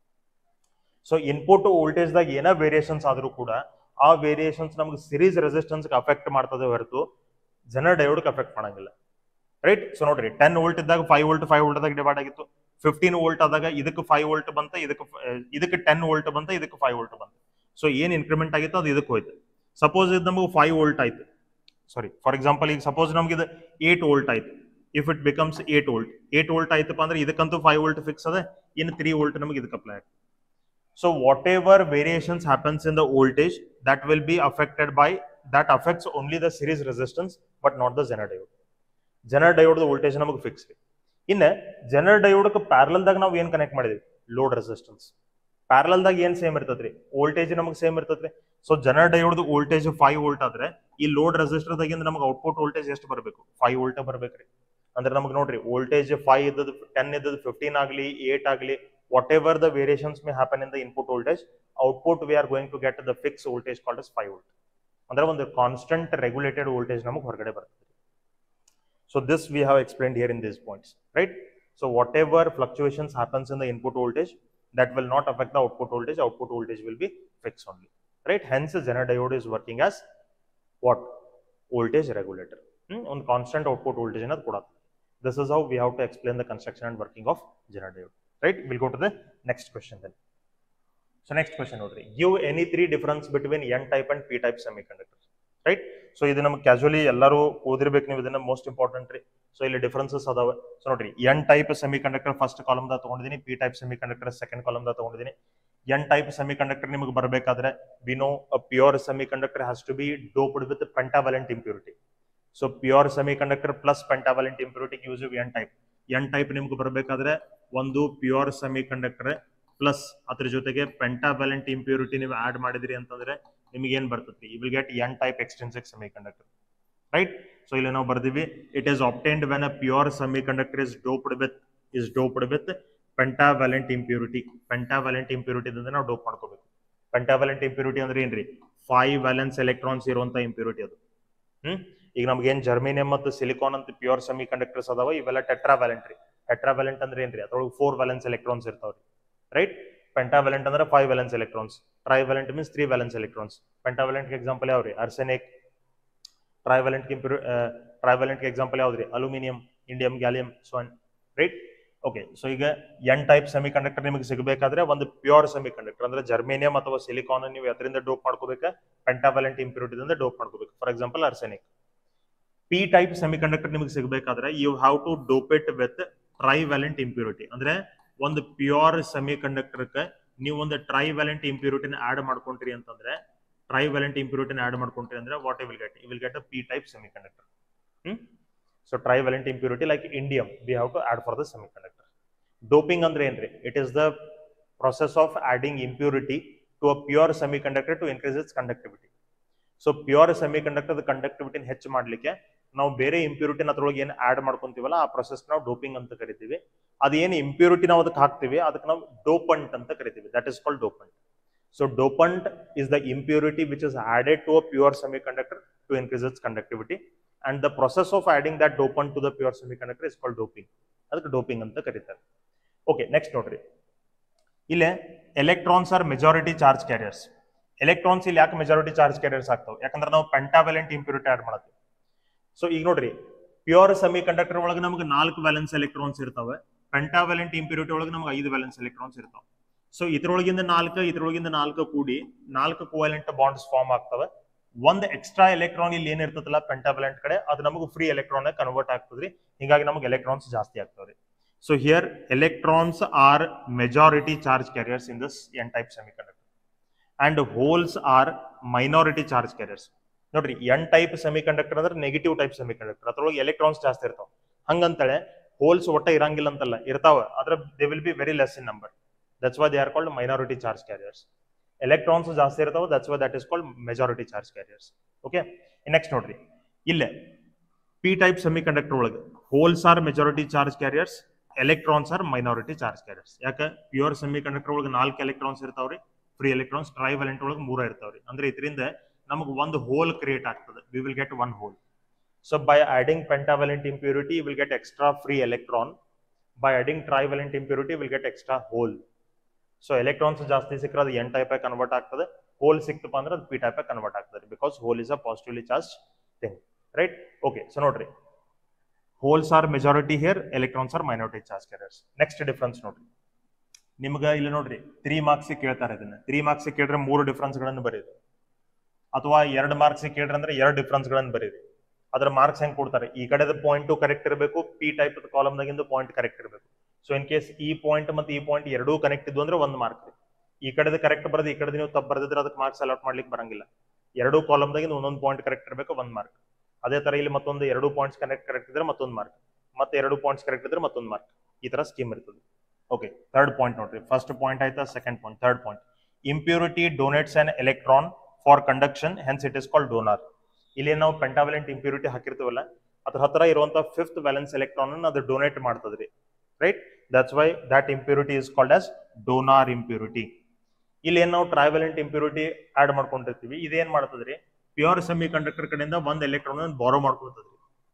ಸೊ ಇನ್ಪುಟ್ ವೋಲ್ಟೇಜ್ದಾಗ ಏನೇ ವೇರಿಯೇಷನ್ಸ್ ಆದ್ರೂ ಕೂಡ ಆ ವೇರಿಯೇಷನ್ಸ್ ನಮ್ಗೆ ಸಿರೀಸ್ ರೆಸಿಸ್ಟೆನ್ಸ್ ಅಫೆಕ್ಟ್ ಮಾಡ್ತದೆ ಹೊರತು ಜನ ಡಯೋಡ್ಗೆ ಅಫೆಕ್ಟ್ ಮಾಡಂಗಿಲ್ಲ ರೈಟ್ ಸೊ ನೋಡ್ರಿ ಟೆನ್ ವೋಲ್ಟ್ ಇದ್ದಾಗ five volt five volt divide ಆಗಿತ್ತು ಫಿಫ್ಟೀನ್ ವೋಲ್ಟ್ ಆದಾಗ ಇದಕ್ಕೆ ಫೈವ್ ವೋಲ್ಟ್ ಬಂತ ಇದಕ್ಕೆ ಫ- ಇದಕ್ಕೆ ಟೆನ್ ವೋಲ್ಟ್ ಬಂತ ಇದಕ್ಕೆ ಫೈವ್ ವೋಲ್ಟ್ ಬಂತ ಸೊ ಏನ್ ಇನ್ಕ್ರಿಮೆಂಟ್ ಆಗಿತ್ತು ಅದು ಇದಕ್ಕೆ ಹೋಯ್ತು ಸಪೋಸ್ ಇದು ನಮಗೆ ಫೈವ್ ವೋಲ್ಟ್ ಆಯ್ತು ಸಾರಿ ಫಾರ್ ಎಕ್ಸಾಂಪಲ್ ಈಗ ಸಪೋಸ್ ನಮ್ಗೆ ಇದು ಏಟ್ ವೋಲ್ಟ್ ಆಯ್ತು if it becomes eight volt eight volt ಆಯ್ತಪ್ಪ ಅಂದ್ರೆ ಇದಕ್ಕಂತೂ ಫೈವ್ ವೋಲ್ಟ್ ಫಿಕ್ಸ್ ಅದ ಇನ್ನು ತ್ರೀ ವೋಲ್ಟ್ ನಮಗೆ ಇದಕ್ಕೆ ಅಪ್ಲೈ ಆಗುತ್ತೆ so whatever variations happens in the voltage that will be affected by that affects only the series resistance but not the Zener diode Zener diode voltage ನಮಗೆ fix ರೀ ಇನ್ನು ಜನರ್ ಡಯೋಡ್ಗೆ ಪ್ಯಾರಲ್ದಾಗ ನಾವು ಏನ್ connect ಮಾಡಿದ್ವಿ load resistance ಪ್ಯಾರಲ್ದಾಗ ಏನ್ same ಇರ್ತದ್ರಿ voltage ನಮಗೆ same ಇರ್ತದ್ರಿ so Zener diode voltage five volt ಆದ್ರೆ ಈ ಲೋಡ್ ರೆಸಿಸ್ಟರ್ದಾಗಿಂದ ನಮಗೆ ಔಟ್ಪುಟ್ ವೋಲ್ಟೇಜ್ ಎಷ್ಟು ಬರಬೇಕು ಫೈವ್ ವೋಲ್ಟ್ ಬರ್ಬೇಕ್ರಿ ಅಂದ್ರೆ ನಮಗೆ ನೋಡ್ರಿ ವೋಲ್ಟೇಜ್ ಫೈವ್ ಇದ್ದದ್ದು ಟೆನ್ ಇದ್ದದ್ದು ಫಿಫ್ಟೀನ್ ಆಗಲಿ ಏಟ್ ಆಗಲಿ whatever the variations may happen in the input voltage output we are going to get the fix voltage called as five volt ಅಂದ್ರೆ ಒಂದು ಕಾನ್ಸ್ಟೆಂಟ್ ರೆಗ್ಯುಲೇಟೆಡ್ ವೋಲ್ಟೇಜ್ ನಮಗೆ ಹೊರಗಡೆ ಬರ್ತದೆ so this we have explained here in this points right so whatever fluctuations happens in the input voltage that will not affect the output voltage output voltage will be fixed only right hence the zener diode is working as what voltage regulator hmm? on constant output voltage ಅನ್ನೋದು ಕೊಡತ್ತೆ this is how we have to explain the construction and working of zener diode right we'll go to the next question then so next question ನೋಡ್ರಿ give any three difference between n type and p type semiconductors right so ಇದು ನಮ್ಗೆ casually ಎಲ್ಲರೂ ಓದಿರ್ಬೇಕು ನೀವು ಇದನ್ನ most important ರೀ so ಇಲ್ಲಿ differences ಅದಾವೆ ಸೊ ನೋಡ್ರಿ N type semiconductor first ಕಾಲಮ್ದಾಗ ತಗೊಂಡಿದ್ದೀನಿ P type semiconductor second ಕಾಲಮ್ದಾಗ ತಗೊಂಡಿದ್ದೀನಿ ಎನ್ ಟೈಪ್ ಸೆಮಿ ಕಂಡಕ್ಟರ್ ನಿಮಗೆ ಬರಬೇಕಾದ್ರೆ we know pure semiconductor has to be doped with pentavalent impurity so pure semiconductor plus pentavalent impurity use N type N type ನಿಮ್ಗೆ ಬರಬೇಕಾದ್ರೆ ಒಂದು pure semiconductor plus ಅದ್ರ ಜೊತೆಗೆ pentavalent impurity ನೀವು add ಮಾಡಿದ್ರಿ ಅಂತಂದ್ರೆ ನಿಮಗೆ ಏನ್ ಬರ್ತೈತಿ you will get N type extrinsic semiconductor right so ಇಲ್ಲಿ ನಾವು ಬರ್ದಿವಿ it is obtained when a pure semiconductor is doped with is doped with pentavalent impurity pentavalent impurity ಅಂದ್ರೆ ನಾವು ಡೋಪ್ ಮಾಡ್ಕೋಬೇಕು ಪೆಂಟಾವಲೆಂಟ್ ಇಂಪ್ಯೂರಿಟಿ ಅಂದ್ರೆ ಏನ್ರಿ five valence electrons ಇರುವಂತ impurity ಅದು ಹ್ಮ್ ಈಗ ನಮ್ಗೆ ಏನ್ ಜರ್ಮೇನಿಯಂ ಮತ್ತು ಸಿಲಿಕಾನ್ ಅಂತ ಪ್ಯೂರ್ ಸೆಮಿ ಕಂಡಕ್ಟರ್ಸ್ ಅದಾವ ಇವೆಲ್ಲ ಟೆಟ್ರಾವ್ಯಾಲೆಂಟ್ ರೀ ಟೆಟ್ರಾವ್ಯಾಲೆಂಟ್ ಅಂದ್ರೆ ಏನ್ರಿ ಅದ್ರೊಳಗೆ ಫೋರ್ ವ್ಯಾಲೆನ್ಸ್ ಎಲೆಕ್ಟ್ರಾನ್ಸ್ ಇರ್ತಾವ್ರಿ ರೈಟ್ ಪೆಂಟಾವ್ಯಾಲೆಂಟ್ ಅಂದ್ರೆ five valence electrons trivalent means three valence electrons pentavalent example ಯಾವ್ರಿ arsenic trivalent impurity trivalent example ಯಾವ್ದ್ರಿ ಅಲ್ಯೂಮಿನಿಯಂ ಇಂಡಿಯಂ ಗ್ಯಾಲಿಯಂ ಸೋನ್ ರೈಟ್ ಓಕೆ ಸೊ ಈಗ ಎನ್ ಟೈಪ್ ಸೆಮಿ ಕಂಡಕ್ಟರ್ ನಿಮಗೆ ಸಿಗಬೇಕಾದ್ರೆ ಒಂದು ಪ್ಯೂರ್ ಸೆಮಿ ಕಂಡಕ್ಟರ್ ಅಂದ್ರೆ ಜರ್ಮೇನಿಯಂ ಅಥವಾ ಸಿಲಿಕಾನ್ ನೀವು ಅದರಿಂದ ಡೋಪ್ ಮಾಡ್ಕೋಬೇಕು ಪೆಂಟಾವ್ಯಾಲೆಂಟ್ ಇಂಪ್ಯೂರಿಟಿದಿಂದ ಡೋಪ್ ಮಾಡ್ಕೋಬೇಕು for example arsenic P type semiconductor ನಿಮಗೆ ಸಿಗಬೇಕಾದ್ರೆ you have to dope it with trivalent impurity ಅಂದ್ರೆ ಒಂದು ಪ್ಯೂರ್ ಸೆಮಿ ಕಂಡಕ್ಟರ್ಗೆ ನೀವು ಒಂದು ಟ್ರೈವ್ಯಾಲೆಂಟ್ ಇಂಪ್ಯೂರಿಟಿನ ಆಡ್ ಮಾಡ್ಕೊಂಡ್ರಿ ಅಂತಂದ್ರೆ ಟ್ರೈವ್ಯಾಲೆಂಟ್ ಇಂಪ್ಯೂರಿಟಿನ ಆಡ್ ಮಾಡ್ಕೊಂಡ್ರಿ ಅಂದ್ರೆ what you will get you will get a P type semiconductor hmm so trivalent impurity like indium we have to add for the semiconductor doping ಅಂದ್ರೆ ಏನ್ರಿ it is the process of adding impurity to a pure semiconductor to increase its conductivity so pure semiconductor ಕಂಡಕ್ಟಿವಿಟಿನ ಹೆಚ್ಚು ಮಾಡ್ಲಿಕ್ಕೆ ನಾವು ಬೇರೆ ಇಂಪ್ಯೂರಿಟಿನ ಅದ್ರೊಳಗೆ ಏನು add ಮಾಡ್ಕೊಂತೀವಲ್ಲ ಆ ಪ್ರೊಸೆಸ್ ನಾವು ಡೋಪಿಂಗ್ ಅಂತ ಕರಿತೀವಿ ಅದೇನು ಇಂಪ್ಯೂರಿಟಿ ನಾವು ಅದಕ್ಕೆ ಹಾಕ್ತಿವಿ ಅದಕ್ಕೆ ನಾವು ಡೋಪಂಟ್ ಅಂತ ಕರಿತೀವಿ that is called dopant So dopant is the impurity which is added to a pure semiconductor to increase its conductivity. And the process of adding that dopant to the pure semiconductor is called doping. ಅದಕ್ಕೆ doping ಅಂತ ಕರೀತಾರೆ okay next ನೋಡ್ರಿ ಇಲ್ಲೇ electrons are majority charge carriers electrons ಇಲ್ಲಿ ಯಾಕೆ majority charge carriers ಆಗ್ತಾವೆ ಯಾಕಂದ್ರೆ ನಾವು ಪೆಂಟಾವೆಲೆಂಟ್ ಇಂಪ್ಯೂರಿಟಿ ಆಡ್ ಮಾಡ್ತೀವಿ ಸೊ ಈಗ ನೋಡ್ರಿ ಪ್ಯೂರ್ ಸೆಮಿ ಕಂಡಕ್ಟರ್ ಒಳಗೆ ನಮ್ಗೆ ನಾಲ್ಕು ವ್ಯಾಲೆನ್ಸ್ ಎಲೆಕ್ಟ್ರಾನ್ಸ್ ಇರ್ತಾವೆ ಪೆಂಟಾವೆಲೆಂಟ್ ಇಂಪ್ಯೂರಿಟಿ ಒಳಗೆ ನಮ್ಗೆ ಐದು ವ್ಯಾಲೆನ್ಸ್ ಎಲೆಕ್ಟ್ರಾನ್ಸ್ ಇರ್ತಾವೆ ಸೊ ಇದ್ರೊಳಗಿಂದ ನಾಲ್ಕು ಇದ್ರೊಳಗಿಂದ ನಾಲ್ಕು ಕೂಡಿ ನಾಲ್ಕು ಕೋವೆಲೆಂಟ್ ಬಾಂಡ್ಸ್ ಫಾರ್ಮ್ ಆಗ್ತವೆ ಒಂದ್ ಎಕ್ಸ್ಟ್ರಾ ಎಲೆಕ್ಟ್ರಾನ್ ಇಲ್ಲಿ ಏನಿರ್ತದಲ್ಲ ಪೆಂಟಾವೆಲೆಂಟ್ ಕಡೆ ಅದು ನಮಗೆ ಫ್ರೀ ಎಲೆಕ್ಟ್ರಾನ್ ಕನ್ವರ್ಟ್ ಆಗ್ತದ್ರಿ ಹೀಗಾಗಿ ನಮಗೆ ಎಲೆಕ್ಟ್ರಾನ್ಸ್ ಜಾಸ್ತಿ ಆಗ್ತವ್ರಿ so here electrons are majority charge carriers in this N type semiconductor and holes are minority charge carriers ನೋಡ್ರಿ ಎನ್ ಟೈಪ್ ಸೆಮಿ ಕಂಡಕ್ಟರ್ ಅಂದ್ರೆ ನೆಗೆಟಿವ್ ಟೈಪ್ ಸೆಮಿ ಕಂಡಕ್ಟರ್ ಅದ್ರೊಳಗೆ electrons ಜಾಸ್ತಿ ಇರ್ತಾವ ಹಂಗಂತೇಳಿ ಹೋಲ್ಸ್ ಒಟ್ಟ ಇರಂಗಿಲ್ಲ ಅಂತಲ್ಲ ಇರ್ತಾವ ಆದ್ರೆ they will be very less in number that's why they are called minority charge carriers electrons ಜಾಸ್ತಿ ಇರ್ತಾವ that's why that is called majority charge carriers okay next ನೋಡ್ರಿ ಇಲ್ಲೇ ಪಿ ಟೈಪ್ ಸೆಮಿ ಕಂಡಕ್ಟರ್ ಒಳಗೆ holes are majority charge carriers electrons are minority charge carriers ಯಾಕೆ pure semiconductor ಒಳಗೆ ನಾಲ್ಕು electrons ಇರ್ತಾವ್ರಿ free electrons trivalent ಒಳಗೆ ಮೂರ ಇರ್ತಾವ್ರಿ ಅಂದ್ರೆ ಇದರಿಂದ ನಮಗೆ ಒಂದು ಹೋಲ್ ಕ್ರಿಯೇಟ್ ಆಗ್ತದೆ we will get one hole so by adding pentavalent impurity will get extra free electron by adding trivalent impurity will get extra hole so electrons ಜಾಸ್ತಿ ಸಿಕ್ಕರೆ ಅದು ಎನ್ ಟೈಪ್ ಕನ್ವರ್ಟ್ ಆಗ್ತದೆ ಹೋಲ್ ಸಿಕ್ತಪ್ಪ ಅಂದ್ರೆ ಅದು P type convert ಆಗ್ತದೆ because hole is a positively charge thing right okay so ನೋಡ್ರಿ holes are majority here electrons are minority charge carriers next difference ನೋಡ್ರಿ ನಿಮ್ಗೆ ಇಲ್ಲಿ ನೋಡ್ರಿ ತ್ರೀ ಮಾರ್ಕ್ಸ್ ಕೇಳ್ತಾರೆ ಇದನ್ನ ತ್ರೀ ಮಾರ್ಕ್ಸ್ ಕೇಳಿದ್ರೆ ಮೂರು ಡಿಫ್ರೆನ್ಸ್ ಗಳನ್ನು ಬರೀರಿ ಅಥವಾ ಎರಡು ಮಾರ್ಕ್ಸ್ ಕೇಳಿದ್ರೆ ಅಂದ್ರೆ ಎರಡು ಡಿಫ್ರೆನ್ಸ್ ಗಳನ್ನು ಬರೀರಿ ಅದ್ರ ಮಾರ್ಕ್ಸ್ ಹೆಂಗ್ ಕೊಡ್ತಾರೆ ಈ ಕಡೆದ ಪಾಯಿಂಟ್ ಕರೆಕ್ಟ್ ಇರಬೇಕು ಪಿ ಟೈಪ್ ಕಾಲಮ್ದಾಗಿಂದ ಪಾಯಿಂಟ್ ಕರೆಕ್ಟ್ ಇರಬೇಕು ಸೊ ಇನ್ ಕೇಸ್ ಈ ಪಾಯಿಂಟ್ ಮತ್ತೆ ಈ ಪಾಯಿಂಟ್ ಎರಡೂ ಕನೆಕ್ಟ್ ಇದ್ವು ಅಂದ್ರೆ ಒಂದು ಮಾರ್ಕ್ ಈ ಕಡೆದ ಕರೆಕ್ಟ್ ಬರೋದು ಈ ಕಡೆ ನೀವು ತಪ್ಪು ಬರೆದಿದ್ರೆ ಅದಕ್ಕೆ ಮಾರ್ಕ್ಸ್ ಅಲಾಟ್ ಮಾಡ್ಲಿಕ್ಕೆ ಬರಂಗಿಲ್ಲ ಎರಡೂ ಕಾಲಮ್ದಾಗಿಂದ ಒಂದೊಂದು ಪಾಯಿಂಟ್ ಕರೆಕ್ಟ್ ಇರಬೇಕು ಒಂದ್ ಮಾರ್ಕ್ ಅದೇ ತರ ಇಲ್ಲಿ ಮತ್ತೊಂದು ಎರಡು ಪಾಯಿಂಟ್ಸ್ ಕನೆಕ್ಟ್ ಕರೆಕ್ಟ್ ಇದ್ರೆ ಮತ್ತೊಂದು ಮಾರ್ಕ್ ಮತ್ತೆ ಎರಡು ಪಾಯಿಂಟ್ಸ್ ಕರೆಕ್ಟ್ ಇದ್ರೆ ಮತ್ತೊಂದು ಮಾರ್ಕ್ ಈ ತರ ಸ್ಕೀಮ್ ಇರ್ತದೆ ಓಕೆ ಥರ್ಡ್ ಪಾಯಿಂಟ್ ನೋಡ್ರಿ ಫಸ್ಟ್ ಪಾಯಿಂಟ್ ಆಯ್ತಾ second point third point impurity donates an electron for conduction hence it is called donor ಇಲ್ಲಿ ನಾವು ಪೆಂಟಾವೆಲೆಂಟ್ ಇಂಪ್ಯೂರಿಟಿ ಹಾಕಿರ್ತೀವಲ್ಲ ಅದ್ರ ಹತ್ರ ಇರುವಂತ ಫಿಫ್ತ್ ವ್ಯಾಲೆನ್ಸ್ ಎಲೆಕ್ಟ್ರಾನ್ ಅನ್ನು ಅದು ಡೊನೇಟ್ ಮಾಡ್ತದ್ರಿ right that's why that impurity is called as donor impurity ಇಲ್ಲಿ ಏನ್ ನಾವು ಟ್ರೈವೆಲೆಂಟ್ ಇಂಪ್ಯೂರಿಟಿ ಆಡ್ ಮಾಡ್ಕೊಂಡಿರ್ತೀವಿ ಇದೇನ್ ಮಾಡ್ತದ್ರಿ ಪ್ಯೂರ್ ಸೆಮಿ ಕಂಡಕ್ಟರ್ ಕಡೆಯಿಂದ ಒಂದ್ ಎಲೆಕ್ಟ್ರಾನ್ ಬಾರೋ ಮಾಡ್ಕೊಳ್ತದ್ರಿ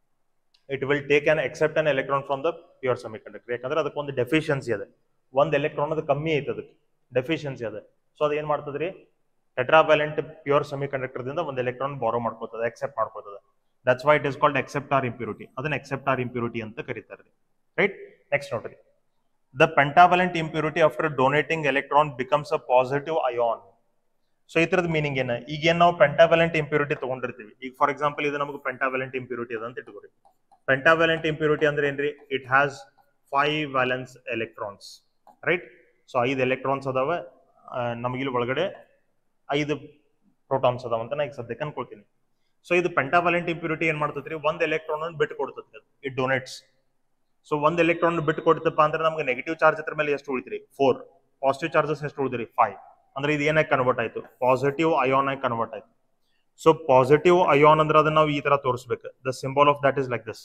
it will take an accept an electron from the pure semiconductor ಯಾಕಂದ್ರೆ ಅದಕ್ಕೊಂದು ಡೆಫಿಷಿಯನ್ಸಿ ಅದ ಒಂದ್ ಎಲೆಕ್ಟ್ರಾನ್ ಅದು ಕಮ್ಮಿ ಐತೆ ಅದಕ್ಕೆ ಡೆಫಿಷಿಯನ್ಸಿ ಅದ ಸೊ ಅದು ಏನ್ ಮಾಡ್ತದ್ರಿ ಟೆಟ್ರಾವ್ಯಾಲೆಂಟ್ ಪ್ಯೂರ್ ಸೆಮಿ ಕಂಡಕ್ಟರ್ ದಿಂದ ಒಂದು ಎಲೆಕ್ಟ್ರಾನ್ ಬಾರೋ ಮಾಡ್ಕೋತದೆ ಎಕ್ಸೆಪ್ಟ್ ಮಾಡ್ಕೋತದೆ that's why it is called acceptor impurity ಅದನ್ನ ಎಕ್ಸೆಪ್ಟ್ ಆರ್ ಇಂಪ್ಯೂರಿಟಿ ಅಂತ ಕರೀತಾರೆ ರೈಟ್ ನೆಕ್ಸ್ಟ್ ನೋಡ್ರಿ the pentavalent impurity after donating electron becomes a positive ion so ಈ ತರದ ಮೀನಿಂಗ್ ಏನ ಈಗ ಏನ್ ನಾವು ಪೆಂಟಾವೆಲೆಂಟ್ ಇಂಪ್ಯೂರಿಟಿ ತಗೊಂಡಿರ್ತೀವಿ ಈಗ ಫಾರ್ ಎಕ್ಸಾಂಪಲ್ ಇದು ನಮಗೆ ಪೆಂಟಾವೆಲೆಂಟ್ ಇಂಪ್ಯೂರಿಟಿ ಅದ ಅಂತ ಇಟ್ಕೋರಿ ಪೆಂಟಾವೆಲೆಂಟ್ ಇಂಪ್ಯೂರಿಟಿ ಅಂದ್ರೆ ಏನ್ರಿ it has five valence electrons right so ಐದು ಎಲೆಕ್ಟ್ರಾನ್ಸ್ ಅದಾವ ನಮಗಿಲ್ಲಿ ಒಳಗಡೆ ಐದು ಪ್ರೋಟಾನ್ಸ್ ಅದಾವ ಅಂತ ನಾ ಈಗ ಸದ್ಯಕ್ಕೆ ಅನ್ಕೊಳ್ತೀನಿ ಸೊ ಇದು ಪೆಂಟಾವೆಲೆಂಟ್ ಇಂಪ್ಯೂರಿಟಿ ಏನ್ ಮಾಡ್ತೈತ್ರಿ ಒಂದ್ ಎಲೆಕ್ಟ್ರಾನ್ ಬಿಟ್ಟು ಕೊಡ್ತೈತಿ ಇಟ್ ಡೊನೇಟ್ಸ್ ಸೊ ಒಂದ್ ಎಲೆಕ್ಟ್ರಾನ್ ಬಿಟ್ಟು ಕೊಡ್ತಪ್ಪ ಅಂದ್ರೆ ನಮ್ಗೆ ನೆಗೆಟಿವ್ ಚಾರ್ಜ್ ಹತ್ರ ಮೇಲೆ ಎಷ್ಟು ಉಳಿತ್ರಿ ಫೋರ್ ಪಾಸಿಟಿವ್ ಚಾರ್ಜಸ್ ಎಷ್ಟು ಉಳಿದ್ರಿ ಫೈವ್ ಅಂದ್ರೆ ಇದು ಏನಾಗಿ ಕನ್ವರ್ಟ್ ಆಯ್ತು ಪಾಸಿಟಿವ್ ಅಯಾನ್ ಆಗಿ ಕನ್ವರ್ಟ್ ಆಯ್ತು ಸೊ ಪಾಸಿಟಿವ್ ಅಯಾನ್ ಅಂದ್ರೆ ಅದನ್ನ ನಾವು ಈ ತರ ತೋರಿಸ್ಬೇಕು the symbol of that is like this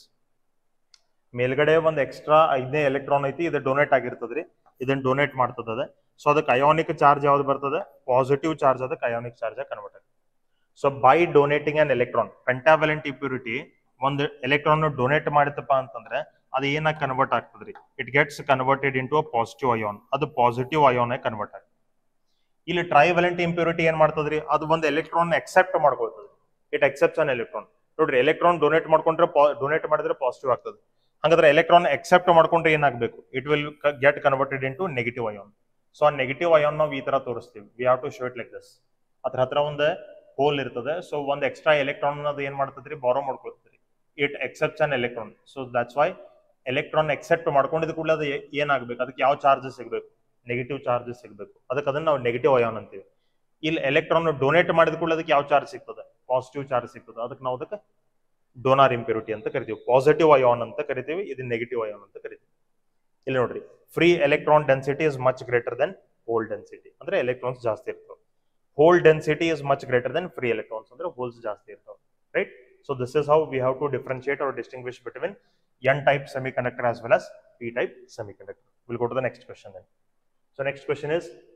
ಮೇಲ್ಗಡೆ ಒಂದ್ ಎಕ್ಸ್ಟ್ರಾ ಐದನೇ ಎಲೆಕ್ಟ್ರಾನ್ ಐತಿ ಇದು ಡೊನೇಟ್ ಆಗಿರ್ತದ್ರಿ ಇದನ್ನ ಡೊನೇಟ್ ಮಾಡ್ತದ ಸೊ ಅದಕ್ಕೆ ಅಯಾನಿಕ್ ಚಾರ್ಜ್ ಯಾವ್ದು ಬರ್ತದೆ ಪಾಸಿಟಿವ್ ಚಾರ್ಜ್ ಅದಕ್ಕೆ ಅಯಾನಿಕ್ ಚಾರ್ಜ್ ಕನ್ವರ್ಟ್ ಆಗುತ್ತೆ so by donating an electron pentavalent impurity ಒಂದು ಎಲೆಕ್ಟ್ರಾನ್ ಡೊನೇಟ್ ಮಾಡಿತಪ್ಪ ಅಂತಂದ್ರೆ ಅದು ಏನಾಗಿ ಕನ್ವರ್ಟ್ ಆಗ್ತದ್ರಿ it gets converted into a positive ion ಅದು ಪಾಸಿಟಿವ್ ಅಯಾನ್ ಆಗಿ ಕನ್ವರ್ಟ್ ಆಗ್ತದೆ ಇಲ್ಲಿ ಟ್ರೈವೆಲೆಂಟ್ ಇಂಪ್ಯೂರಿಟಿ ಏನ್ ಮಾಡ್ತದ್ರಿ ಅದು ಒಂದು ಎಲೆಕ್ಟ್ರಾನ್ ಎಕ್ಸೆಪ್ಟ್ ಮಾಡ್ಕೊಳ್ತದೆ ಇಟ್ ಎಕ್ಸೆಪ್ಟ್ಸ್ ಅನ್ ಎಲೆಕ್ಟ್ರಾನ್ ನೋಡ್ರಿ ಎಲೆಕ್ಟ್ರಾನ್ ಡೊನೇಟ್ ಮಾಡ್ಕೊಂಡ್ರೆ ಡೊನೇಟ್ ಮಾಡಿದ್ರೆ ಪಾಸಿಟಿವ್ ಆಗ್ತದೆ ಹಾಗಾದ್ರೆ ಎಲೆಕ್ಟ್ರಾನ್ ಎಕ್ಸೆಪ್ಟ್ ಮಾಡ್ಕೊಂಡ್ರೆ ಏನಾಗಬೇಕು it will get converted into negative ion so ಆ ನೆಗೆಟಿವ್ ಅಯಾನ್ ನಾವು ಈ ತರ ತೋರಿಸ್ತೀವಿ we have to show it like this ಅದ್ರ ಹತ್ರ ಒಂದು ಹೋಲ್ ಇರ್ತದೆ ಸೊ ಒಂದು ಎಕ್ಸ್ಟ್ರಾ ಎಲೆಕ್ಟ್ರಾನ್ ಅದು ಏನ್ ಮಾಡ್ತದ್ರಿ ಬಾರೋ ಮಾಡ್ಕೊಳ್ತದ್ರಿ it accepts an electron so that's why electron accept ಮಾಡ್ಕೊಂಡಿದ್ ಕೂಡಲೇ ಅದು ಏ- ಏನಾಗ್ಬೇಕು ಅದಕ್ಕೆ ಯಾವ ಚಾರ್ಜಸ್ ಸಿಗಬೇಕು ನೆಗೆಟಿವ್ ಚಾರ್ಜಸ್ ಸಿಗಬೇಕು ಅದಕ್ಕೆ ಅದನ್ನ ನಾವು ನೆಗೆಟಿವ್ ಅಯಾನ್ ಅಂತೀವಿ ಇಲ್ಲಿ ಎಲೆಕ್ಟ್ರಾನ್ ಡೊನೇಟ್ ಮಾಡಿದ ಕೂಡಲೇ ಅದಕ್ಕೆ ಯಾವ ಚಾರ್ಜ್ ಸಿಗ್ತದೆ ಪಾಸಿಟಿವ್ ಚಾರ್ಜ್ ಸಿಗ್ತದೆ ಅದಕ್ಕೆ ನಾವು ಅದಕ್ಕೆ ಡೋನಾರ್ ಇಂಪ್ಯೂರಿಟಿ ಅಂತ ಕರಿತೀವಿ ಪಾಸಿಟಿವ್ ಅಯಾನ್ ಅಂತ ಕರಿತೀವಿ ಇದು ನೆಗೆಟಿವ್ ಅಯಾನ್ ಅಂತ ಕರಿತೀವಿ ಇಲ್ಲಿ ನೋಡ್ರಿ free electron density is much greater then hole density ಅಂದ್ರೆ ಎಲೆಕ್ಟ್ರಾನ್ಸ್ ಜಾಸ್ತಿ ಇರ್ತವೆ hole density is much greater then free electrons ಅಂದ್ರೆ ಹೋಲ್ಸ್ ಜಾಸ್ತಿ ಇರ್ತವೆ right so this is how we have to differentiate or distinguish between N type semiconductor as well as p type semiconductor we'll go to the next question then so next question is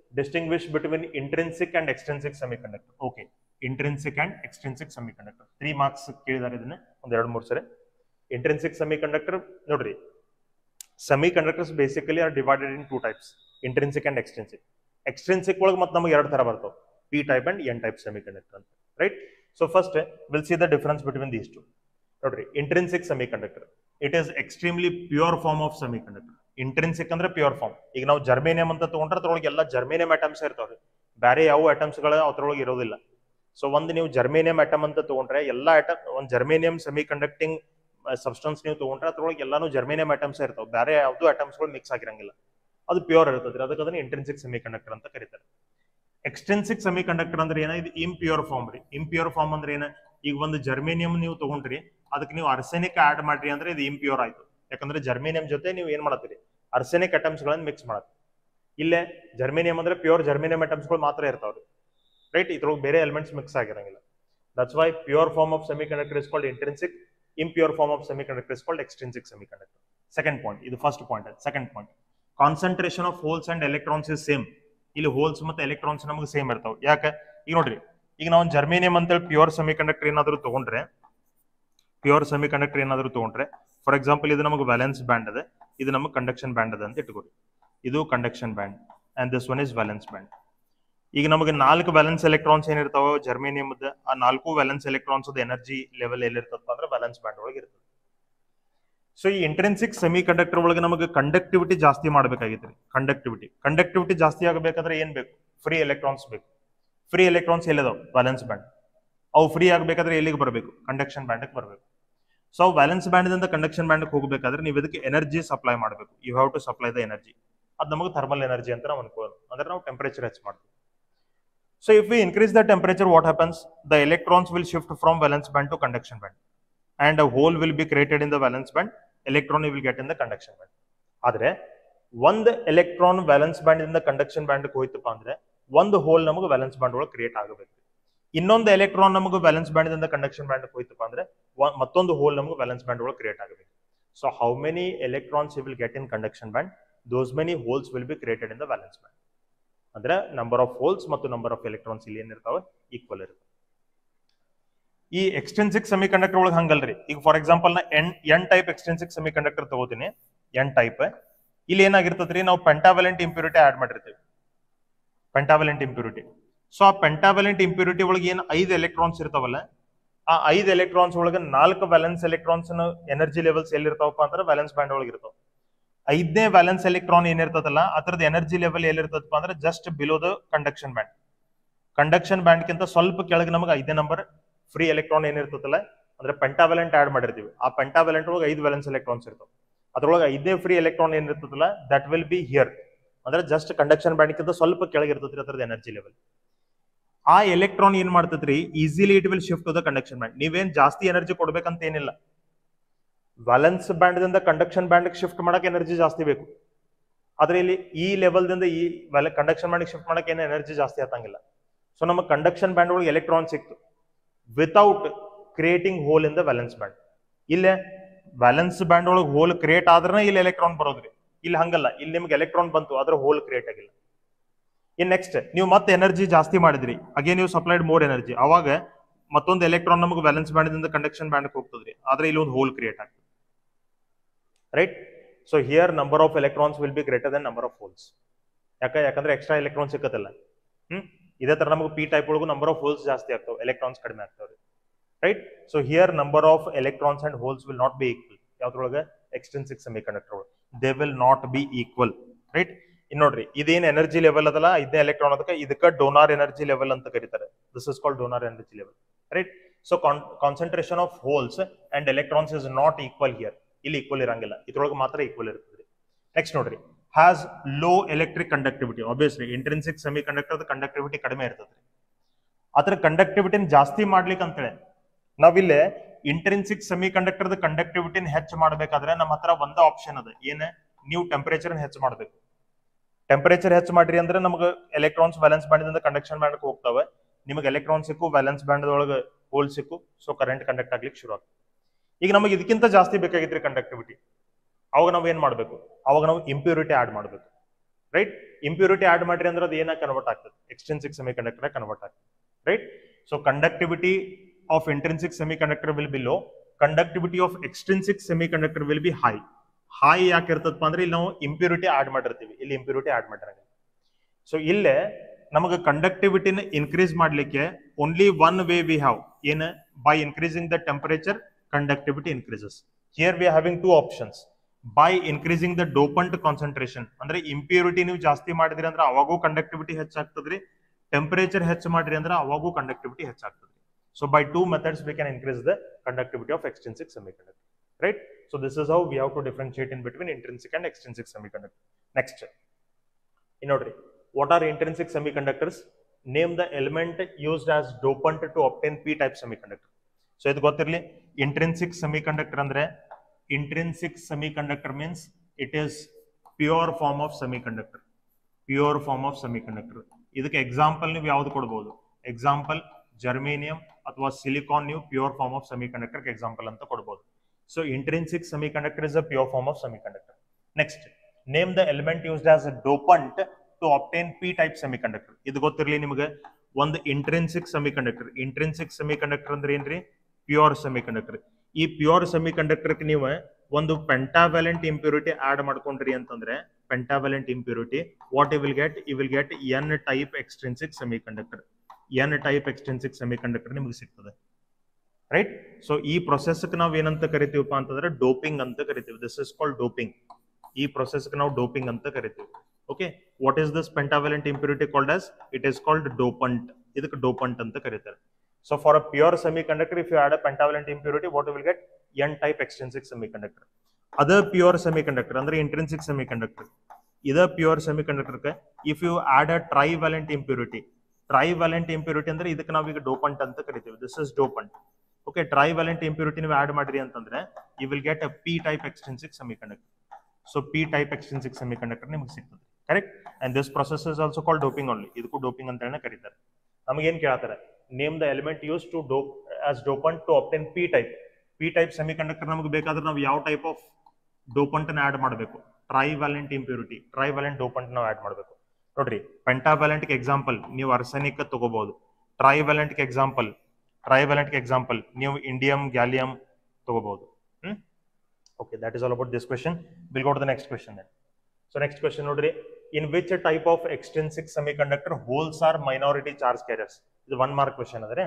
distinguish between intrinsic and extrinsic semiconductor okay intrinsic and extrinsic semiconductor three marks ಕೇಳಿದಾರೆ ಇದನ್ನ ಒಂದ್ ಎರಡು ಮೂರು ಸರಿ intrinsic semiconductor ನೋಡ್ರಿ semiconductors basically are divided in two types intrinsic and extrinsic extrinsic ಒಳಗೆ ಮತ್ತೆ ನಮಗೆ ಎರಡು ತರ ಬರ್ತಾವೆ P type and N type semiconductor ಅಂತ right so first will see the difference between these two ನೋಡ್ರಿ intrinsic semiconductor it is extremely pure form of semiconductor intrinsic ಅಂದ್ರೆ pure form ಈಗ ನಾವು ಜರ್ಮೇನಿಯಂ ಅಂತ ತಗೊಂಡ್ರೆ ಅದ್ರೊಳಗೆ ಎಲ್ಲ ಜರ್ಮೇನಿಯಂ ಐಟಮ್ಸ್ ಇರ್ತಾವ್ರಿ ಬೇರೆ ಯಾವ ಐಟಮ್ಸ್ ಗಳು ಅದ್ರೊಳಗೆ ಇರೋದಿಲ್ಲ ಸೊ ಒಂದು ನೀವು ಜರ್ಮೇನಿಯಂ ಐಟಮ್ ಅಂತ ತಗೊಂಡ್ರೆ ಎಲ್ಲ ಐಟಮ್ ಒಂದು ಜರ್ಮೇನಿಯಂ ಸೆಮಿ ಕಂಡಕ್ಟಿಂಗ್ ಸಬ್ಸ್ಟೆನ್ಸ್ ನೀವು ತಗೊಂಡ್ರೆ ಅದ್ರೊಳಗೆ ಎಲ್ಲಾನು ಜರ್ಮೇನಿಯಂ ಐಟಮ್ಸ್ ಇರ್ತಾವೆ ಬೇರೆ ಯಾವ್ದು ಐಟಮ್ಸ್ ಗಳು ಮಿಕ್ಸ್ ಆಗಿರಂಗಿಲ್ಲ ಅದು ಪ್ಯೂರ್ ಇರ್ತದೆ ಅದಕ್ಕೆ ಅದನ್ನ ಇಂಟ್ರೆನ್ಸಿಕ್ ಸೆಮಿ ಕಂಡಕ್ಟರ್ ಅಂತ ಕರೀತಾರೆ ಎಕ್ಸ್ಟೆನ್ಸಿಕ್ ಸೆಮಿ ಕಂಡಕ್ಟರ್ ಅಂದ್ರೆ ಏನ ಇದು ಇಂಪ್ಯೂರ್ ಫಾರ್ಮ್ ರೀ ಇಂಪ್ಯೂರ್ ಫಾರ್ಮ್ ಅಂದ್ರೆ ಏನ ಈಗ ಒಂದು ಜರ್ಮೇನಿಯಂ ನೀವು ತಗೊಂಡ್ರಿ ಅದಕ್ಕೆ ನೀವು ಅರ್ಸೆನಿಕ್ ಆಡ್ ಮಾಡ್ರಿ ಅಂದ್ರೆ ಇದು ಇಂಪ್ಯೂರ್ ಆಯ್ತು ಯಾಕಂದ್ರೆ ಜರ್ಮೇನಿಯಂ ಜೊತೆ ನೀವು ಏನ್ ಮಾಡತ್ತೀರಿ ಅರ್ಸೆನಿಕ್ ಐಟಮ್ಸ್ ಗಳನ್ನ ಮಿಕ್ಸ್ ಮಾಡತ್ತೀರಿ ಇಲ್ಲೇ ಜರ್ಮೇನಿಯಂ ಅಂದ್ರೆ ಪ್ಯೂರ್ ಜರ್ಮೇನಿಯಂ ಐಟಮ್ಸ್ ಗಳು ಮಾತ್ರ ಇರ್ತಾವ್ರಿ ರೈಟ್ ಇದ್ರೊಳಗೆ ಬೇರೆ ಎಲಿಮೆಂಟ್ಸ್ ಮಿಕ್ಸ್ ಆಗಿರಂಗಿಲ್ಲ that's why pure form of semiconductor is called intrinsic impure form of semiconductor is called extrinsic semiconductor. Second point, ಇದು first point second point concentration of holes and electrons is same ಇಲ್ಲಿ holes ಮತ್ತೆ electrons ನಮಗೆ same ಇರ್ತಾವೆ ಯಾಕೆ ಈಗ ನೋಡ್ರಿ ಈಗ ನಾವು ಜರ್ಮೇನಿಯಂ ಅಂತೇಳಿ ಪ್ಯೂರ್ ಸೆಮಿ ಕಂಡಕ್ಟರ್ ಏನಾದ್ರು ತಗೊಂಡ್ರೆ ಪ್ಯೂರ್ ಸೆಮಿ ಕಂಡಕ್ಟರ್ ಏನಾದ್ರು ತಗೊಂಡ್ರೆ ಫಾರ್ ಎಕ್ಸಾಂಪಲ್ ಇದು ನಮಗೆ ವ್ಯಾಲೆನ್ಸ್ ಬ್ಯಾಂಡ್ ಅದ ಇದು ನಮಗೆ ಕಂಡಕ್ಷನ್ ಬ್ಯಾಂಡ್ ಅದ ಅಂತ ಇಟ್ಕೊರಿ ಇದು conduction band and this one is valence band ಈಗ ನಮಗೆ ನಾಲ್ಕು ವ್ಯಾಲೆನ್ಸ್ ಎಲೆಕ್ಟ್ರಾನ್ಸ್ ಏನಿರ್ತಾವ ಜರ್ಮೇನಿಯಂ ಆ ನಾಲ್ಕು ವ್ಯಾಲೆನ್ಸ್ ಎಲೆಕ್ಟ್ರಾನ್ಸ್ ಎನರ್ಜಿ ಲೆವೆಲ್ ಎಲ್ಲಿರ್ತಪ್ಪ ಅಂದ್ರೆ ವ್ಯಾಲೆನ್ಸ್ ಬ್ಯಾಂಡ್ ಒಳಗೆ ಇರ್ತದೆ ಸೊ ಈ ಇಂಟ್ರೆನ್ಸಿಕ್ ಸೆಮಿ ಕಂಡಕ್ಟರ್ ಒಳಗೆ ನಮಗೆ ಕಂಡಕ್ಟಿವಿಟಿ ಜಾಸ್ತಿ ಮಾಡ್ಬೇಕಾಗಿತ್ತು ಕಂಡಕ್ಟಿವಿಟಿ ಕಂಡಕ್ಟಿವಿಟಿ ಜಾಸ್ತಿ ಆಗಬೇಕಾದ್ರೆ ಏನ್ ಬೇಕು ಫ್ರೀ ಎಲೆಕ್ಟ್ರಾನ್ಸ್ ಬೇಕು ಫ್ರೀ ಎಲೆಕ್ಟ್ರಾನ್ಸ್ ಎಲ್ಲಿದಾವ್ ವ್ಯಾಲೆನ್ಸ್ ಬ್ಯಾಂಡ್ ಅವು ಫ್ರೀ ಆಗಬೇಕಾದ್ರೆ ಎಲ್ಲಿಗೆ ಬರಬೇಕು ಕಂಡಕ್ಷನ್ ಬ್ಯಾಂಡ್ಗೆ ಬರಬೇಕು so valence band conduction band ಹೋಗಬೇಕಾದ್ರೆ ನೀವು ಇದಕ್ಕೆ ಎನರ್ಜಿ ಸಪ್ಲೈ ಮಾಡಬೇಕು you have to supply the energy ಅದು ನಮಗೆ ಥರ್ಮಲ್ ಎನರ್ಜಿ ಅಂತ ನಾವು ಅನ್ಕೋದು ಅಂದ್ರೆ ನಾವು ಟೆಂಪರೇಚರ್ ಹೆಚ್ಚು ಮಾಡ್ತೀವಿ So if we increase the temperature, what happens? The electrons will shift from valence band to conduction band. And a hole will be created in the valence band. Electron will get in the conduction band. ಆದ್ರೆ ಒಂದು electron valence band ಇಂದ conduction band ಹೋಯ್ತಪ್ಪ ಅಂದ್ರೆ ಒಂದು hole ನಮಗೆ valence band ಒಳಗೆ create ಆಗಬೇಕು ಇನ್ನೊಂದು ಎಲೆಕ್ಟ್ರಾನ್ ನಮಗೆ ವ್ಯಾಲೆನ್ಸ್ ಬ್ಯಾಂಡ್ ಇಂದ ಕಂಡಕ್ಷನ್ ಬ್ಯಾಂಡ್ ಹೋಯ್ತಪ್ಪ ಅಂದ್ರೆ ವ- ಮತ್ತೊಂದು ಹೋಲ್ ನಮಗೆ ವ್ಯಾಲೆನ್ಸ್ ಬ್ಯಾಂಡ್ ಒಳಗೆ ಕ್ರಿಯೇಟ್ ಆಗಬೇಕು so how many electrons will get in conduction band those many holes will be created in the valence band ಅಂದ್ರೆ ನಂಬರ್ ಆಫ್ ಹೋಲ್ಸ್ ಮತ್ತು ನಂಬರ್ ಆಫ್ ಎಲೆಕ್ಟ್ರಾನ್ಸ್ ಇಲ್ಲಿ ಏನಿರ್ತಾವೆ ಈಕ್ವಲ್ ಇರುತ್ತೆ ಈ ಎಕ್ಸ್ಟೆನ್ಸಿಕ್ ಸೆಮಿ ಕಂಡಕ್ಟರ್ ಒಳಗೆ ಹಂಗಲ್ರಿ ಈಗ ಫಾರ್ ಎಕ್ಸಾಂಪಲ್ ನಾ N N type extrinsic semiconductor ತಗೋತೀನಿ ಎನ್ ಟೈಪ್ ಇಲ್ಲಿ ಏನಾಗಿರ್ತದ್ರಿ ನಾವು ಪೆಂಟಾವೆಲೆಂಟ್ ಇಂಪ್ಯೂರಿಟಿ ಆಡ್ ಮಾಡಿರ್ತೀವಿ ಪೆಂಟಾವೆಲೆಂಟ್ ಇಂಪ್ಯೂರಿಟಿ ಸೊ ಆ ಪೆಂಟಾವೆಲೆಂಟ್ ಇಂಪ್ಯೂರಿಟಿ ಒಳಗೆ ಏನು ಐದು ಎಲೆಕ್ಟ್ರಾನ್ಸ್ ಇರ್ತಾವಲ್ಲ ಆ ಐದು ಎಲೆಕ್ಟ್ರಾನ್ಸ್ ಒಳಗೆ ನಾಲ್ಕು ವ್ಯಾಲೆನ್ಸ್ ಎಲೆಕ್ಟ್ರಾನ್ಸ್ ಎನರ್ಜಿ ಲೆವೆಲ್ಸ್ ಎಲ್ಲಿರ್ತಾವಪ್ಪ ಅಂದ್ರೆ ವ್ಯಾಲೆನ್ಸ್ ಬ್ಯಾಂಡ್ ಒಳಗೆ ಇರ್ತಾವ ಐದನೇ ವ್ಯಾಲೆನ್ಸ್ ಎಲೆಕ್ಟ್ರಾನ್ ಏನಿರ್ತದಲ್ಲ ಅದ್ರದ್ದು ಎನರ್ಜಿ ಲೆವೆಲ್ ಎಲ್ಲಿರ್ತದಪ್ಪ ಅಂದ್ರೆ just below the conduction band conduction band ಕಿಂತ ಸ್ವಲ್ಪ ಕೆಳಗೆ ನಮಗೆ ಐದನೇ ನಂಬರ್ ಫ್ರೀ ಎಲೆಕ್ಟ್ರಾನ್ ಏನಿರ್ತದಲ್ಲ ಅಂದ್ರೆ ಪೆಂಟಾವೆಲೆಂಟ್ ಆಡ್ ಮಾಡಿರ್ತೀವಿ ಆ ಪೆಂಟಾವೆಲೆಂಟ್ ಒಳಗೆ ಐದು ವ್ಯಾಲೆನ್ಸ್ ಎಲೆಕ್ಟ್ರಾನ್ಸ್ ಇರ್ತಾವೆ ಅದ್ರೊಳಗೆ ಐದನೇ ಫ್ರೀ ಎಲೆಕ್ಟ್ರಾನ್ ಏನಿರ್ತದಲ್ಲ ದಟ್ ವಿಲ್ ಬಿ ಹಿಯರ್ ಅಂದ್ರೆ ಜಸ್ಟ್ ಕಂಡಕ್ಷನ್ ಬ್ಯಾಂಡ್ ಕಿಂತ ಸ್ವಲ್ಪ ಕೆಳಗೆ ಇರ್ತದ್ರಿ ಅದ್ರದ್ದು ಎನರ್ಜಿ ಲೆವೆಲ್ ಆ ಎಲೆಕ್ಟ್ರಾನ್ ಏನ್ ಮಾಡ್ತದ್ರಿ easily it will shift to the conduction band ನೀವೇನ್ ಜಾಸ್ತಿ ಎನರ್ಜಿ ಕೊಡ್ಬೇಕಂತ ಏನಿಲ್ಲ ವ್ಯಾಲೆನ್ಸ್ ಬ್ಯಾಂಡ್ ದಿಂದ ಕಂಡಕ್ಷನ್ ಬ್ಯಾಂಡ್ ಶಿಫ್ಟ್ ಮಾಡಕ್ ಎನರ್ಜಿ ಜಾಸ್ತಿ ಬೇಕು ಆದ್ರೆ ಇಲ್ಲಿ ಈ ಲೆವೆಲ್ ದಿಂದ ಈ ಕಂಡಕ್ಷನ್ ಬ್ಯಾಂಡ್ ಶಿಫ್ಟ್ ಮಾಡಕ್ ಏನು ಎನರ್ಜಿ ಜಾಸ್ತಿ ಆತಂಗಿಲ್ಲ ಸೊ ನಮ್ಮ ಕಂಡಕ್ಷನ್ ಬ್ಯಾಂಡ್ ಒಳಗೆ ಎಲೆಕ್ಟ್ರಾನ್ ಸಿಕ್ತು without creating hole in the valence band ಇಲ್ಲೇ ವ್ಯಾಲೆನ್ಸ್ ಬ್ಯಾಂಡ್ ಒಳಗೆ ಹೋಲ್ ಕ್ರಿಯೇಟ್ ಆದ್ರೆ ಇಲ್ಲಿ ಎಲೆಕ್ಟ್ರಾನ್ ಬರೋದ್ರಿ ಇಲ್ಲಿ ಹಂಗಲ್ಲ ಇಲ್ಲಿ ನಿಮ್ಗೆ ಎಲೆಕ್ಟ್ರಾನ್ ಬಂತು ಆದ್ರೆ ಹೋಲ್ ಕ್ರಿಯೇಟ್ ಆಗಿಲ್ಲ ಇನ್ ನೆಕ್ಸ್ಟ್ ನೀವು ಮತ್ತೆ ಎನರ್ಜಿ ಜಾಸ್ತಿ ಮಾಡಿದ್ರಿ ಅಗೇನ್ ನೀವು ಸಪ್ಲೈಡ್ ಮೋರ್ ಎನರ್ಜಿ ಅವಾಗ ಮತ್ತೊಂದು ಎಲೆಕ್ಟ್ರಾನ್ ನಮಗೆ ವ್ಯಾಲೆನ್ಸ್ ಬ್ಯಾಂಡ್ ದಿಂದ ಕಂಡಕ್ಷನ್ ಬ್ಯಾಂಡ್ ಹೋಗ್ತದ್ರಿ ಆದ್ರೆ ಇಲ್ಲಿ ಒಂದು ಹೋಲ್ ಕ್ರಿಯೇಟ್ ಆಗ್ತದೆ right so here number of electrons will be greater than number of holes ಯಾಕೆ ಯಾಕಂದ್ರೆ ಎಕ್ಸ್ಟ್ರಾ ಎಲೆಕ್ಟ್ರಾನ್ ಸಿಕ್ಕತ್ತಲ್ಲ ಹ್ಮ್ ಇದೇ ತರ ನಮಗೆ ಪಿ ಟೈಪ್ ಒಳಗೂ ನಂಬರ್ ಆಫ್ ಹೋಲ್ಸ್ ಜಾಸ್ತಿ ಆಗ್ತಾವೆ ಎಲೆಕ್ಟ್ರಾನ್ಸ್ ಕಡಿಮೆ ಆಗ್ತಾವ್ರಿ right so here number of electrons and holes will not be equal ಯಾವ್ದ್ರೊಳಗೆ ಎಕ್ಸ್ಟೆನ್ಸಿಕ್ ಸೆಮಿ ಕಂಡಕ್ಟರ್ ಒಳಗೆ they will not be equal right in ನೋಡ್ರಿ ಇದೇನ್ ಎನರ್ಜಿ ಲೆವೆಲ್ ಅದಲ್ಲ ಇದನ್ನ ಎಲೆಕ್ಟ್ರಾನ್ ಅದಕ್ಕೆ ಇದಕ್ಕೆ ಡೋನಾರ್ ಎನರ್ಜಿ ಲೆವೆಲ್ ಅಂತ ಕರೀತಾರೆ this is called donor energy level right so concentration of holes and electrons is not equal here ಇಲ್ಲಿ ಈಕ್ವಲ್ ಇರಂಗಿಲ್ಲ ಇದ್ರೊಳಗೆ ಮಾತ್ರ ಈಕ್ವಲ್ ಇರ್ತದೆ ನೆಕ್ಸ್ಟ್ ನೋಡ್ರಿ has low electric conductivity obviously intrinsic semiconductor conductivity ಕಡಿಮೆ ಇರ್ತದೆ ಅದ್ರ ಕಂಡಕ್ಟಿವಿಟಿನ ಜಾಸ್ತಿ ಮಾಡ್ಲಿಕ್ಕೆ ಅಂತೇಳಿ ನಾವಿಲ್ಲೇ ಇಂಟ್ರೆನ್ಸಿಕ್ ಸೆಮಿ ಕಂಡಕ್ಟರ್ ಕಂಡಕ್ಟಿವಿಟಿನ ಹೆಚ್ಚು ಮಾಡ್ಬೇಕಾದ್ರೆ ನಮ್ಮ ಹತ್ರ ಒಂದ ಆಪ್ಷನ್ ಅದ ಏನ ನೀವು ಟೆಂಪರೇಚರ್ ಹೆಚ್ಚು ಮಾಡ್ಬೇಕು ಟೆಂಪರೇಚರ್ ಹೆಚ್ಚು ಮಾಡ್ರಿ ಅಂದ್ರೆ ನಮಗೆ electrons valence band conduction band ಹೋಗ್ತಾವೆ ನಿಮಗೆ ಎಲೆಕ್ಟ್ರಾನ್ ಸಿಕ್ಕು ವ್ಯಾಲೆನ್ಸ್ ಬ್ಯಾಂಡ್ ಒಳಗೆ ಹೋಲ್ ಸಿಕ್ಕು ಸೊ ಕರೆಂಟ್ ಕಂಡಕ್ಟ್ ಆಗ್ಲಿಕ್ಕೆ ಶುರು ಆಗ್ತದೆ ಈಗ ನಮಗೆ ಇದಕ್ಕಿಂತ ಜಾಸ್ತಿ ಬೇಕಾಗಿದ್ರಿ ಕಂಡಕ್ಟಿವಿಟಿ ಅವಾಗ ನಾವು ಏನ್ ಮಾಡ್ಬೇಕು ಅವಾಗ ನಾವು ಇಂಪ್ಯೂರಿಟಿ ಆಡ್ ಮಾಡ್ಬೇಕು ರೈಟ್ ಇಂಪ್ಯೂರಿಟಿ ಆಡ್ ಮಾಡ್ರಿ ಅಂದ್ರೆ ಅದು ಏನ ಕನ್ವರ್ಟ್ ಆಗ್ತದೆ ಎಕ್ಸ್ಟೆನ್ಸಿಕ್ ಸೆಮಿ ಕಂಡಕ್ಟರ್ ಕನ್ವರ್ಟ್ ಆಗ್ತದೆ right so conductivity of intrinsic semiconductor will be low conductivity of extrinsic semiconductor will be high high ಯಾಕೆ ಇರ್ತದಪ್ಪ ಅಂದ್ರೆ ಇಲ್ಲಿ ನಾವು ಇಂಪ್ಯೂರಿಟಿ ಆಡ್ ಮಾಡಿರ್ತೀವಿ ಇಲ್ಲಿ ಇಂಪ್ಯೂರಿಟಿ ಆಡ್ ಮಾಡಿರಂಗಿಲ್ಲ ಸೊ ಇಲ್ಲೇ ನಮಗೆ ಕಂಡಕ್ಟಿವಿಟಿನ ಇನ್ಕ್ರೀಸ್ ಮಾಡ್ಲಿಕ್ಕೆ only one way we have ಏನ್ by increasing the temperature conductivity increases here we having two options by increasing the dopant concentration ಅಂದ್ರೆ ಇಂಪ್ಯೂರಿಟಿ ನೀವು ಜಾಸ್ತಿ ಮಾಡಿದ್ರಿ ಅಂದ್ರೆ ಅವಾಗೂ ಕಂಡಕ್ಟಿವಿಟಿ ಹೆಚ್ಚಾಗ್ತದ್ರಿ ಟೆಂಪರೇಚರ್ ಹೆಚ್ಚು ಮಾಡ್ರಿ ಅಂದ್ರೆ ಅವಾಗೂ ಕಂಡಕ್ಟಿವಿಟಿ ಹೆಚ್ಚಾಗ್ತದ್ರಿ so by two methods we can increase the conductivity of extrinsic semiconductor right so this is how we have to differentiate in between intrinsic and extrinsic semiconductor next in ನೋಡ್ರಿ what are intrinsic semiconductors name the element used as dopant to obtain p type semiconductor so ಇದು ಗೊತ್ತಿರಲಿ intrinsic semiconductor ಅಂದ್ರೆ intrinsic semiconductor means it is pure form of semiconductor pure form of semiconductor ಇದಕ್ಕೆ example ನೀವು ಯಾವ್ದು ಕೊಡ್ಬೋದು example germanium ಅಥವಾ silicon ನೀವು pure form of semiconductor example ಅಂತ ಕೊಡ್ಬೋದು so intrinsic semiconductor is a pure form of semiconductor next name the element used as a dopant to obtain P type semiconductor ಇದು ಗೊತ್ತಿರಲಿ ನಿಮಗೆ ಒಂದು ಇಂಟ್ರೆನ್ಸಿಕ್ ಸೆಮಿಕಂಡಕ್ಟರ್ ಇಂಟ್ರೆನ್ಸಿಕ್ ಸೆಮಿಕಂಡಕ್ಟರ್ ಅಂದ್ರೆ ಏನ್ರಿ pure semiconductor ಈ pure semiconductor ನೀವು ಒಂದು ಪೆಂಟಾವ್ಯಾಲೆಂಟ್ ಇಂಪ್ಯೂರಿಟಿ ಆಡ್ ಮಾಡ್ಕೊಂಡ್ರಿ ಅಂತಂದ್ರೆ pentavalent impurity what you will get you will get N type extrinsic semiconductor N type extrinsic semiconductor ನಿಮಗೆ ಸಿಗ್ತದೆ ರೈಟ್ ಸೊ ಈ ಪ್ರೊಸೆಸ್ ನಾವು ಏನಂತ ಕರಿತೀವಪ್ಪ ಅಂತಂದ್ರೆ ಡೋಪಿಂಗ್ ಅಂತ ಕರಿತೀವಿ ದಿಸ್ ಇಸ್ ಕಾಲ್ಡ್ ಡೋಪಿಂಗ್ ಈ ಪ್ರೊಸೆಸ್ ನಾವು ಡೋಪಿಂಗ್ ಅಂತ ಕರಿತೀವಿ okay what is this pentavalent impurity called as it is called dopant ಇದಕ್ಕೆ ಡೋಪಂಟ್ ಅಂತ ಕರೀತಾರೆ so for a pure semiconductor if you add a pentavalent impurity what will get N type extrinsic semiconductor other pure semiconductor ಅಂದ್ರೆ intrinsic semiconductor ಇದ pure semiconductor if you add a trivalent impurity trivalent impurity ಅಂದ್ರೆ ಇದಕ್ಕೆ ನಾವೀಗ dopant ಅಂತ ಕರಿತೀವಿ this is dopant okay trivalent impurity ನೀವು add ಮಾಡ್ರಿ ಅಂತಂದ್ರೆ you will get a P type extrinsic semiconductor so P type extrinsic semiconductor ನಿಮಗೆ ಸಿಗ್ತದೆ correct and this process is also call doping only ಇದಕ್ಕೂ doping ಅಂತ ಹೇಳಿ ಕರೀತಾರೆ ನಮಗೆ ಏನ್ ಕೇಳ್ತಾರೆ name the element use to dope as dopant to obtain P type P type semiconductor ನಮಗೆ ಬೇಕಾದ್ರೆ ನಾವು ಯಾವ ಟೈಪ್ ಆಫ್ ಡೋಪಂಟ್ ಆಡ್ ಮಾಡಬೇಕು ಟ್ರೈವ್ಯಾಲೆಂಟ್ ಇಂಪ್ಯೂರಿಟಿ ಟ್ರೈವ್ಯಾಲೆಂಟ್ ಡೋಪಂಟ್ ನಾವು ಆಡ್ ಮಾಡಬೇಕು ನೋಡ್ರಿ ಪೆಂಟಾವ್ಯಾಲೆಂಟ್ ಎಕ್ಸಾಂಪಲ್ ನೀವು ಅರ್ಸೆನಿಕ್ ತಗೋಬಹುದು ಟ್ರೈವ್ಯಾಲೆಂಟ್ ಎಕ್ಸಾಂಪಲ್ ಟ್ರೈವ್ಯಾಲೆಂಟ್ ಎಕ್ಸಾಂಪಲ್ ನೀವು ಇಂಡಿಯಂ ಗ್ಯಾಲಿಯಂ ತಗೋಬಹುದು hmm okay that is all about this question will go to the next question so next question ನೋಡ್ರಿ in which type of extrinsic semiconductor holes are minority charge carriers ಇದು one mark question ಅದ್ರೆ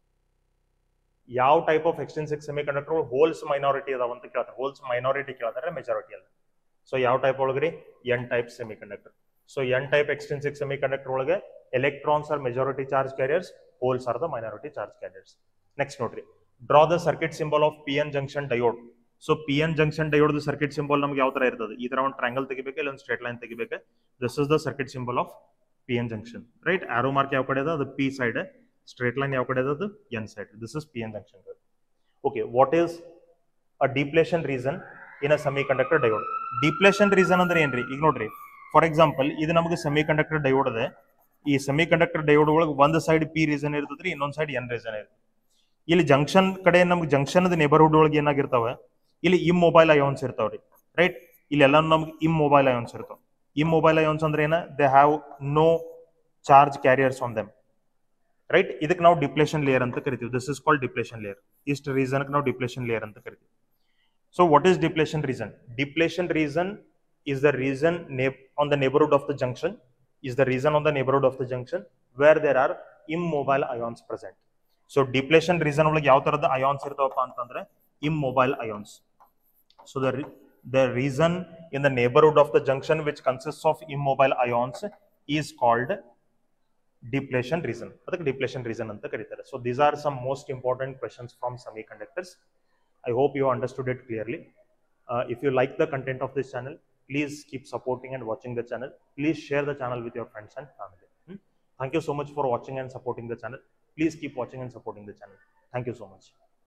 ಯಾವ type of extrinsic semiconductor holes minority ಅದಾವ ಅಂತ ಕೇಳ್ತಾರೆ holes minority ಕೇಳ್ತಾರೆ majority ಅಲ್ಲ so ಯಾವ ಟೈಪ್ ಒಳಗ್ರಿ N type semiconductor so N type extrinsic semiconductor ಒಳಗೆ electrons are majority charge carriers holes are the minority charge carriers next ನೋಡ್ರಿ draw the circuit symbol of P N junction diode so P N junction diode circuit symbol ನಮ್ಗೆ ಯಾವ ತರ ಇರ್ತದೆ ಈ ತರ ಒಂದು triangle ತೆಗಿಬೇಕು ಇಲ್ಲ ಒಂದು ಸ್ಟ್ರೇಟ್ ಲೈನ್ ತೆಗಿಬೇಕು this is the circuit symbol of P N junction right arrow mark ಯಾವ ಕಡೆ ಅದ ಅದು ಪಿ ಸೈಡ್ ಸ್ಟ್ರೇಟ್ ಲೈನ್ ಯಾವ ಕಡೆ ಅದ ಅದು N side this is P N junction okay what is a depletion region in a semiconductor diode depletion region ಅಂದ್ರೆ ಏನ್ರಿ ಈಗ ನೋಡ್ರಿ ಫಾರ್ ಎಕ್ಸಾಂಪಲ್ ಇದು ನಮಗೆ ಸೆಮಿ ಕಂಡಕ್ಟರ್ ಡಯೋಡ್ ಅದೇ ಈ ಸೆಮಿ ಕಂಡಕ್ಟರ್ ಡಯೋಡ್ ಒಳಗೆ ಒಂದು ಸೈಡ್ ಪಿ ರೀಸನ್ ಇರ್ತದ್ರಿ ಇನ್ನೊಂದ್ ಸೈಡ್ ಎನ್ ರೀಸನ್ ಇರ್ತದೆ ಇಲ್ಲಿ ಜಂಕ್ಷನ್ ಕಡೆ ನಮ್ಗೆ ಜಂಕ್ಷನ್ ನೇಬರ್ಹುಡ್ ಒಳಗೆ ಏನಾಗಿರ್ತಾವೆ ಇಲ್ಲಿ ಇಮ್ ಮೊಬೈಲ್ ಅಯೋನ್ಸ್ ಇರ್ತಾವ್ರಿ ರೈಟ್ ಇಲ್ಲೆಲ್ಲ ನಮ್ಗೆ ಇಮ್ ಮೊಬೈಲ್ ಅಯೋನ್ಸ್ ಇರ್ತಾವ ಇಮ್ ಮೊಬೈಲ್ ಅಯೋನ್ಸ್ ಅಂದ್ರೆ ಏನ they have no charge carriers on them right ಇದಕ್ಕೆ ನಾವು ಡಿಪ್ಲೇಷನ್ ಲೇಯರ್ ಅಂತ ಕರಿತೀವಿ this is called depletion layer ಇಷ್ಟು ರೀಸನ್ ನಾವು ಡಿಪ್ಲೇಷನ್ ಲೇಯರ್ ಅಂತ ಕರಿತೀವಿ so what is depletion region depletion region is the reason on the neighborhood of the junction is the reason on the neighborhood of the junction where there are immobile ions present so depletion reason ಒಳಗೆ ಯಾವ ತರದ ions ಇರ್ತಾವಪ್ಪ ಅಂತಂದ್ರೆ immobile ions so the re- the reason in the neighborhood of the junction which consists of immobile ions is called depletion reason ಅದಕ್ಕೆ depletion reason ಅಂತ ಕರೀತಾರೆ so these are some most important questions from semiconductors i hope you understood it clearly uh, if you like the content of this channel please keep supporting and watching the channel please share the channel with your friends and family Hmm? thank you so much for watching and supporting the channel please keep watching and supporting the channel thank you so much